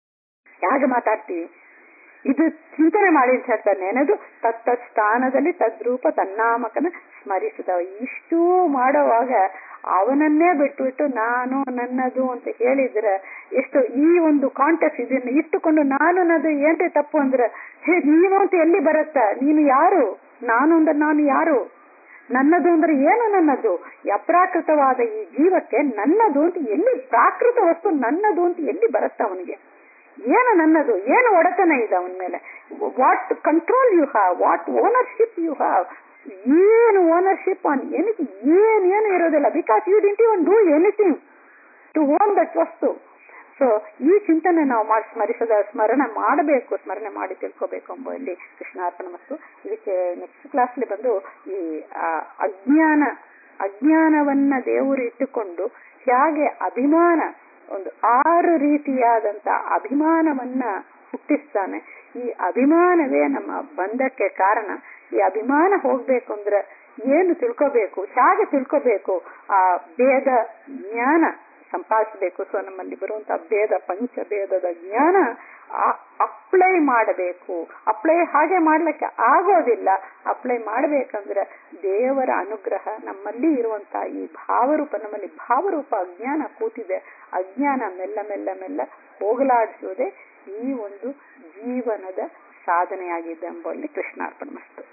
ಹೇಗೆ ಮಾತಾಡ್ತೀವಿ ಇದು ಚಿಂತನೆ ಮಾಡಿ ಅಂತ ಹೇಳ್ತಾನೆ ನೆನೆದು ತತ್ತ ಸ್ಥಾನದಲ್ಲಿ ತದ್ರೂಪ ತನ್ನಾಮಕನ ಸ್ಮರಿಸಿದ ಇಷ್ಟೂ ಮಾಡುವಾಗ ಅವನನ್ನೇ ಬಿಟ್ಬಿಟ್ಟು ನಾನು ನನ್ನದು ಅಂತ ಹೇಳಿದ್ರೆ ಎಷ್ಟು ಈ ಒಂದು ಕಾಂಟೆಕ್ಸ್ ಇದನ್ನ ಇಟ್ಟುಕೊಂಡು ನಾನು ನನ್ನದು ಏನ್ರಿ ತಪ್ಪು ಅಂದ್ರೆ ಹೇ ನೀನು ಅಂತ ಎಲ್ಲಿ ಬರುತ್ತ ನೀನು ಯಾರು ನಾನು ಅಂದ್ರೆ ನಾನು ಯಾರು ನನ್ನದು ಅಂದ್ರೆ ಏನು ನನ್ನದು ಅಪ್ರಾಕೃತವಾದ ಈ ಜೀವಕ್ಕೆ ನನ್ನದು ಅಂತ ಎಲ್ಲಿ ಪ್ರಾಕೃತ ವಸ್ತು ನನ್ನದು ಅಂತ ಎಲ್ಲಿ ಬರುತ್ತ ಅವನಿಗೆ ಏನು ನನ್ನದು ಏನು ಒಡೆತನ ಇದೆ ಅವನ ಮೇಲೆ what control you have what ownership you have ಏನು ಓನರ್ಶಿಪ್ ಆನ್ ಎನಿಥಿಂಗ್ ಏನ್ ಏನು ಇರೋದಿಲ್ಲ because you didn't even do anything to own that ವಸ್ತು ಸೊ ಈ ಚಿಂತನೆ ನಾವು ಮಾಡಿ ಸ್ಮರಿಸದ ಸ್ಮರಣೆ ಮಾಡಬೇಕು ಸ್ಮರಣೆ ಮಾಡಿ ತಿಳ್ಕೋಬೇಕು ಎಂಬಲ್ಲಿ ಕೃಷ್ಣಾರ್ಪಣ ಮತ್ತು ಇದಕ್ಕೆ ನೆಕ್ಸ್ಟ್ ಕ್ಲಾಸ್ಲಿ ಬಂದು ಈ ಅಜ್ಞಾನ ಅಜ್ಞಾನವನ್ನ ದೇವರು ಇಟ್ಟುಕೊಂಡು ಹೇಗೆ ಅಭಿಮಾನ ಒಂದು ಆರು ರೀತಿಯಾದಂತ ಅಭಿಮಾನವನ್ನ ಹುಟ್ಟಿಸ್ತಾನೆ ಈ ಅಭಿಮಾನವೇ ನಮ್ಮ ಬಂಧಕ್ಕೆ ಕಾರಣ ಈ ಅಭಿಮಾನ ಹೋಗ್ಬೇಕು ಅಂದ್ರೆ ಏನು ತಿಳ್ಕೋಬೇಕು ಹೇಗೆ ತಿಳ್ಕೋಬೇಕು ಆ ಭೇದ ಜ್ಞಾನ ಸಂಪಾದಿಸಬೇಕು ಸೊ ನಮ್ಮಲ್ಲಿ ಬರುವಂತ ಭೇದ ಪಂಚಭೇದದ ಜ್ಞಾನ ಅಪ್ಲೈ ಮಾಡಬೇಕು ಅಪ್ಲೈ ಹಾಗೆ ಮಾಡ್ಲಿಕ್ಕೆ ಆಗೋದಿಲ್ಲ ಅಪ್ಲೈ ಮಾಡ್ಬೇಕಂದ್ರೆ ದೇವರ ಅನುಗ್ರಹ ನಮ್ಮಲ್ಲಿ ಇರುವಂತ ಈ ಭಾವರೂಪ ನಮ್ಮಲ್ಲಿ ಭಾವರೂಪ ಅಜ್ಞಾನ ಕೂತಿದೆ ಅಜ್ಞಾನ ಮೆಲ್ಲ ಮೆಲ್ಲ ಮೆಲ್ಲ ಹೋಗಲಾಡಿಸುವುದೇ ಈ ಒಂದು ಜೀವನದ ಸಾಧನೆಯಾಗಿದೆ ಎಂಬಲ್ಲಿ ಕೃಷ್ಣಾರ್ಪಣ ಮಸ್ತು